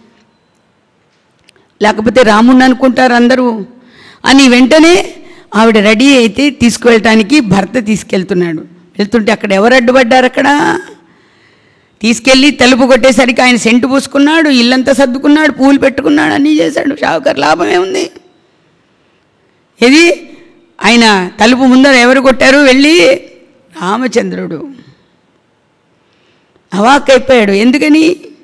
లేకపోతే రాముడిని అనుకుంటారు అందరూ అని వెంటనే ఆవిడ రెడీ అయితే తీసుకువెళ్ళటానికి భర్త తీసుకెళ్తున్నాడు వెళ్తుంటే అక్కడ ఎవరు అడ్డుపడ్డారు అక్కడ తీసుకెళ్ళి తలుపు కొట్టేసరికి ఆయన సెంటు పూసుకున్నాడు ఇల్లంతా సర్దుకున్నాడు పూలు పెట్టుకున్నాడు అన్నీ చేశాడు షావుకర్ లాభం ఏముంది ఇది ఆయన తలుపు ముందర ఎవరు కొట్టారు వెళ్ళి రామచంద్రుడు అవాక్కైపోయాడు ఎందుకని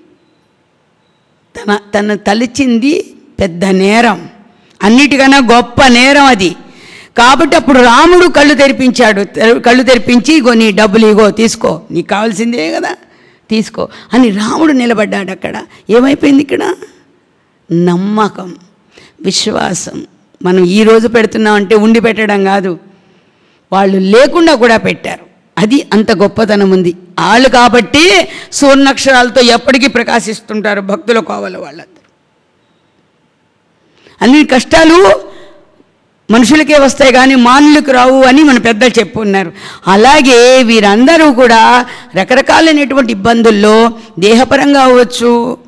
తన తను తలిచింది పెద్ద నేరం అన్నిటికన్నా గొప్ప నేరం అది కాబట్టి అప్పుడు రాముడు కళ్ళు తెరిపించాడు తె- కళ్ళు తెరిపించి ఇగో నీ డబ్బులు ఇగో తీసుకో నీకు కావాల్సిందే కదా తీసుకో అని రాముడు నిలబడ్డాడు అక్కడ ఏమైపోయింది ఇక్కడ నమ్మకం విశ్వాసం మనం ఈ రోజు పెడుతున్నామంటే ఉండి పెట్టడం కాదు వాళ్ళు లేకుండా కూడా పెట్టారు అది అంత గొప్పతనం ఉంది వాళ్ళు కాబట్టి సువర్ణక్షరాలతో ఎప్పటికీ ప్రకాశిస్తుంటారు భక్తుల కోవల వాళ్ళందరూ అన్ని కష్టాలు మనుషులకే వస్తాయి కానీ మానులకు రావు అని మన పెద్దలు చెప్పున్నారు అలాగే వీరందరూ కూడా రకరకాలైనటువంటి ఇబ్బందుల్లో దేహపరంగా అవ్వచ్చు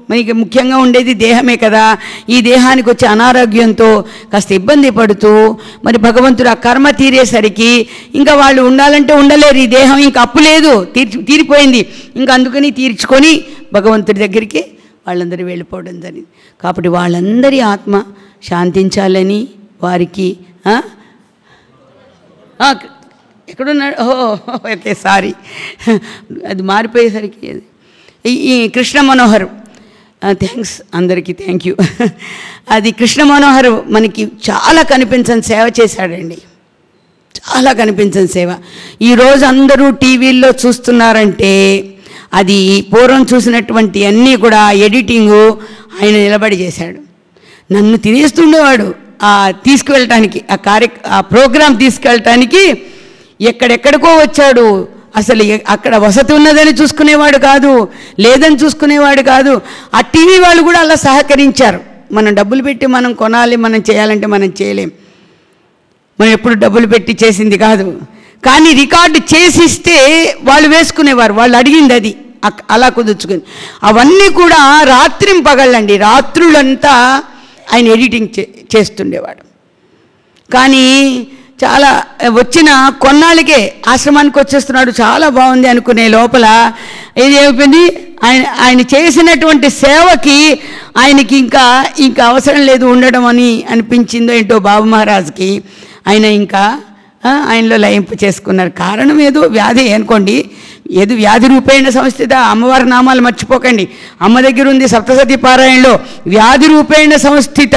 మనకి ముఖ్యంగా ఉండేది దేహమే కదా ఈ దేహానికి వచ్చే అనారోగ్యంతో కాస్త ఇబ్బంది పడుతూ మరి భగవంతుడు ఆ కర్మ తీరేసరికి ఇంకా వాళ్ళు ఉండాలంటే ఉండలేరు ఈ దేహం ఇంకా అప్పు లేదు తీర్చి తీరిపోయింది ఇంకా అందుకని తీర్చుకొని భగవంతుడి దగ్గరికి వాళ్ళందరూ వెళ్ళిపోవడం జరిగింది కాబట్టి వాళ్ళందరి ఆత్మ శాంతించాలని వారికి ఆ? ఆ, ఎక్కడున్నాడు ఓ ఓకే సారీ అది మారిపోయేసరికి అది. ఈ- ఈ కృష్ణ మనోహర్ థ్యాంక్స్ అందరికీ థ్యాంక్ యూ అది కృష్ణ మనోహర్ మనకి చాలా కనిపించని సేవ చేశాడండి చాలా కనిపించని సేవ ఈరోజు అందరూ టీవీల్లో చూస్తున్నారంటే అది పూర్వం చూసినటువంటి అన్నీ కూడా ఎడిటింగు ఆయన నిలబడి చేశాడు నన్ను తినేస్తుండేవాడు ఆ తీసుకువెళ్ళటానికి ఆ కార్య ఆ ప్రోగ్రాం తీసుకెళ్ళటానికి ఎక్కడెక్కడికో వచ్చాడు అసలు ఎ- అక్కడ వసతి ఉన్నదని చూసుకునేవాడు కాదు లేదని చూసుకునేవాడు కాదు ఆ టీవీ వాళ్ళు కూడా అలా సహకరించారు మనం డబ్బులు పెట్టి మనం కొనాలి మనం చేయాలంటే మనం చేయలేం మనం ఎప్పుడు డబ్బులు పెట్టి చేసింది కాదు కానీ రికార్డు చేసిస్తే వాళ్ళు వేసుకునేవారు వాళ్ళు అడిగింది అది అక్- అలా కుదుర్చుకుని అవన్నీ కూడా రాత్రిం పగళ్ళండి రాత్రులంతా ఆయన ఎడిటింగ్ చే చేస్తుండేవాడు కానీ చాలా వచ్చిన కొన్నాళ్ళకే ఆశ్రమానికి వచ్చేస్తున్నాడు చాలా బాగుంది అనుకునే లోపల ఇది ఏమైపోయింది ఆయన ఆయన చేసినటువంటి సేవకి ఆయనకి ఇంకా ఇంకా అవసరం లేదు ఉండడం అని అనిపించిందో ఏంటో బాబు మహారాజ్కి ఆయన ఇంకా ఆ, ఆయనలో లయింపు చేసుకున్నారు కారణం ఏదో వ్యాధి అనుకోండి ఏదో వ్యాధి రూపేణ సంస్థిత అమ్మవారి నామాలు మర్చిపోకండి అమ్మ దగ్గర ఉంది సప్తసతి పారాయణలో వ్యాధి రూపేణ సంస్థిత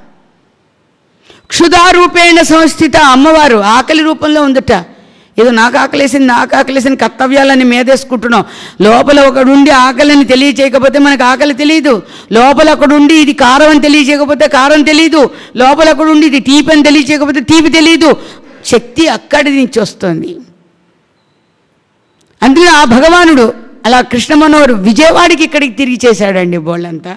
క్షుధారూపేణ సంస్థిత అమ్మవారు ఆకలి రూపంలో ఉందట ఏదో నాకు ఆకలేసింది నాకు ఆకలేసిన కర్తవ్యాలని మేదేసుకుంటున్నాం లోపల ఒకడుండి ఆకలిని తెలియచేయకపోతే మనకు ఆకలి తెలియదు లోపల ఒకడుండి ఇది కారం అని తెలియచేయకపోతే కారం తెలియదు లోపల ఒకడుండి ఇది తీపి అని తెలియచేయకపోతే తీపి తెలియదు శక్తి అక్కడి నుంచి వస్తుంది అందుకే ఆ భగవానుడు అలా కృష్ణ మనోహర్ విజయవాడకి ఇక్కడికి తిరిగి చేశాడండి బోళ్ళంతా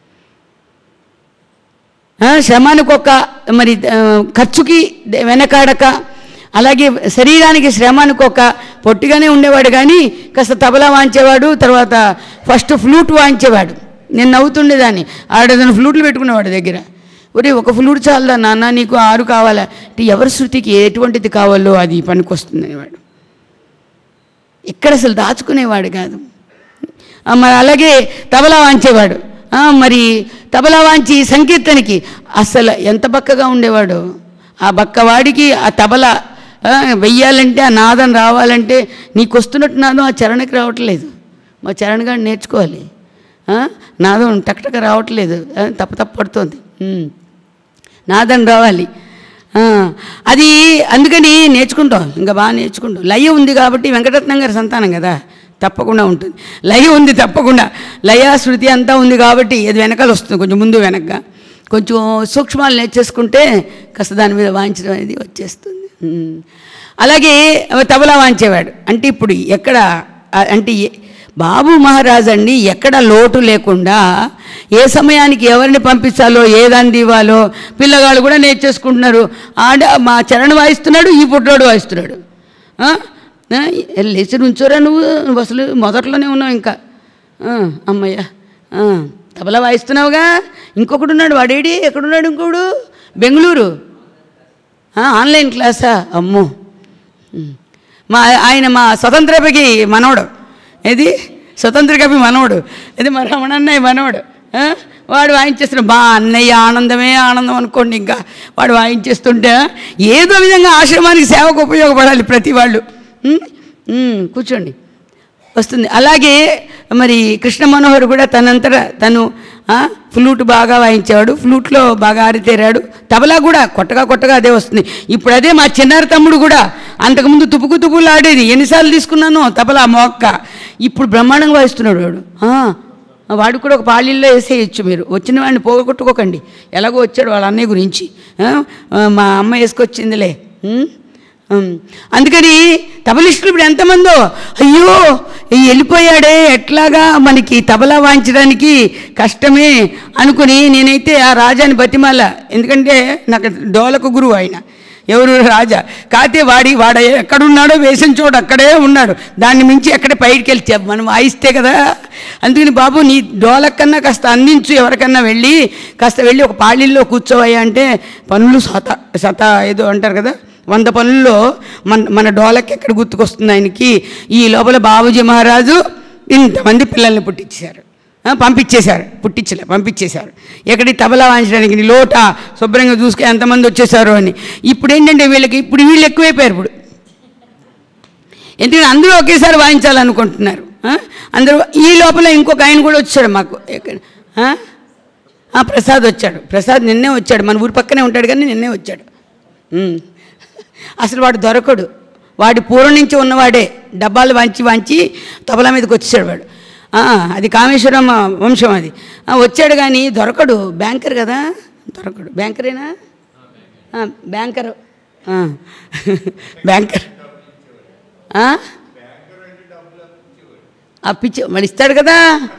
ఆ, శ్రమానికి ఒక మరి ఆ, ఖర్చుకి ద- వెనకాడక అలాగే శరీరానికి శ్రమానికి ఒక పొట్టిగానే ఉండేవాడు కానీ కాస్త తబలా వాంచేవాడు తర్వాత ఫస్ట్ ఫ్లూట్ వాయించేవాడు నేను నవ్వుతుండేదాన్ని ఆడేదాన్ని ఫ్లూట్లు పెట్టుకునేవాడు దగ్గర ఒరే ఒక ఫ్లూట్ చాలదా నాన్న నీకు ఆరు కావాలా అంటే ఎవరి శృతికి ఎటువంటిది కావాలో అది పనికొస్తుంది అనేవాడు ఇక్కడ అసలు దాచుకునేవాడు కాదు ఆ, మరి అలాగే తబలా వాంచేవాడు ఆ, మరి తబలా వాంచి సంకీర్తనకి అసలు ఎంత బక్కగా ఉండేవాడు ఆ బక్కవాడికి ఆ తబలా ఆ, వెయ్యాలంటే ఆ నాదం రావాలంటే నీకు వస్తున్నట్టు నాదం ఆ చరణకి రావట్లేదు మా చరణ్ గారు నేర్చుకోవాలి ఆ, నాదం టక్టక రావట్లేదు ఆ, తప్పు తప్పు పడుతుంది ఉమ్. నాదం రావాలి ఆ, అది అందుకని నేర్చుకుంటాం ఇంకా బాగా నేర్చుకుంటాం లయ ఉంది కాబట్టి వెంకటరత్నం గారి సంతానం కదా తప్పకుండా ఉంటుంది లయ ఉంది తప్పకుండా లయ శృతి అంతా ఉంది కాబట్టి అది వెనకాల వస్తుంది కొంచెం ముందు వెనక్గా కొంచెం సూక్ష్మాలు నేర్చేసుకుంటే కాస్త దాని మీద వాయించడం అనేది వచ్చేస్తుంది ఉమ్. అలాగే తబలా వాయించేవాడు అంటే ఇప్పుడు ఎక్కడ ఆ, అంటే ఏ- బాబు మహారాజ్ అండి ఎక్కడ లోటు లేకుండా ఏ సమయానికి ఎవరిని పంపించాలో ఏదాన్ని ఇవ్వాలో పిల్లగాళ్ళు కూడా నేర్చేసుకుంటున్నారు ఆడ మా చరణ్ వాయిస్తున్నాడు ఈ పుట్రోడు వాయిస్తున్నాడు ఆ? ఆ? లేచి నుంచోరా నువ్వు నువ్వు అసలు మొదట్లోనే ఉన్నావు ఇంకా ఆ, అమ్మయ్య ఆ, తబలా వాయిస్తున్నావుగా ఇంకొకడు ఉన్నాడు వాడేడి ఎక్కడున్నాడు ఇంకోడు బెంగళూరు ఆ, ఆన్లైన్ క్లాసా అమ్మో ఉమ్. మా ఆయన మా స్వతంత్రపకి మనవడు ఏది స్వతంత్ర కవి మనవడు ఇది మా రమణన్నయ్య మనవడు ఆ? వాడు వాయించేస్తున్న బా అన్నయ్య ఆనందమే ఆనందం అనుకోండి ఇంకా వాడు వాయించేస్తుంటే ఏదో విధంగా ఆశ్రమానికి సేవకు ఉపయోగపడాలి ప్రతి వాళ్ళు ఉమ్? ఉమ్, కూర్చోండి వస్తుంది అలాగే మరి కృష్ణ మనోహర్ కూడా తనంతట తను ఆ, ఫ్లూట్ బాగా వాయించేవాడు ఫ్లూట్లో బాగా ఆరితేరాడు తబలా కూడా కొట్టగా కొట్టగా అదే వస్తుంది ఇప్పుడు అదే మా చిన్నారి తమ్ముడు కూడా అంతకుముందు తుపుకు తుపులు ఆడేది ఎన్నిసార్లు తీసుకున్నానో తబలా మోక్క ఇప్పుడు బ్రహ్మాండంగా వాయిస్తున్నాడు వాడు ఆ, వాడు కూడా ఒక పాళీల్లో వేసేయచ్చు మీరు వచ్చిన వాడిని పోగొట్టుకోకండి ఎలాగో వచ్చాడు వాళ్ళ అన్నయ్య గురించి ఆ, మా అమ్మ వేసుకొచ్చిందిలే ఉం? ఉమ్, అందుకని తబలిస్టులు ఇప్పుడు ఎంతమందో అయ్యో ఈ వెళ్ళిపోయాడే ఎట్లాగా మనకి తబలా వాయించడానికి కష్టమే అనుకుని నేనైతే ఆ రాజాని బతిమాల ఎందుకంటే నాకు డోలకు గురువు ఆయన ఎవరు రాజా కాతే వాడి వాడ ఎక్కడున్నాడో వేసిన చోట అక్కడే ఉన్నాడు దాన్ని మించి ఎక్కడ పైకి వెళ్తే మనం వాయిస్తే కదా అందుకని బాబు నీ డోలకన్నా కాస్త అందించు ఎవరికన్నా వెళ్ళి కాస్త వెళ్ళి ఒక పాళిల్లో కూర్చోవయ్యా అంటే పనులు సత సత ఏదో అంటారు కదా వంద పనుల్లో మన మన డోలకి ఎక్కడ గుర్తుకొస్తుంది ఆయనకి ఈ లోపల బాబుజీ మహారాజు ఇంతమంది పిల్లల్ని పుట్టించారు ఆ, పంపించేశారు పుట్టించలే పంపించేశారు ఎక్కడి తబలా వాయించడానికి నీ లోట శుభ్రంగా చూసుకుని ఎంతమంది వచ్చేసారు అని ఇప్పుడు ఏంటంటే వీళ్ళకి ఇప్పుడు వీళ్ళు ఎక్కువైపోయారు ఇప్పుడు ఎందుకంటే అందరూ ఒకేసారి వాయించాలనుకుంటున్నారు ఆ? అందరూ ఈ లోపల ఇంకొక ఆయన కూడా వచ్చాడు మాకు ఎక్కడ ఆ? ఆ, ప్రసాద్ వచ్చాడు ప్రసాద్ నిన్నే వచ్చాడు మన ఊరి పక్కనే ఉంటాడు కానీ నిన్నే వచ్చాడు ఉమ్. అసలు వాడు దొరకడు వాడి పూర్వం నుంచి ఉన్నవాడే డబ్బాలు వాంచి వాంచి తబలా మీదకి వచ్చాడు వాడు ఆ, అది కామేశ్వరం వంశం అది ఆ, వచ్చాడు కానీ దొరకడు బ్యాంకర్ కదా దొరకడు బ్యాంకరేనా ఆ, బ్యాంకర్ ఆ, బ్యాంకర్ ఆ? అప్పిచ్చి వాడు ఇస్తాడు కదా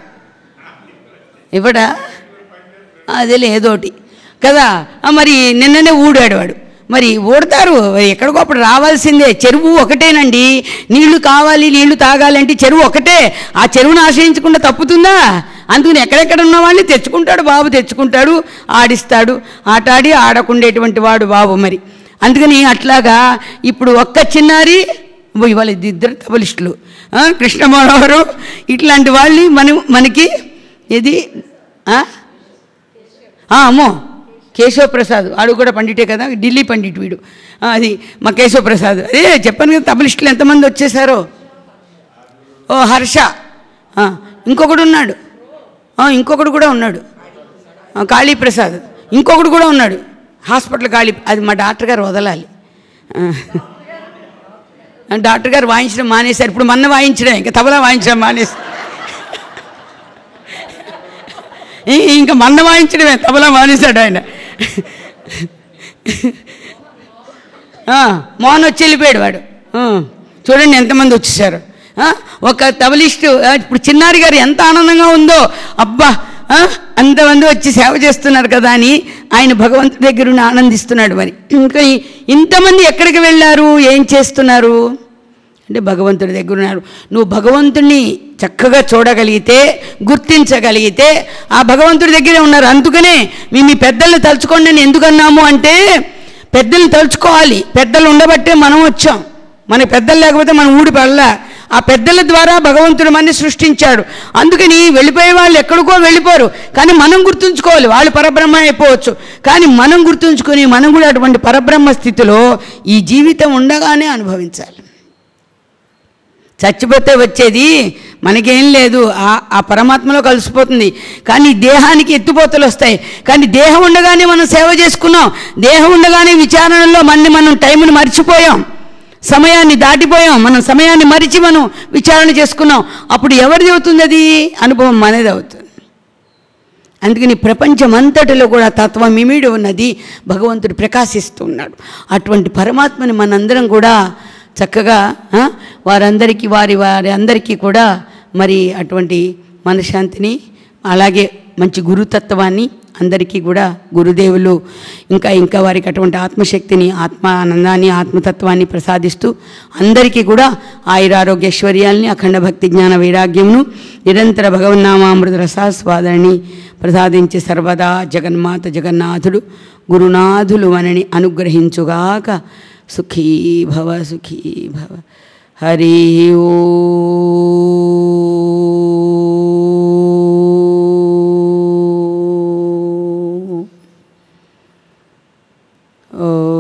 ఇవ్వడా అదేలే ఏదోటి కదా ఆ, మరి నిన్ననే ఊడాడు వాడు మరి ఊడతారు ఎక్కడికో అప్పుడు రావాల్సిందే చెరువు ఒకటేనండి నీళ్లు కావాలి నీళ్లు తాగాలంటే చెరువు ఒకటే ఆ చెరువును ఆశ్రయించకుండా తప్పుతుందా అందుకని ఎక్కడెక్కడ ఉన్న వాళ్ళని తెచ్చుకుంటాడు బాబు తెచ్చుకుంటాడు ఆడిస్తాడు ఆటాడి ఆడకుండేటువంటి వాడు బాబు మరి అందుకని అట్లాగా ఇప్పుడు ఒక్క చిన్నారి ఓ ఇవాళ ఇది ఇద్దరు తబలిస్టులు ఆ, కృష్ణ మనోహరు ఇట్లాంటి వాళ్ళని మనం మనకి ఇది ఆ? ఆ, అమ్మో కేశవ ప్రసాద్ వాడు కూడా పండిటే కదా ఢిల్లీ పండిట్ వీడు ఆ, అది మా కేశవ ప్రసాద్ అదే చెప్పాను కదా తబలిస్టులు ఎంతమంది వచ్చేసారో ఓ హర్ష ఆ, ఇంకొకడు ఉన్నాడు ఆ, ఇంకొకడు కూడా ఉన్నాడు ఆ, కాళీప్రసాద్ ఇంకొకడు కూడా ఉన్నాడు హాస్పిటల్ కాళీ అది మా డాక్టర్ గారు వదలాలి ఆ. డాక్టర్ గారు వాయించడం మానేశారు ఇప్పుడు మొన్న వాయించడం ఇంకా తబలా వాయించడం మానేసి ఈ- ఇంకా మన్న వాయించడమే తబలా మానేశాడు ఆయన ఆ, మోహన్ వచ్చి వెళ్ళిపోయాడు వాడు ఆ, చూడండి ఎంతమంది వచ్చేసారు ఆ, ఒక తబలిస్టు ఆ, ఇప్పుడు చిన్నారి గారు ఎంత ఆనందంగా ఉందో అబ్బా ఆ, అంతమంది వచ్చి సేవ చేస్తున్నారు కదా అని ఆయన భగవంతుడి దగ్గర ఉండి ఆనందిస్తున్నాడు మరి ఇంకా ఈ- ఇంతమంది ఎక్కడికి వెళ్ళారు ఏం చేస్తున్నారు అంటే భగవంతుడి దగ్గర ఉన్నారు నువ్వు భగవంతుణ్ణి చక్కగా చూడగలిగితే గుర్తించగలిగితే ఆ భగవంతుడి దగ్గరే ఉన్నారు అందుకనే మీ మీ పెద్దల్ని తలుచుకోండి అని ఎందుకు అన్నాము అంటే పెద్దల్ని తలుచుకోవాలి పెద్దలు ఉండబట్టే మనం వచ్చాం మన పెద్దలు లేకపోతే మనం ఊడి పడలా ఆ పెద్దల ద్వారా భగవంతుడు మనని సృష్టించాడు అందుకని వెళ్ళిపోయే వాళ్ళు ఎక్కడికో వెళ్ళిపోరు కానీ మనం గుర్తుంచుకోవాలి వాళ్ళు పరబ్రహ్మ అయిపోవచ్చు కానీ మనం గుర్తుంచుకొని మనం కూడా అటువంటి పరబ్రహ్మ స్థితిలో ఈ జీవితం ఉండగానే అనుభవించాలి చచ్చిపోతే వచ్చేది మనకేం లేదు ఆ ఆ పరమాత్మలో కలిసిపోతుంది కానీ దేహానికి ఎత్తుపోతలు వస్తాయి కానీ దేహం ఉండగానే మనం సేవ చేసుకున్నాం దేహం ఉండగానే విచారణలో మన్ని మనం టైంని మర్చిపోయాం సమయాన్ని దాటిపోయాం మనం సమయాన్ని మరిచి మనం విచారణ చేసుకున్నాం అప్పుడు ఎవరిది అవుతుంది అది అనుభవం మనది అవుతుంది అందుకని ప్రపంచమంతటిలో కూడా తత్వం ఇమిడి ఉన్నది భగవంతుడు ప్రకాశిస్తూ ఉన్నాడు అటువంటి పరమాత్మని మనందరం కూడా చక్కగా ఆ, వారందరికీ వారి వారి అందరికీ కూడా మరి అటువంటి మనశ్శాంతిని అలాగే మంచి గురుతత్వాన్ని అందరికీ కూడా గురుదేవులు ఇంకా ఇంకా వారికి అటువంటి ఆత్మశక్తిని ఆత్మ ఆనందాన్ని ఆత్మతత్వాన్ని ప్రసాదిస్తూ అందరికీ కూడా ఆయురారోగ్యైశ్వర్యాల్ని అఖండ భక్తి జ్ఞాన వైరాగ్యమును నిరంతర భగవన్నామామృత రసాస్వాదాన్ని ప్రసాదించి సర్వదా జగన్మాత జగన్నాథుడు గురునాథులు మనని అనుగ్రహించుగాక సుఖీ భవ సుఖీ భవ హరి ఓ